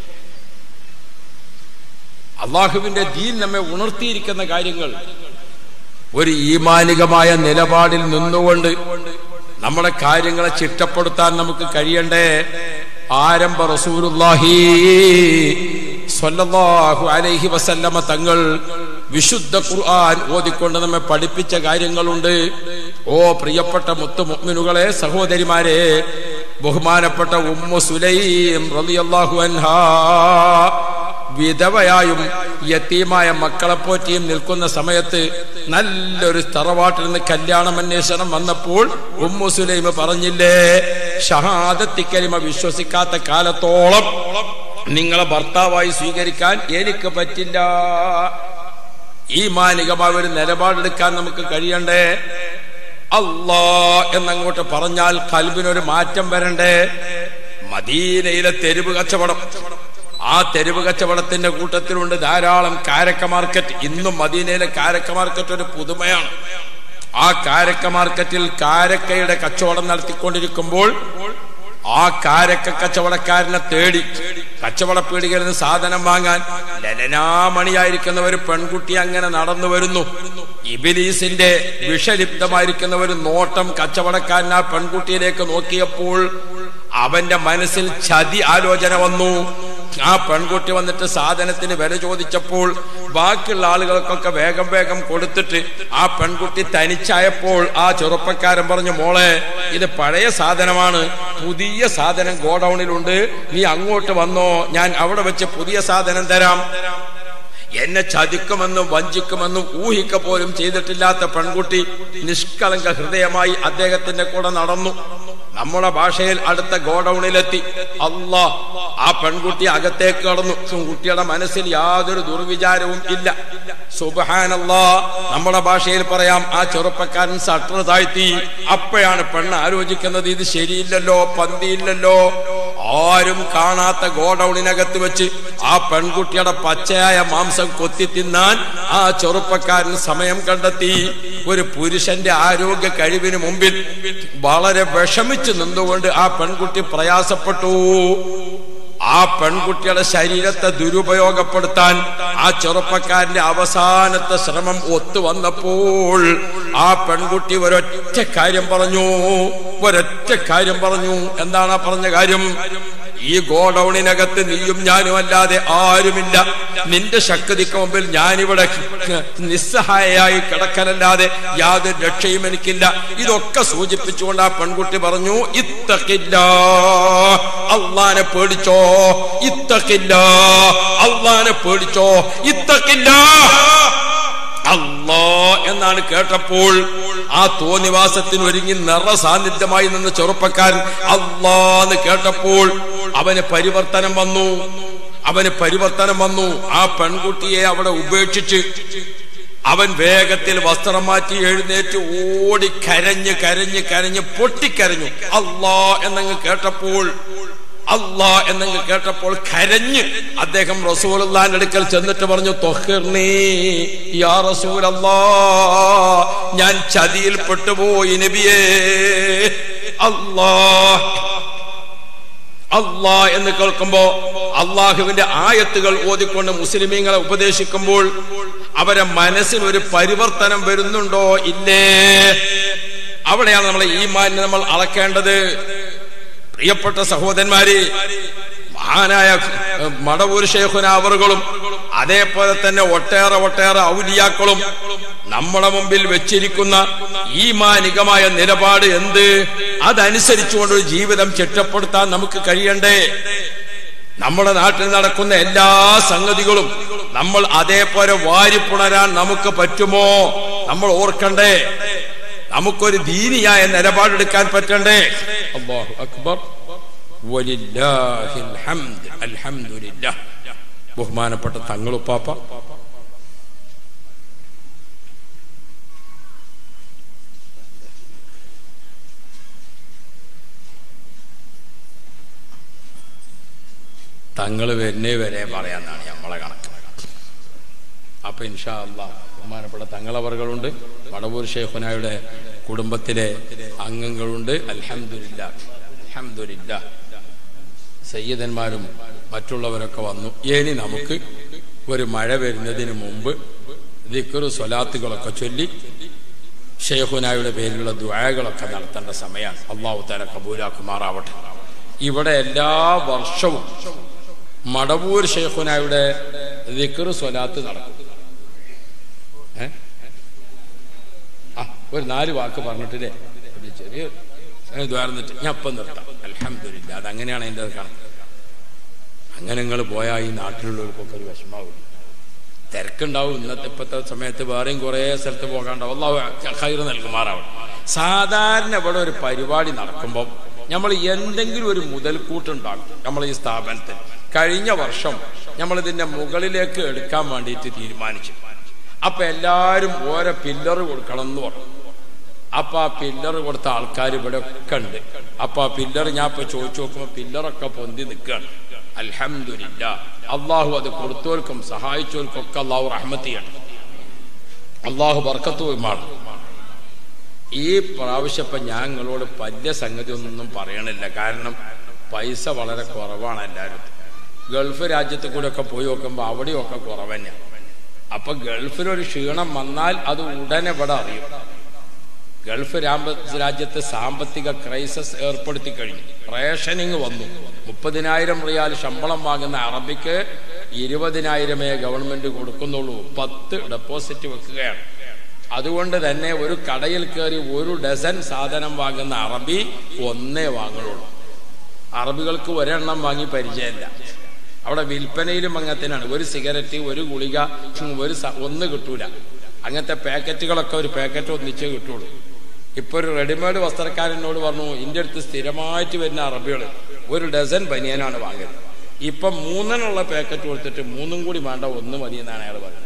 അള്ളാഹുവിന്റെ ദീൻ നമ്മെ ഉണർത്തിയിരിക്കുന്ന കാര്യങ്ങൾ ഒരു ഈമാനികമായ നിലപാടിൽ നിന്നുകൊണ്ട് നമ്മുടെ കാര്യങ്ങളെ ചിട്ടപ്പെടുത്താൻ നമുക്ക് കഴിയണ്ടേ ആരംഭ റസൂലുള്ളാഹി സ്വല്ലല്ലാഹു അലൈഹി വസല്ലമ തങ്ങൾ വിശുദ്ധ ഖുർആൻ ഓതിക്കൊണ്ട് നമ്മെ പഠിപ്പിച്ച കാര്യങ്ങളുണ്ട് ഓ പ്രിയപ്പെട്ട മുത്തു മുഅ്മിനുകളെ സഹോദരിമാരെ ബഹുമാനപ്പെട്ട ഉമ്മു സുലൈം റളിയല്ലാഹു അൻഹാ വിധവയായും യത്തീമായ മക്കളെ പോറ്റിയും നിൽക്കുന്ന സമയത്ത് നല്ലൊരു തറവാട്ടിൽ നിന്ന് കല്യാണം അന്വേഷണം വന്നപ്പോൾ ഉമ്മു സുലൈമ പറഞ്ഞില്ലേ ഷഹാദത്തിക്കരിമ വിശ്വസിക്കാത്ത കാലത്തോളം നിങ്ങളെ ഭർത്താവായി സ്വീകരിക്കാൻ എനിക്ക് പറ്റില്ല ഈ മാനികമായ ഒരു നിലപാടെടുക്കാൻ നമുക്ക് കഴിയണ്ടേ അല്ലാ എന്നങ്ങോട്ട് പറഞ്ഞാൽ കൽബിനൊരു മാറ്റം വരണ്ടേ മദീനയിലെ തെരുവ് കച്ചവടം ആ തെരുവ് കച്ചവടത്തിന്റെ കൂട്ടത്തിലുണ്ട് ധാരാളം കാരക്ക മാർക്കറ്റ് ഇന്നും മദീനയിലെ കാരക്ക മാർക്കറ്റ് ഒരു പുതുമയാണ് ആ കാരക്ക മാർക്കറ്റിൽ കാരക്കയുടെ കച്ചവടം നടത്തിക്കൊണ്ടിരിക്കുമ്പോൾ ആ കാരക്ക കച്ചവടക്കാരനെ തേടി കച്ചവട പീടികയിൽ നിന്ന് സാധനം വാങ്ങാൻ ലലനാമണിയായിരിക്കുന്ന ഒരു പെൺകുട്ടി അങ്ങനെ നടന്നു വരുന്നു ഇബിലീസിന്റെ വിഷലിപ്തമായിരിക്കുന്ന ഒരു നോട്ടം കച്ചവടക്കാരൻ ആ പെൺകുട്ടിയിലേക്ക് നോക്കിയപ്പോൾ അവന്റെ മനസ്സിൽ ചതി ആലോചന വന്നു ആ പെൺകുട്ടി വന്നിട്ട് സാധനത്തിന് വില ചോദിച്ചപ്പോൾ ബാക്കിയുള്ള ആളുകൾക്കൊക്കെ വേഗം വേഗം കൊടുത്തിട്ട് ആ പെൺകുട്ടി തനിച്ചായപ്പോൾ ആ ചെറുപ്പക്കാരൻ പറഞ്ഞു മോളെ ഇത് പഴയ സാധനമാണ് പുതിയ സാധനം ഗോഡൌണിലുണ്ട് നീ അങ്ങോട്ട് വന്നോ ഞാൻ അവിടെ വെച്ച് പുതിയ സാധനം തരാം എന്നെ ചതിക്കുമെന്നും വഞ്ചിക്കുമെന്നും ഊഹിക്ക പോലും ചെയ്തിട്ടില്ലാത്ത പെൺകുട്ടി നിഷ്കളങ്ക ഹൃദയമായി അദ്ദേഹത്തിന്റെ കൂടെ നടന്നു നമ്മുടെ ഭാഷയിൽ അടുത്ത ഗോഡൌണിലെത്തി അല്ലാ ആ പെൺകുട്ടി അകത്തേക്ക് കടന്നു കുട്ടിയുടെ മനസ്സിൽ യാതൊരു ദുർവിചാരവും ഇല്ല സുബഹാനല്ലാ നമ്മുടെ ഭാഷയിൽ പറയാം ആ ചെറുപ്പക്കാരൻ സട്ടർ താഴ്ത്തി അപ്പോഴാണ് പെണ്ണ് ആലോചിക്കുന്നത് ഇത് ശരിയില്ലല്ലോ പന്തിയില്ലല്ലോ ആരും കാണാത്ത ഗോഡൌണിനകത്ത് വെച്ച് ആ പെൺകുട്ടിയുടെ പച്ചയായ മാംസം കൊത്തി തിന്നാൻ ആ ചെറുപ്പക്കാരൻ സമയം കണ്ടെത്തി ഒരു പുരുഷന്റെ ആരോഗ്യ കഴിവിന് മുമ്പിൽ വളരെ വിഷമിച്ചു നിന്നുകൊണ്ട് ആ പെൺകുട്ടി പ്രയാസപ്പെട്ടു ആ പെൺകുട്ടിയുടെ ശരീരത്തെ ദുരുപയോഗപ്പെടുത്താൻ ആ ചെറുപ്പക്കാരന്റെ അവസാനത്തെ ശ്രമം ഒത്തു വന്നപ്പോൾ ആ പെൺകുട്ടി ഒരൊറ്റ കാര്യം പറഞ്ഞു ഒരൊറ്റ കാര്യം പറഞ്ഞു എന്താണ് ആ പറഞ്ഞ കാര്യം ഈ ഗോഡൌണിനകത്ത് നീയും ഞാനും അല്ലാതെ ആരുമില്ല നിന്റെ ശക്തിക്ക് മുമ്പിൽ ഞാനിവിടെ നിസ്സഹായയായി കിടക്കലല്ലാതെ യാതൊരു രക്ഷയും എനിക്കില്ല ഇതൊക്കെ സൂചിപ്പിച്ചുകൊണ്ട് ആ പെൺകുട്ടി പറഞ്ഞു ഇത്തക്കില്ല അള്ളാനെ പേടിച്ചോ ഇത്തക്കില്ല അള്ളാനെ പേടിച്ചോ ഇത്തക്കില്ല അല്ലാ എന്നാണ് കേട്ടപ്പോൾ ആ തോന്നിവാസത്തിന് ഒരുങ്ങി നിറ സാന്നിധ്യമായി നിന്ന ചെറുപ്പക്കാരൻ അല്ലാന്ന് കേട്ടപ്പോൾ അവന് പരിവർത്തനം വന്നു അവന് പരിവർത്തനം വന്നു ആ പെൺകുട്ടിയെ അവിടെ ഉപേക്ഷിച്ച് അവൻ വേഗത്തിൽ വസ്ത്രം മാറ്റി എഴുന്നേറ്റ് ഓടി കരഞ്ഞ് കരഞ്ഞ് കരഞ്ഞ് പൊട്ടിക്കരഞ്ഞു അല്ലാ എന്നങ്ങ് കേട്ടപ്പോൾ അല്ലാ എന്നങ്ങ് കേട്ടപ്പോൾ കരഞ്ഞ് അദ്ദേഹം റസൂലുള്ളാന്റെ അടുക്കൽ ചെന്നിട്ട് പറഞ്ഞു തൊഹിർണീ യാ റസൂലല്ലാ ഞാൻ ചതിയിൽ പെട്ടുപോയി നബിയേ അല്ലാ അല്ലാ എന്ന് കേൾക്കുമ്പോ അള്ളാഹുവിന്റെ ആയത്തുകൾ ഓതിക്കൊണ്ട് മുസ്ലിമീങ്ങളെ ഉപദേശിക്കുമ്പോൾ അവരെ മനസ്സിൽ ഒരു പരിവർത്തനം വരുന്നുണ്ടോ ഇല്ലേ അവിടെയാണ് നമ്മളെ ഈ മാനിനെ നമ്മൾ അളക്കേണ്ടത് പ്രിയപ്പെട്ട സഹോദരന്മാര് മഹാനായ മടവൂർ ഷേഖുന അവറുകളും അതേപോലെ തന്നെ ഒട്ടേറെ ഒട്ടേറെ ഔലിയാക്കളും നമ്മുടെ മുമ്പിൽ വെച്ചിരിക്കുന്ന ഈ മാനികമായ നിലപാട് എന്ത് അതനുസരിച്ചുകൊണ്ട് ഒരു ജീവിതം ചിട്ടപ്പെടുത്താൻ നമുക്ക് കഴിയണ്ടേ നമ്മുടെ നാട്ടിൽ നടക്കുന്ന എല്ലാ സംഗതികളും നമ്മൾ അതേപോലെ വാരിപ്പുണരാൻ നമുക്ക് പറ്റുമോ നമ്മൾ ഓർക്കണ്ടേ നമുക്കൊരു ദീനിയായ നിലപാടെടുക്കാൻ പറ്റണ്ടേ അല്ലാഹു അക്ബർ വലില്ലാഹിൽ ഹംദ് അൽഹംദുലില്ലാഹ് ബഹുമാനപ്പെട്ട തങ്ങളുപ്പാപ്പ തങ്ങൾ വരുന്നേ വരെ പറയാന്നാണ് നമ്മളെ കണക്ക് അപ്പൊ ഇൻഷാ അല്ലാ ബഹുമാനപ്പെട്ട തങ്ങളവറുകളുണ്ട് വടവൂർ ഷേഖുനായുടെ കുടുംബത്തിലെ അംഗങ്ങളുണ്ട് അൽഹംദുലില്ല അൽഹംദുലില്ല സയ്യിദന്മാരും മറ്റുള്ളവരൊക്കെ വന്നു ഇനി നമുക്ക് ഒരു മഴ വരുന്നതിന് മുമ്പ് ദിക്കറു സ്വലാത്തുകളൊക്കെ ചൊല്ലി ഷെയ്ഖുനായുടെ പേരിലുള്ള ദ്വായകളൊക്കെ നടത്തേണ്ട സമയമാണ് അള്ളാഹു താല കബൂലാക്കുമാറാവട്ടെ ഇവിടെ എല്ലാ വർഷവും മടവൂർ ഷെയ്ഖുനായുടെ ദിക്കറു സ്വലാത്ത് നടക്കും ഏ ആ ഒരു നാല് വാക്ക് പറഞ്ഞിട്ടില്ലേ ഒരു ചെറിയ ദ്വാരന്നിട്ട് ഞാൻ അപ്പം നിർത്താം അലഹമില്ല അതങ്ങനെയാണ് എൻ്റെ കണക്ക് അങ്ങനെ നിങ്ങൾ പോയാൽ ഈ നാട്ടിലുള്ളവർക്കൊക്കെ ഒരു വിഷമാവും തിരക്കുണ്ടാവും ഇന്നത്തെ ഇപ്പോഴത്തെ സമയത്ത് വേറെയും കുറേ സ്ഥലത്ത് പോകാണ്ടാവും അള്ളാഹു ഹൈർ നൽകുമാറാവും സാധാരണ ഇവിടെ ഒരു പരിപാടി നടക്കുമ്പോൾ നമ്മൾ എന്തെങ്കിലും ഒരു മുതൽക്കൂട്ടുണ്ടാക്കും നമ്മൾ ഈ സ്ഥാപനത്തിൽ കഴിഞ്ഞ വർഷം നമ്മൾ ഇതിന്റെ മുകളിലേക്ക് എടുക്കാൻ വേണ്ടിയിട്ട് തീരുമാനിച്ചു അപ്പൊ എല്ലാവരും ഓരോ പില്ലർ കൊടുക്കണം എന്ന് പറഞ്ഞു അപ്പൊ ആ പില്ലർ കൊടുത്ത ആൾക്കാർ ഇവിടെ ഒക്കെ ഉണ്ട് അപ്പൊ ആ പില്ലർ ഞാൻ ഇപ്പൊ ചോദിച്ചു നോക്കുമ്പോ പില്ലറൊക്കെ പൊന്തി നിൽക്കുകയാണ് അൽഹമില്ല അള്ളാഹു അത് കൊടുത്തവർക്കും സഹായിച്ചവർക്കും ഒക്കെ അള്ളാഹു റഹ്മത്ത് ചെയ്യണം അള്ളാഹു ബർക്കത്തുമാണ് ഈ പ്രാവശ്യം ഇപ്പൊ ഞാൻ നിങ്ങളോട് പല്യ സംഗതി ഒന്നും പറയണില്ല കാരണം പൈസ വളരെ കുറവാണ് എല്ലാവരും ഗൾഫ് രാജ്യത്ത് കൂടെ ഒക്കെ പോയി നോക്കുമ്പോൾ അവിടെയൊക്കെ കുറവ് തന്നെയാണ് അപ്പൊ ഗൾഫിലൊരു ക്ഷീണം വന്നാൽ അത് ഉടനെ ഇവിടെ അറിയും ഗൾഫ് രാജ്യത്ത് സാമ്പത്തിക ക്രൈസിസ് ഏർപ്പെടുത്തി കഴിഞ്ഞു റേഷനിങ് വന്നു മുപ്പതിനായിരം റിയാൽ ശമ്പളം വാങ്ങുന്ന അറബിക്ക് ഇരുപതിനായിരമേ ഗവൺമെന്റ് കൊടുക്കുന്നുള്ളൂ പത്ത് ഡെപ്പോസിറ്റ് വെക്കുകയാണ് അതുകൊണ്ട് തന്നെ ഒരു കടയിൽ കയറി ഒരു ഡസൻ സാധനം വാങ്ങുന്ന അറബി ഒന്നേ വാങ്ങുള്ളൂ അറബികൾക്ക് ഒരെണ്ണം വാങ്ങി പരിചയമില്ല അവിടെ വിൽപ്പനയിലും അങ്ങനത്തേനാണ് ഒരു സിഗരറ്റ് ഒരു ഗുളിക ഒരു ഒന്ന് കിട്ടൂല അങ്ങനത്തെ പാക്കറ്റുകളൊക്കെ ഒരു പാക്കറ്റ് ഒന്നിച്ചേ കിട്ടുള്ളൂ ഇപ്പൊ ഒരു റെഡിമെയ്ഡ് വസ്ത്രക്കാരനോട് പറഞ്ഞു ഇന്റെ അടുത്ത് സ്ഥിരമായിട്ട് വരുന്ന അറബികൾ ഒരു ഡസൻ ബനിയനാണ് വാങ്ങുന്നത് ഇപ്പൊ മൂന്നെണ്ണുള്ള പാക്കറ്റ് കൊടുത്തിട്ട് മൂന്നും കൂടി വേണ്ട ഒന്ന് മതി എന്നാണ് അയാൾ പറയുന്നത്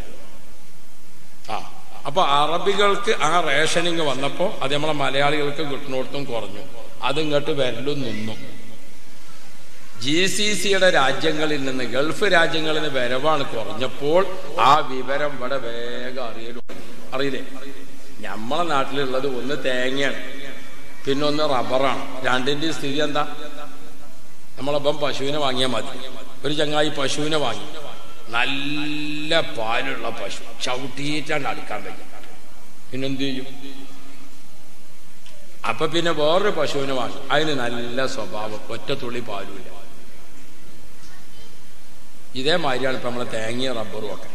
ആ അപ്പൊ അറബികൾക്ക് ആ റേഷനിങ് വന്നപ്പോ അത് നമ്മളെ മലയാളികൾക്ക് കിട്ടുന്നിടത്തും കുറഞ്ഞു അതിങ്ങോട്ട് വരലും നിന്നു ജി സി സിയുടെ രാജ്യങ്ങളിൽ നിന്ന് ഗൾഫ് രാജ്യങ്ങളിൽ നിന്ന് വരവാണ് കുറഞ്ഞപ്പോൾ ആ വിവരം ഇവിടെ വേഗം അറിയലും അറിയില്ലേ നമ്മളെ നാട്ടിലുള്ളത് ഒന്ന് തേങ്ങയാണ് പിന്നെ ഒന്ന് റബ്ബറാണ് രണ്ടിന്റെ സ്ഥിതി എന്താ നമ്മളപ്പം പശുവിനെ വാങ്ങിയാൽ മതി ഒരു ചങ്ങായി പശുവിനെ വാങ്ങി നല്ല പാലുള്ള പശു ചവിട്ടിയിട്ടാണ് അടുക്കാൻ കഴിയും പിന്നെന്ത് ചെയ്യും അപ്പൊ പിന്നെ വേറൊരു പശുവിനെ വാങ്ങി അതിന് നല്ല സ്വഭാവം ഒറ്റ തുള്ളി പാലുമില്ല ഇതേമാതിരിയാണ് ഇപ്പൊ നമ്മളെ തേങ്ങയും റബ്ബറും ഒക്കെ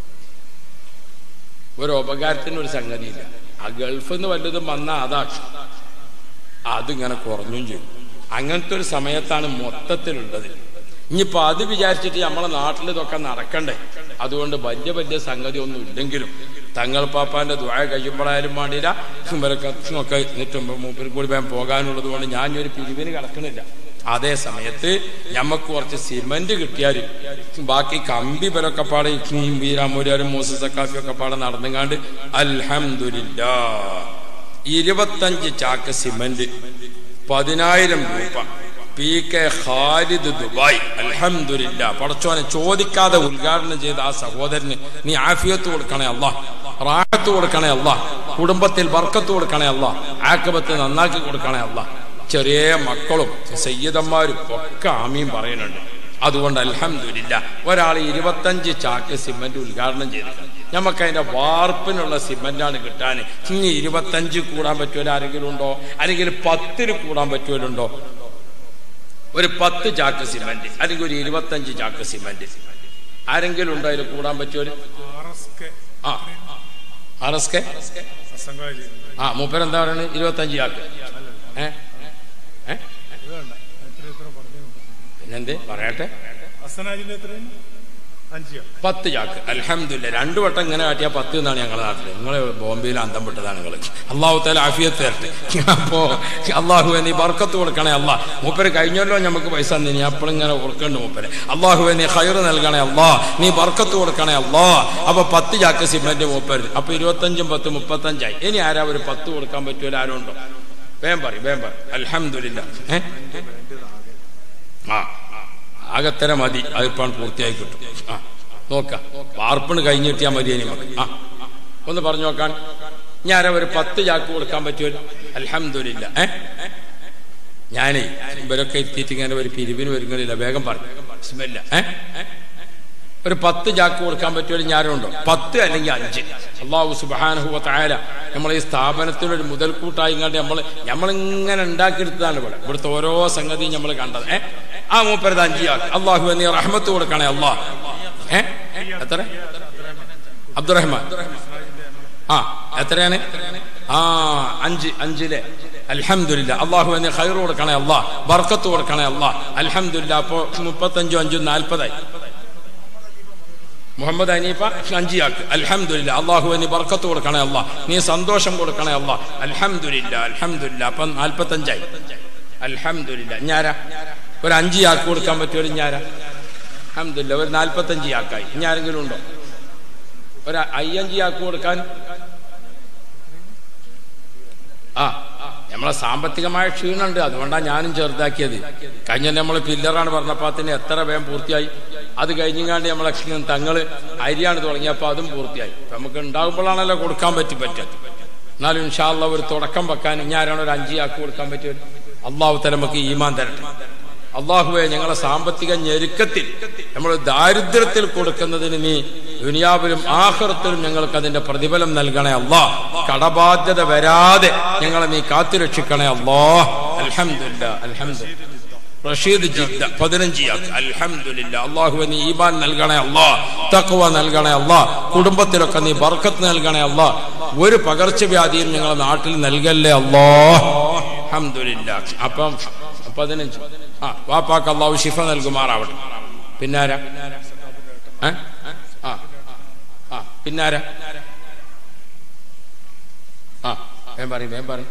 ഒരു ഉപകാരത്തിന് ഒരു സംഗതിയില്ല ആ ഗൾഫിൽ നിന്ന് വല്ലതും വന്നാൽ അതാണ് അതിങ്ങനെ കുറഞ്ഞും ചെയ്യും അങ്ങനത്തെ ഒരു സമയത്താണ് മൊത്തത്തിലുള്ളത് ഇനിയിപ്പോ അത് വിചാരിച്ചിട്ട് നമ്മളെ നാട്ടിൽ ഇതൊക്കെ നടക്കണ്ടേ അതുകൊണ്ട് വലിയ വലിയ സംഗതി ഒന്നും ഇല്ലെങ്കിലും തങ്ങൾ പാപ്പാന്റെ ദ്വായ കഴിയുമ്പോഴായാലും വേണ്ടിയില്ല ഇവരൊക്കെ ഒക്കെ നിറ്റുമ്പോൾ മൂപ്പര് കൂടി വേഗം പോകാനുള്ളത് കൊണ്ട് ഞാൻ ഒരു പിരിവിന് കിടക്കണില്ല അതേ സമയത്ത് ഞമ്മക്ക് കുറച്ച് സിമന്റ് കിട്ടിയാൽ ബാക്കി കമ്പി ഇവരൊക്കെ പാടെ വീരാമൂര്യാരും മൂസ സക്കാഫി ഒക്കെ പാടെ നടന്നുകാണ്ട് അൽഹംദുലില്ലാ ഇരുപത്തഞ്ച് ചാക്ക് സിമന്റ് പതിനായിരം രൂപ പി കെ ഖാലിദ് ദുബായ് അൽഹംദുലില്ല പടച്ചോനെ ചോദിക്കാതെ ഉദ്ഘാടനം ചെയ്ത ആ സഹോദരന് നീ ആഫിയത്ത് കൊടുക്കണേ അല്ല റാഹത്ത് കൊടുക്കണേ അല്ല കുടുംബത്തിൽ ബർക്കത്ത് കൊടുക്കണേ അല്ല ആക്കബത്ത് നന്നാക്കി കൊടുക്കണേ അല്ല ചെറിയ മക്കളും സയ്യിദന്മാരും ഒക്കെ ആമീൻ പറയുന്നുണ്ട് അതുകൊണ്ട് അൽഹംദുലില്ല ഒരാൾ ഇരുപത്തഞ്ച് ചാക്ക് സിമന്റ് ഉദ്ഘാടനം ചെയ്തിട്ടുണ്ട് നമുക്ക് അതിന്റെ വാർപ്പിനുള്ള സിമന്റാണ് കിട്ടാൻ ഇനി ഇരുപത്തഞ്ച് കൂടാൻ പറ്റുമല്ലോ ആരെങ്കിലും ഉണ്ടോ അല്ലെങ്കിൽ പത്തിന് കൂടാൻ പറ്റുമല്ലോ ഒരു പത്ത് ചാക്ക് സിമന്റ് അല്ലെങ്കിൽ ഒരു ഇരുപത്തഞ്ച് ചാക്ക് സിമന്റ് ആരെങ്കിലും ഉണ്ടോ അതിൽ കൂടാൻ പറ്റുമല്ലോ ആർഎസ്കെ ആ ആർ എസ് കെ അസംഗായ ചെയ്യുന്നത് ആ മൂപ്പരെന്താ പറയുന്നത് ഇരുപത്തഞ്ച് ചാക്ക് ഏ ഏ ഇത് വേണ്ട എത്ര എത്ര പറഞ്ഞു പിന്നെന്തേ പറയട്ടെ അസനാജിന്റെ എത്രയും അഞ്ചിയോ പത്ത് ചാക്ക് അൽഹംദുലില്ലാ രണ്ടു വട്ടം ഇങ്ങനെ കാട്ടിയാ പത്ത് എന്നാണ് ഞങ്ങളുടെ നാട്ടില് നിങ്ങള് ബോംബെയിൽ അന്തം വിട്ടതാണ് നിങ്ങൾ അള്ളാഹു തല ആഫിയത്ത് തരട്ടെ അപ്പോ അള്ളാഹു നീ ബർക്കത്ത് കൊടുക്കണേ അല്ലാ മൂപ്പര് കഴിഞ്ഞല്ലോ നമുക്ക് പൈസ നീ അപ്പോഴും ഇങ്ങനെ ഓർക്കണ്ട് മൂപ്പര് അള്ളാഹു നീ ഹൈർ നൽകണേ അല്ലാ നീ ബർക്കത്ത് കൊടുക്കണേ അല്ലാ അപ്പൊ പത്ത് ചാക്ക് സിമെന്റ് മൂപ്പര് അപ്പൊ ഇരുപത്തഞ്ചും പത്ത് മുപ്പത്തഞ്ചായി ഇനി ആരാ ഒരു പത്ത് കൊടുക്കാൻ പറ്റുമല്ലോ ആരും ഉണ്ടോ വേം പറയും വേം പറയും അൽഹംദുലില്ല ഏ ആ ആകത്തര മതി അതിപ്പാണ് പൂർത്തിയായി കിട്ടും ആ നോക്കാം വാർപ്പിന് കഴിഞ്ഞിട്ടിയാ മതി ഇനി നമുക്ക് ആ ഒന്ന് പറഞ്ഞു നോക്കാൻ ഞാനാ ഒരു പത്ത് ചാക്ക് കൊടുക്കാൻ പറ്റുമല്ലോ അൽഹംദുലില്ല ഏ ഞാനേ ഇവരൊക്കെ എത്തിയിട്ട് ഇങ്ങനെ ഒരു പിരിവിന് വരുന്നില്ല വേഗം പറഞ്ഞു ബിസ്മില്ലാ. ഏ ഒരു പത്ത് ചാക്ക് കൊടുക്കാൻ പറ്റുമല്ലോ ഞാനുണ്ടോ പത്ത് അല്ലെങ്കിൽ അഞ്ച് അള്ളാഹു സുബാനഹുവ താര നമ്മൾ ഈ സ്ഥാപനത്തിനൊരു മുതൽക്കൂട്ടായി കണ്ട് നമ്മൾ നമ്മളിങ്ങനെ ഉണ്ടാക്കിയെടുത്തതാണ് ഇവിടെ ഇവിടുത്തെ ഓരോ സംഗതിയും നമ്മൾ കണ്ടത് ഏ ആ മൂപ്പരത് അഞ്ച് ചാക്ക് അള്ളാഹു നീ റഹ്മത്ത് കൊടുക്കണേ അള്ളാഹ് ഏ എത്ര അബ്ദുറഹ്മാൻ ആ എത്രയാണ് ആ അഞ്ച് അഞ്ചിലെ അൽഹംദുലില്ല അള്ളാഹു എന്നെ ഖൈർ കൊടുക്കണേ അല്ലാ ബർക്കത്ത് കൊടുക്കണേ അല്ലാ അൽഹംദുലില്ല അപ്പോ മുപ്പത്തഞ്ചും അഞ്ചും നാൽപ്പതായി മുഹമ്മദ് അനീഫ അഞ്ചിയാക്ക് അൽഹംദുലില്ല അള്ളാഹു നീ ബർക്കത്ത് കൊടുക്കണേ അല്ലാ നീ സന്തോഷം കൊടുക്കണേ അല്ലാ അൽഹംദുലില്ല അൽഹംദുലില്ല അപ്പം നാൽപ്പത്തഞ്ചായി അൽഹംദുലില്ല ഞാരാ ഒരു അഞ്ച് ചാക്ക് കൊടുക്കാൻ പറ്റുമോ ഞാരാ അൽഹംദുലില്ല ഒരു നാൽപ്പത്തഞ്ച് ചാക്കായി ഇനി ആരെങ്കിലും ഉണ്ടോ ഒരു അയ്യഞ്ച് ചാക്ക് കൊടുക്കാൻ ആ നമ്മളെ സാമ്പത്തികമായ ക്ഷീണുണ്ട് അതുകൊണ്ടാണ് ഞാനും ചെറുതാക്കിയത് കഴിഞ്ഞ നമ്മൾ പില്ലറാണ് പറഞ്ഞപ്പോൾ അതിന് എത്ര വേഗം പൂർത്തിയായി അത് കഴിഞ്ഞാണ്ട് നമ്മളെ തങ്ങള് അരിയാണ് തുടങ്ങിയപ്പോൾ അതും പൂർത്തിയായി ഇപ്പൊ നമുക്ക് ഉണ്ടാകുമ്പോഴാണല്ലോ കൊടുക്കാൻ പറ്റി പറ്റുക എന്നാലും ഇൻഷാല്ല ഒരു തുടക്കം വെക്കാൻ ഇനി ആരാണ് ഒരു അഞ്ച് ആക്ക് കൊടുക്കാൻ പറ്റുമോ അള്ളാഹു തല നമുക്ക് ഈമാൻ തരട്ടെ അള്ളാഹുവെ ഞങ്ങളെ സാമ്പത്തിക ഞെരുക്കത്തിൽ നമ്മൾ ദാരിദ്ര്യത്തിൽ കൊടുക്കുന്നതിന് നീ ദുനിയാവിലും ആഹ്റത്തിലും ഞങ്ങൾക്ക് അതിന്റെ പ്രതിഫലം നൽകണേ അല്ലാ കടബാധ്യത വരാതെ ഞങ്ങളെ നീ കാത്തുരക്ഷിക്കണേ അല്ലാ അൽഹംദുലില്ല അൽഹംദു റഷീദ് ജിദ്ദ പതിനഞ്ച് അൽഹംദുലില്ല അള്ളാഹു നീ ഈമാൻ നൽകണേ അല്ലാ തക്വ നൽകണേ അല്ലാ കുടുംബത്തിലൊക്കെ നീ ബർക്കത്ത് നൽകണേ അല്ലാ ഒരു പകർച്ചവ്യാധിയും ഞങ്ങളെ നാട്ടിൽ നൽകല്ലേ അല്ലാ അൽഹംദുലില്ല അപ്പം പതിനഞ്ച് ആ വാപ്പാക്ക് അള്ളാഹു ശിഫ നൽകുമാറാവട്ടെ പിന്നാരാ ഏ? ആ ആ പിന്നാരാ ആ വേം പറയും വേം പറയും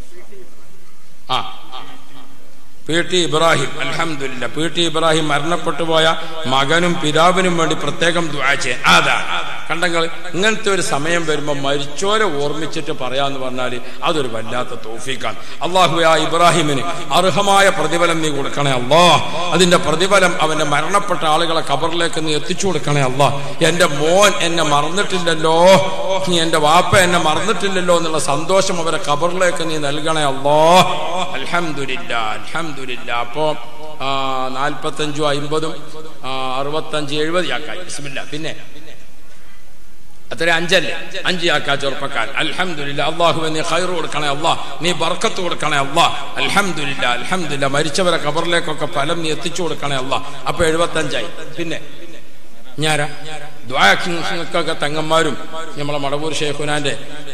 ആ പി ടി ഇബ്രാഹിം അൽഹംദുലില്ല പി ടി ഇബ്രാഹിം മരണപ്പെട്ടു പോയ മകനും പിതാവിനും വേണ്ടി പ്രത്യേകം ദുആ ചെയ്യാൻ അതാണ് കണ്ടങ്ങൾ ഇങ്ങനത്തെ ഒരു സമയം വരുമ്പോൾ മരിച്ചോരെ ഓർമ്മിച്ചിട്ട് പറയാന്ന് പറഞ്ഞാൽ അതൊരു വല്ലാത്ത തോഫീക്കാണ് അള്ളാഹു ആ ഇബ്രാഹിമിന് അർഹമായ പ്രതിഫലം നീ കൊടുക്കണേ അല്ലാ അതിന്റെ പ്രതിഫലം അവന്റെ മരണപ്പെട്ട ആളുകളെ കബറിലേക്ക് നീ എത്തിച്ചു കൊടുക്കണേ അല്ലാ എന്റെ മോൻ എന്നെ മറന്നിട്ടില്ലല്ലോ നീ എന്റെ വാപ്പ എന്നെ മറന്നിട്ടില്ലല്ലോ എന്നുള്ള സന്തോഷം അവരെ കബറിലേക്ക് നീ നൽകണേ അല്ലാ അൽഹംദുലില്ല അൽഹംദുലില്ല അപ്പോ ആ, നാൽപ്പത്തഞ്ചും അമ്പതും ആ, അറുപത്തഞ്ച് എഴുപത് ചാക്കായി ബിസ്മില്ല പിന്നെ അത്ര അഞ്ചല്ലേ അഞ്ച് ചാക്കാ ചെറുപ്പക്കാരൻ അൽഹംദുലില്ല അള്ളാഹു നീ ഖൈർ കൊടുക്കണേ അള്ളാ നീ ബർക്കത്ത് കൊടുക്കണേ അള്ളാ അൽഹംദുലില്ല അൽഹംദുലില്ല മരിച്ചവരെ കബറിലേക്കൊക്കെ ഫലം നീ എത്തിച്ചു കൊടുക്കണേ അള്ളാ അപ്പൊ എഴുപത്തഞ്ചായി പിന്നെ ഞാരാ ദ്വായക്കൊക്കെ തങ്ങന്മാരും നമ്മളെ മടവൂർ ഷേഖുനാന്റെ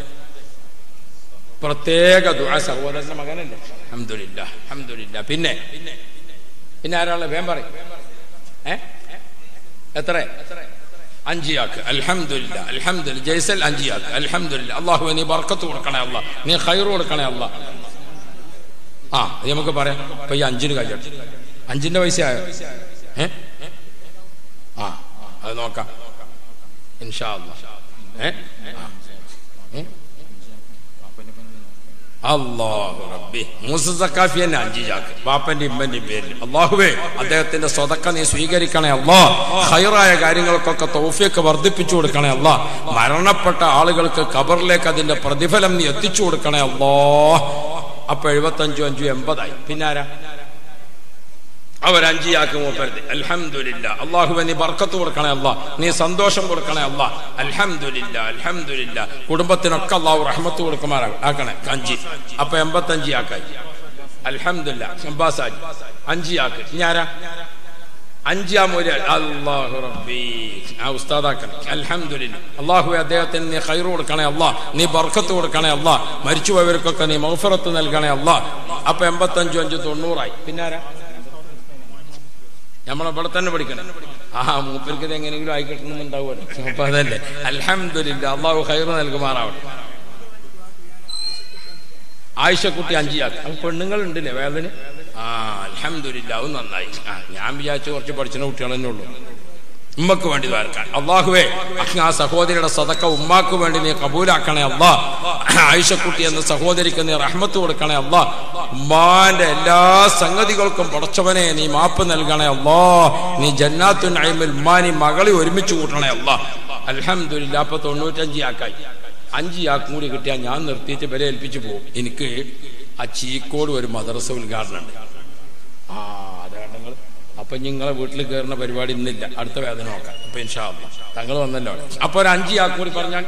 പ്രത്യേക ദുആ സഹോദരന്റെ മകനല്ലേ അഹമ്മദില്ല അഹമ്മദില്ല പിന്നെ പിന്നെ ആരാളെ വേം പറയും ഏ എത്ര അഞ്ചിയാക്ക് അൽഹംദുലില്ല അൽഹംദുലില്ല ജയ്സൽ അഞ്ചിയാക്ക് അൽഹംദുലില്ല അള്ളാഹു നീ ബർക്കത്ത് കൊടുക്കണേ അല്ല നീ ഖൈർ കൊടുക്കണേ അല്ല ആ അത് നമുക്ക് പറയാം ഇപ്പൊ ഈ അഞ്ചിന് കഴിയട്ടെ അഞ്ചിന്റെ പൈസ ആയോ ഏ ആ അത് നോക്കാം ഇൻഷാ അല്ലാ ഏ ആ. ഏ? അള്ളാഹു റബ്ബി മൂസ സക്കാഫി തന്നെ അഞ്ച് ചാക്ക് ബാപ്പന്റെ ഇമ്മന്റെയും പേരിൽ അള്ളാഹുവേ അദ്ദേഹത്തിന്റെ സ്വതക്ക നീ സ്വീകരിക്കണേ അല്ലാ ഹൈറായ കാര്യങ്ങൾക്കൊക്കെ തൗഫിയൊക്കെ വർദ്ധിപ്പിച്ചു കൊടുക്കണേ അല്ലാ മരണപ്പെട്ട ആളുകൾക്ക് കബറിലേക്ക് അതിന്റെ പ്രതിഫലം നീ എത്തിച്ചു കൊടുക്കണേ അല്ലാ അപ്പൊ എഴുപത്തഞ്ചും അഞ്ചും എൺപതായി പിന്നാരാ അവരഞ്ച് ചാക്ക് മൂപ്പരുത് അൽഹംദുലില്ല അള്ളാഹുവെ നീ ബർക്കത്ത് കൊടുക്കണേ അല്ല നീ സന്തോഷം കൊടുക്കണേ അല്ല അൽഹംദുലില്ല അൽഹംദുലില്ല കുടുംബത്തിനൊക്കെ അള്ളാഹു റഹ്മത്ത് കൊടുക്കുമാറാകും ആക്കണേ അഞ്ച് അപ്പൊ എൺപത്തഞ്ച് ആക്കായി അൽഹംദുലില്ല ഷംബാസാജ് അഞ്ച് ആക്ക് ഞാരാ അഞ്ചാം ഒരു അള്ളാഹു റബ്ബി ആ ഉസ്താദാക്കണം അൽഹംദുലില്ല അള്ളാഹു അദ്ദേഹത്തിന് നീ ഖൈർ കൊടുക്കണേ അല്ലാ നീ ബർക്കത്ത് കൊടുക്കണേ അല്ലാ മരിച്ചുപോയവർക്കൊക്കെ നീ മൗഫറത്ത് നൽകണേ അല്ലാ അപ്പൊ എൺപത്തഞ്ചും അഞ്ചും തൊണ്ണൂറായി പിന്നാരാ നമ്മളിവിടെ തന്നെ പഠിക്കണം ആ മൂപ്പർക്ക് ഇത് എങ്ങനെയെങ്കിലും ആയി കിട്ടണമെന്നുണ്ടാവുമല്ലോ അപ്പൊ അതല്ലേ അൽഹംദുലില്ല അള്ളാഹു ഖൈർ നൽകുമാറാവട്ടെ ആയിഷക്കുട്ടി അഞ്ചിയാക്കി അത് പെണ്ണുങ്ങൾ ഉണ്ടല്ലേ വേദന ആ അൽഹംദുലില്ല അത് നന്നായി ആ ഞാൻ വിചാരിച്ചു കുറച്ച് പഠിച്ചിന കുട്ടികൾ തന്നെ ഉള്ളൂ ഉമ്മക്ക് വേണ്ടി ദ്വാരക്കാൻ അള്ളാഹുവേ അങ്ങ് ആ സഹോദരിയുടെ സതക്ക ഉമ്മാക്ക് വേണ്ടി നീ കബൂലാക്കണേ അള്ളാ ആയിഷക്കുട്ടി എന്ന സഹോദരിക്ക് നീ റഹ്മത്ത് കൊടുക്കണേ അള്ളാ ഉമ്മാന്റെ എല്ലാ സംഗതികൾക്കും പടച്ചവനെ നീ മാപ്പ് നൽകണേ അള്ളാ നീ ജന്നാത്തു നൈമിൽ ഉമ്മാനി മകളി ഒരുമിച്ച് കൂട്ടണേ അള്ളാ അൽഹംദുലില്ല അപ്പൊ തൊണ്ണൂറ്റഞ്ച് ആക്കായി അഞ്ച് ആക്കും കൂടി കിട്ടിയാൽ ഞാൻ നിർത്തിയിട്ട് വില ഏൽപ്പിച്ചു പോകും എനിക്ക് ആ ചീക്കോട് ഒരു മദ്രസ ഉദ്ഘാടനം ഉണ്ട് ആ അതാണ് നിങ്ങൾ അപ്പൊ നിങ്ങളെ വീട്ടിൽ കയറുന്ന പരിപാടി ഇന്നില്ല അടുത്ത വേദന നോക്കാം അപ്പൊ ഇൻഷാ അല്ലാ. തങ്ങൾ വന്നല്ലോ അവിടെ. അപ്പൊ ഒരു അഞ്ച് ആക്കും കൂടി പറഞ്ഞാൽ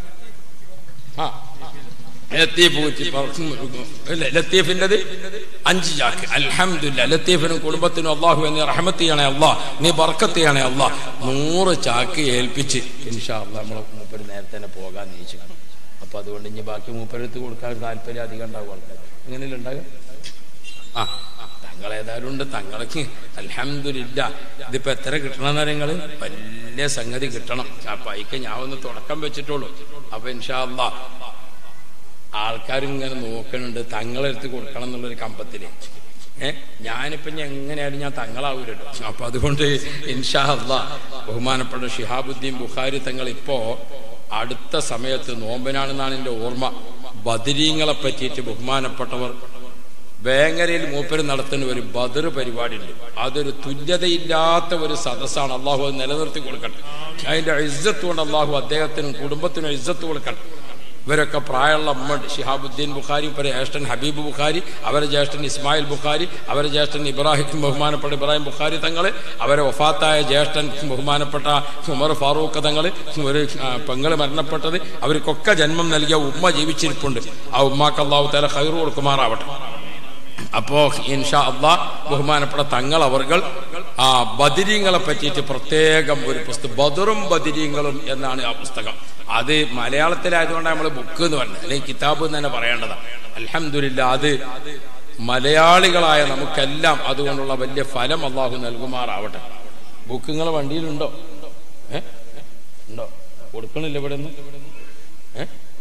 ആ ലത്തീഫ് കുറ്റി ഇല്ല ലത്തീഫിൻ്റെത് അഞ്ച് ചാക്ക് അൽഹംദുലില്ല ലത്തീഫിനും കുടുംബത്തിനും അള്ളാഹു നീ റഹ്മത്ത് ചെയ്യണേ അല്ലാ നീ ബർക്കത്ത് ചെയ്യണേ അല്ലാ നൂറ് ചാക്ക് ഏൽപ്പിച്ച് ഇൻഷാ അല്ലാ നമ്മളെ മൂപ്പര് നേരത്തെ തന്നെ പോകാൻ നീച്ചു അപ്പൊ അതുകൊണ്ട് ഇനി ബാക്കി മൂപ്പരത്ത് കൊടുക്കാൻ ഒരു താല്പര്യം അധികം ഉണ്ടാവും ആൾക്കാർ എങ്ങനെയല്ല ഉണ്ടാകുക ആ തങ്ങൾ ഏതായാലും ഉണ്ട് തങ്ങൾക്ക് അൽഹംദുലില്ല ഇതിപ്പോ എത്ര കിട്ടണമെന്ന് നിങ്ങള് വലിയ സംഗതി കിട്ടണം ആ പൈക്ക് ഞാൻ ഒന്ന് തുടക്കം വെച്ചിട്ടുള്ളൂ അപ്പൊ ഇൻഷാ അല്ലാ ആൾക്കാരും ഇങ്ങനെ നോക്കണുണ്ട് തങ്ങളെടുത്ത് കൊടുക്കണം എന്നുള്ളൊരു കമ്പത്തില് ഏ ഞാനിപ്പോ ഇനി എങ്ങനെയായാലും ഞാൻ തങ്ങളാവൂലല്ലോ അപ്പൊ അതുകൊണ്ട് ഇൻഷാ അല്ലാ ബഹുമാനപ്പെട്ട ഷിഹാബുദ്ദീൻ ബുഖാരി തങ്ങൾ ഇപ്പോ അടുത്ത സമയത്ത് നോമ്പനാണെന്നാണ് എന്റെ ഓർമ്മ ബദരീങ്ങളെ പറ്റിയിട്ട് ബഹുമാനപ്പെട്ടവർ വേങ്ങരയിൽ മൂപ്പര് നടത്തുന്ന ഒരു ബദർ പരിപാടിയുണ്ട് അതൊരു തുല്യതയില്ലാത്ത ഒരു സദസ്സാണ് അള്ളാഹു അത് നിലനിർത്തി കൊടുക്കട്ടെ അതിന്റെ ഇജ്ജത്ത് കൊണ്ട് അള്ളാഹു അദ്ദേഹത്തിനും കുടുംബത്തിനും ഇജ്ജത്ത് കൊടുക്കണം ഇവരൊക്കെ പ്രായമുള്ള അമ്മ ഷിഹാബുദ്ദീൻ ബുഖാരി ഇവരെ ജ്യേഷ്ഠൻ ഹബീബ് ബുഖാരി അവരെ ജ്യേഷ്ഠൻ ഇസ്മായിൽ ബുഖാരി അവരെ ജ്യേഷ്ഠൻ ഇബ്രാഹിം ബഹുമാനപ്പെട്ട ഇബ്രാഹിം ബുഖാരി തങ്ങള് അവരെ വഫാത്തായ ജ്യേഷ്ഠൻ ബഹുമാനപ്പെട്ട ഉമർ ഫാറൂഖ് തങ്ങള് ഒരു ആ, പെങ്ങള് മരണപ്പെട്ടത് അവർക്കൊക്കെ ജന്മം നൽകിയ ഉമ്മ ജീവിച്ചിരിപ്പുണ്ട് ആ ഉമ്മാക്ക് അള്ളാഹു തല ഹൈറു കൊടുക്കുമാറാവട്ടെ അപ്പോ ഇൻഷാ അള്ളാ ബഹുമാനപ്പെട്ട തങ്ങൾ അവർകൾ ആ ബദിരീങ്ങളെ പറ്റിയിട്ട് പ്രത്യേകം ഒരു പുസ്തകം ബദറും ബദിരീങ്ങളും എന്നാണ് ആ പുസ്തകം അത് മലയാളത്തിലായതുകൊണ്ടാണ് നമ്മൾ ബുക്ക് എന്ന് പറഞ്ഞത് അല്ലെങ്കിൽ കിതാബ് എന്ന് തന്നെ പറയേണ്ടതാണ് അൽഹംദുലില്ല അത് മലയാളികളായ നമുക്കെല്ലാം അതുകൊണ്ടുള്ള വലിയ ഫലം അള്ളാഹു നൽകുമാറാവട്ടെ ബുക്ക് നിങ്ങളെ വണ്ടിയിലുണ്ടോ ഏ ഉണ്ടോ കൊടുക്കണില്ല ഇവിടെ നിന്ന് ഏ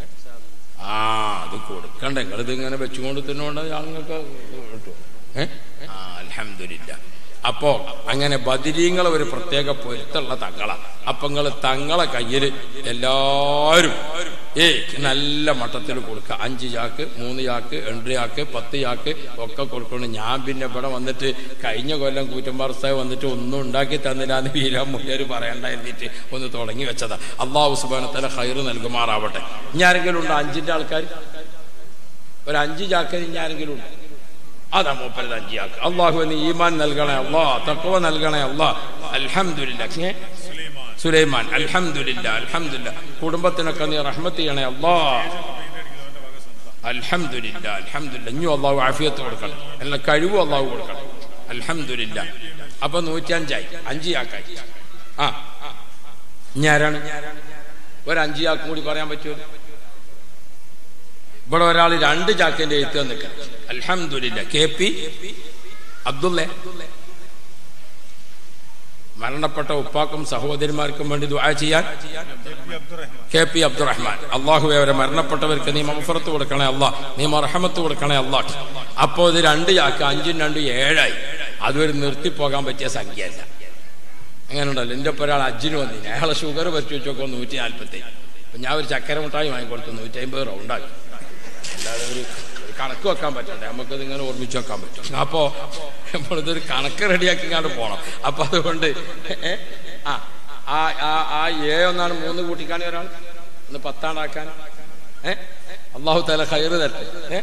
ആ അത് കൊടുക്കണ്ട നിങ്ങളിത് ഇങ്ങനെ വെച്ചുകൊണ്ട് തിന്നുകൊണ്ട് ഞങ്ങൾക്ക് കിട്ടും ഏ ആ അൽഹംദുലില്ല അപ്പോ അങ്ങനെ ബദിരീങ്ങളെ ഒരു പ്രത്യേക പൊരുത്തുള്ള തങ്ങള അപ്പൊ നിങ്ങൾ തങ്ങളെ കയ്യിൽ എല്ലാരും ഏ നല്ല മട്ടത്തിൽ കൊടുക്കുക അഞ്ച് ചാക്ക് മൂന്ന് ചാക്ക് രണ്ട് ചാക്ക് പത്ത് ചാക്ക് ഒക്കെ കൊടുക്കണം ഞാൻ പിന്നെ ഇവിടെ വന്നിട്ട് കഴിഞ്ഞ കൊല്ലം കൂറ്റമ്പാർസ്ഥ വന്നിട്ട് ഒന്നും ഉണ്ടാക്കി തന്നില്ല എന്ന് വീരാൻ മുല്ലർ പറയണ്ടായിരുന്നിട്ട് ഒന്ന് തുടങ്ങി വെച്ചതാ അള്ളാഹു സുബാനത്തല ഹൈറ് നൽകുമാറാവട്ടെ ഇനി ആരെങ്കിലും ഉണ്ടോ അഞ്ചിന്റെ ആൾക്കാർ ഒരു അഞ്ച് ചാക്ക് ഇനി ആരെങ്കിലും ഉണ്ട് അതാ മൂപ്പരത് അഞ്ചിയാക്കുക അള്ളാഹു നീ ഈമാൻ നൽകണേ അല്ലാ തക്കവ നൽകണേ അല്ലാ അൽഹംദുലില്ല ഏ? സുലൈമാൻ സുലൈമാൻ അൽഹംദുലില്ല അൽഹംദുലില്ല കുടുംബത്തിനൊക്കെ നീ റഹ്മത്ത് ചെയ്യണേ അല്ലാ പെയിന്റ് അടിക്കുന്നവന്റെ വക സ്വന്തം അൽഹംദുലില്ല അൽഹംദുലില്ല ഇനിയും അള്ളാഹു ആഫിയത്ത് കൊടുക്കണം എല്ലാ കഴിവും അള്ളാഹു കൊടുക്കണം അൽഹംദുലില്ല അപ്പൊ നൂറ്റഞ്ചായി അഞ്ചിയാക്കായി ആ ഇനി ആരാണ് ഒരു അഞ്ചിയാക്കും കൂടി പറയാൻ പറ്റുമോ ഇവിടെ ഒരാൾ രണ്ട് ചാക്കിന്റെ എഴുത്ത് നിൽക്കാം അൽഹംദുലില്ല കെ പി അബ്ദുള്ളേ മരണപ്പെട്ട ഉപ്പാക്കും സഹോദരിമാർക്കും വേണ്ടി ദുആ ചെയ്യാൻ J P Abdurahman K P Abdurahman അള്ളാഹു അവരെ മരണപ്പെട്ടവർക്ക് നീ മഫറത്ത് കൊടുക്കണേ അല്ലാ നീ മർഹമത്ത് കൊടുക്കണേ അല്ലാ അപ്പോ ഇത് രണ്ട് ചാക്ക് അഞ്ചും രണ്ടും ഏഴായി അതൊരു നിർത്തിപ്പോകാൻ പറ്റിയ സംഖ്യയല്ല അങ്ങനെയുണ്ടല്ലോ എൻ്റെ ഒപ്പം ഒരാൾ അജ്ജിന് വന്നില്ല അയാളെ ഷുഗർ പറ്റി വെച്ചോക്കോ നൂറ്റി നാൽപ്പത്തി അപ്പൊ ഞാൻ ഒരു ചക്കര മുട്ടായി വാങ്ങിക്കൊടുത്തു നൂറ്റി അമ്പത് റൗണ്ടാക്കി അല്ലാതെ ഒരു ഒരു കണക്ക് വെക്കാൻ പറ്റണ്ടേ നമുക്കത് ഇങ്ങനെ ഓർമ്മിച്ച് വെക്കാൻ പറ്റും അപ്പോ നമ്മളിതൊരു കണക്ക് റെഡിയാക്കി കണ്ട് പോണം അപ്പൊ അതുകൊണ്ട് ഏ, ആ ആ ആ ആ ഏ ഒന്നാണ് മൂന്ന് കൂട്ടിക്കാണി ഒരാൾ ഒന്ന് പത്താണ്ടാക്കാൻ ഏ അള്ളാഹു തല കയറ് തരട്ടെ ഏ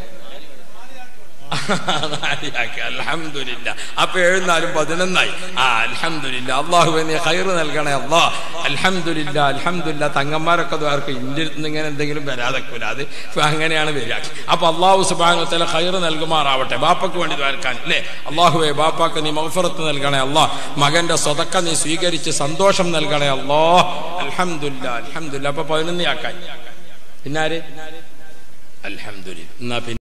അലഹമില്ല അപ്പൊ എഴുന്നാലും പതിനൊന്നായി ആ അലഹമില്ല അള്ളാഹു നീ ഹൈറ് നൽകണേ അള്ളാ അലഹമില്ല അലഹമില്ല തങ്ങന്മാരൊക്കെ ദ്വാർക്ക് ഇന്ത്യയിൽ നിന്ന് ഇങ്ങനെ എന്തെങ്കിലും വരാതെക്കൂല അത് അങ്ങനെയാണ് വരിക അപ്പൊ അള്ളാഹു സുബാനത്തല ഹൈറ് നൽകുമാറാവട്ടെ ബാപ്പക്ക് വേണ്ടി ദ്വാരക്കാൻ അല്ലേ അള്ളാഹുവെ ബാപ്പാക്ക് നീ മൗഫറത്ത് നൽകണേ അള്ളാ മകന്റെ സ്വതക്ക നീ സ്വീകരിച്ച് സന്തോഷം നൽകണേ അള്ളാ അലഹമില്ല അലഹമില്ല അപ്പൊ പതിനൊന്ന് ആക്കായി പിന്നാര് അലഹമില്ല എന്നാ പിന്നെ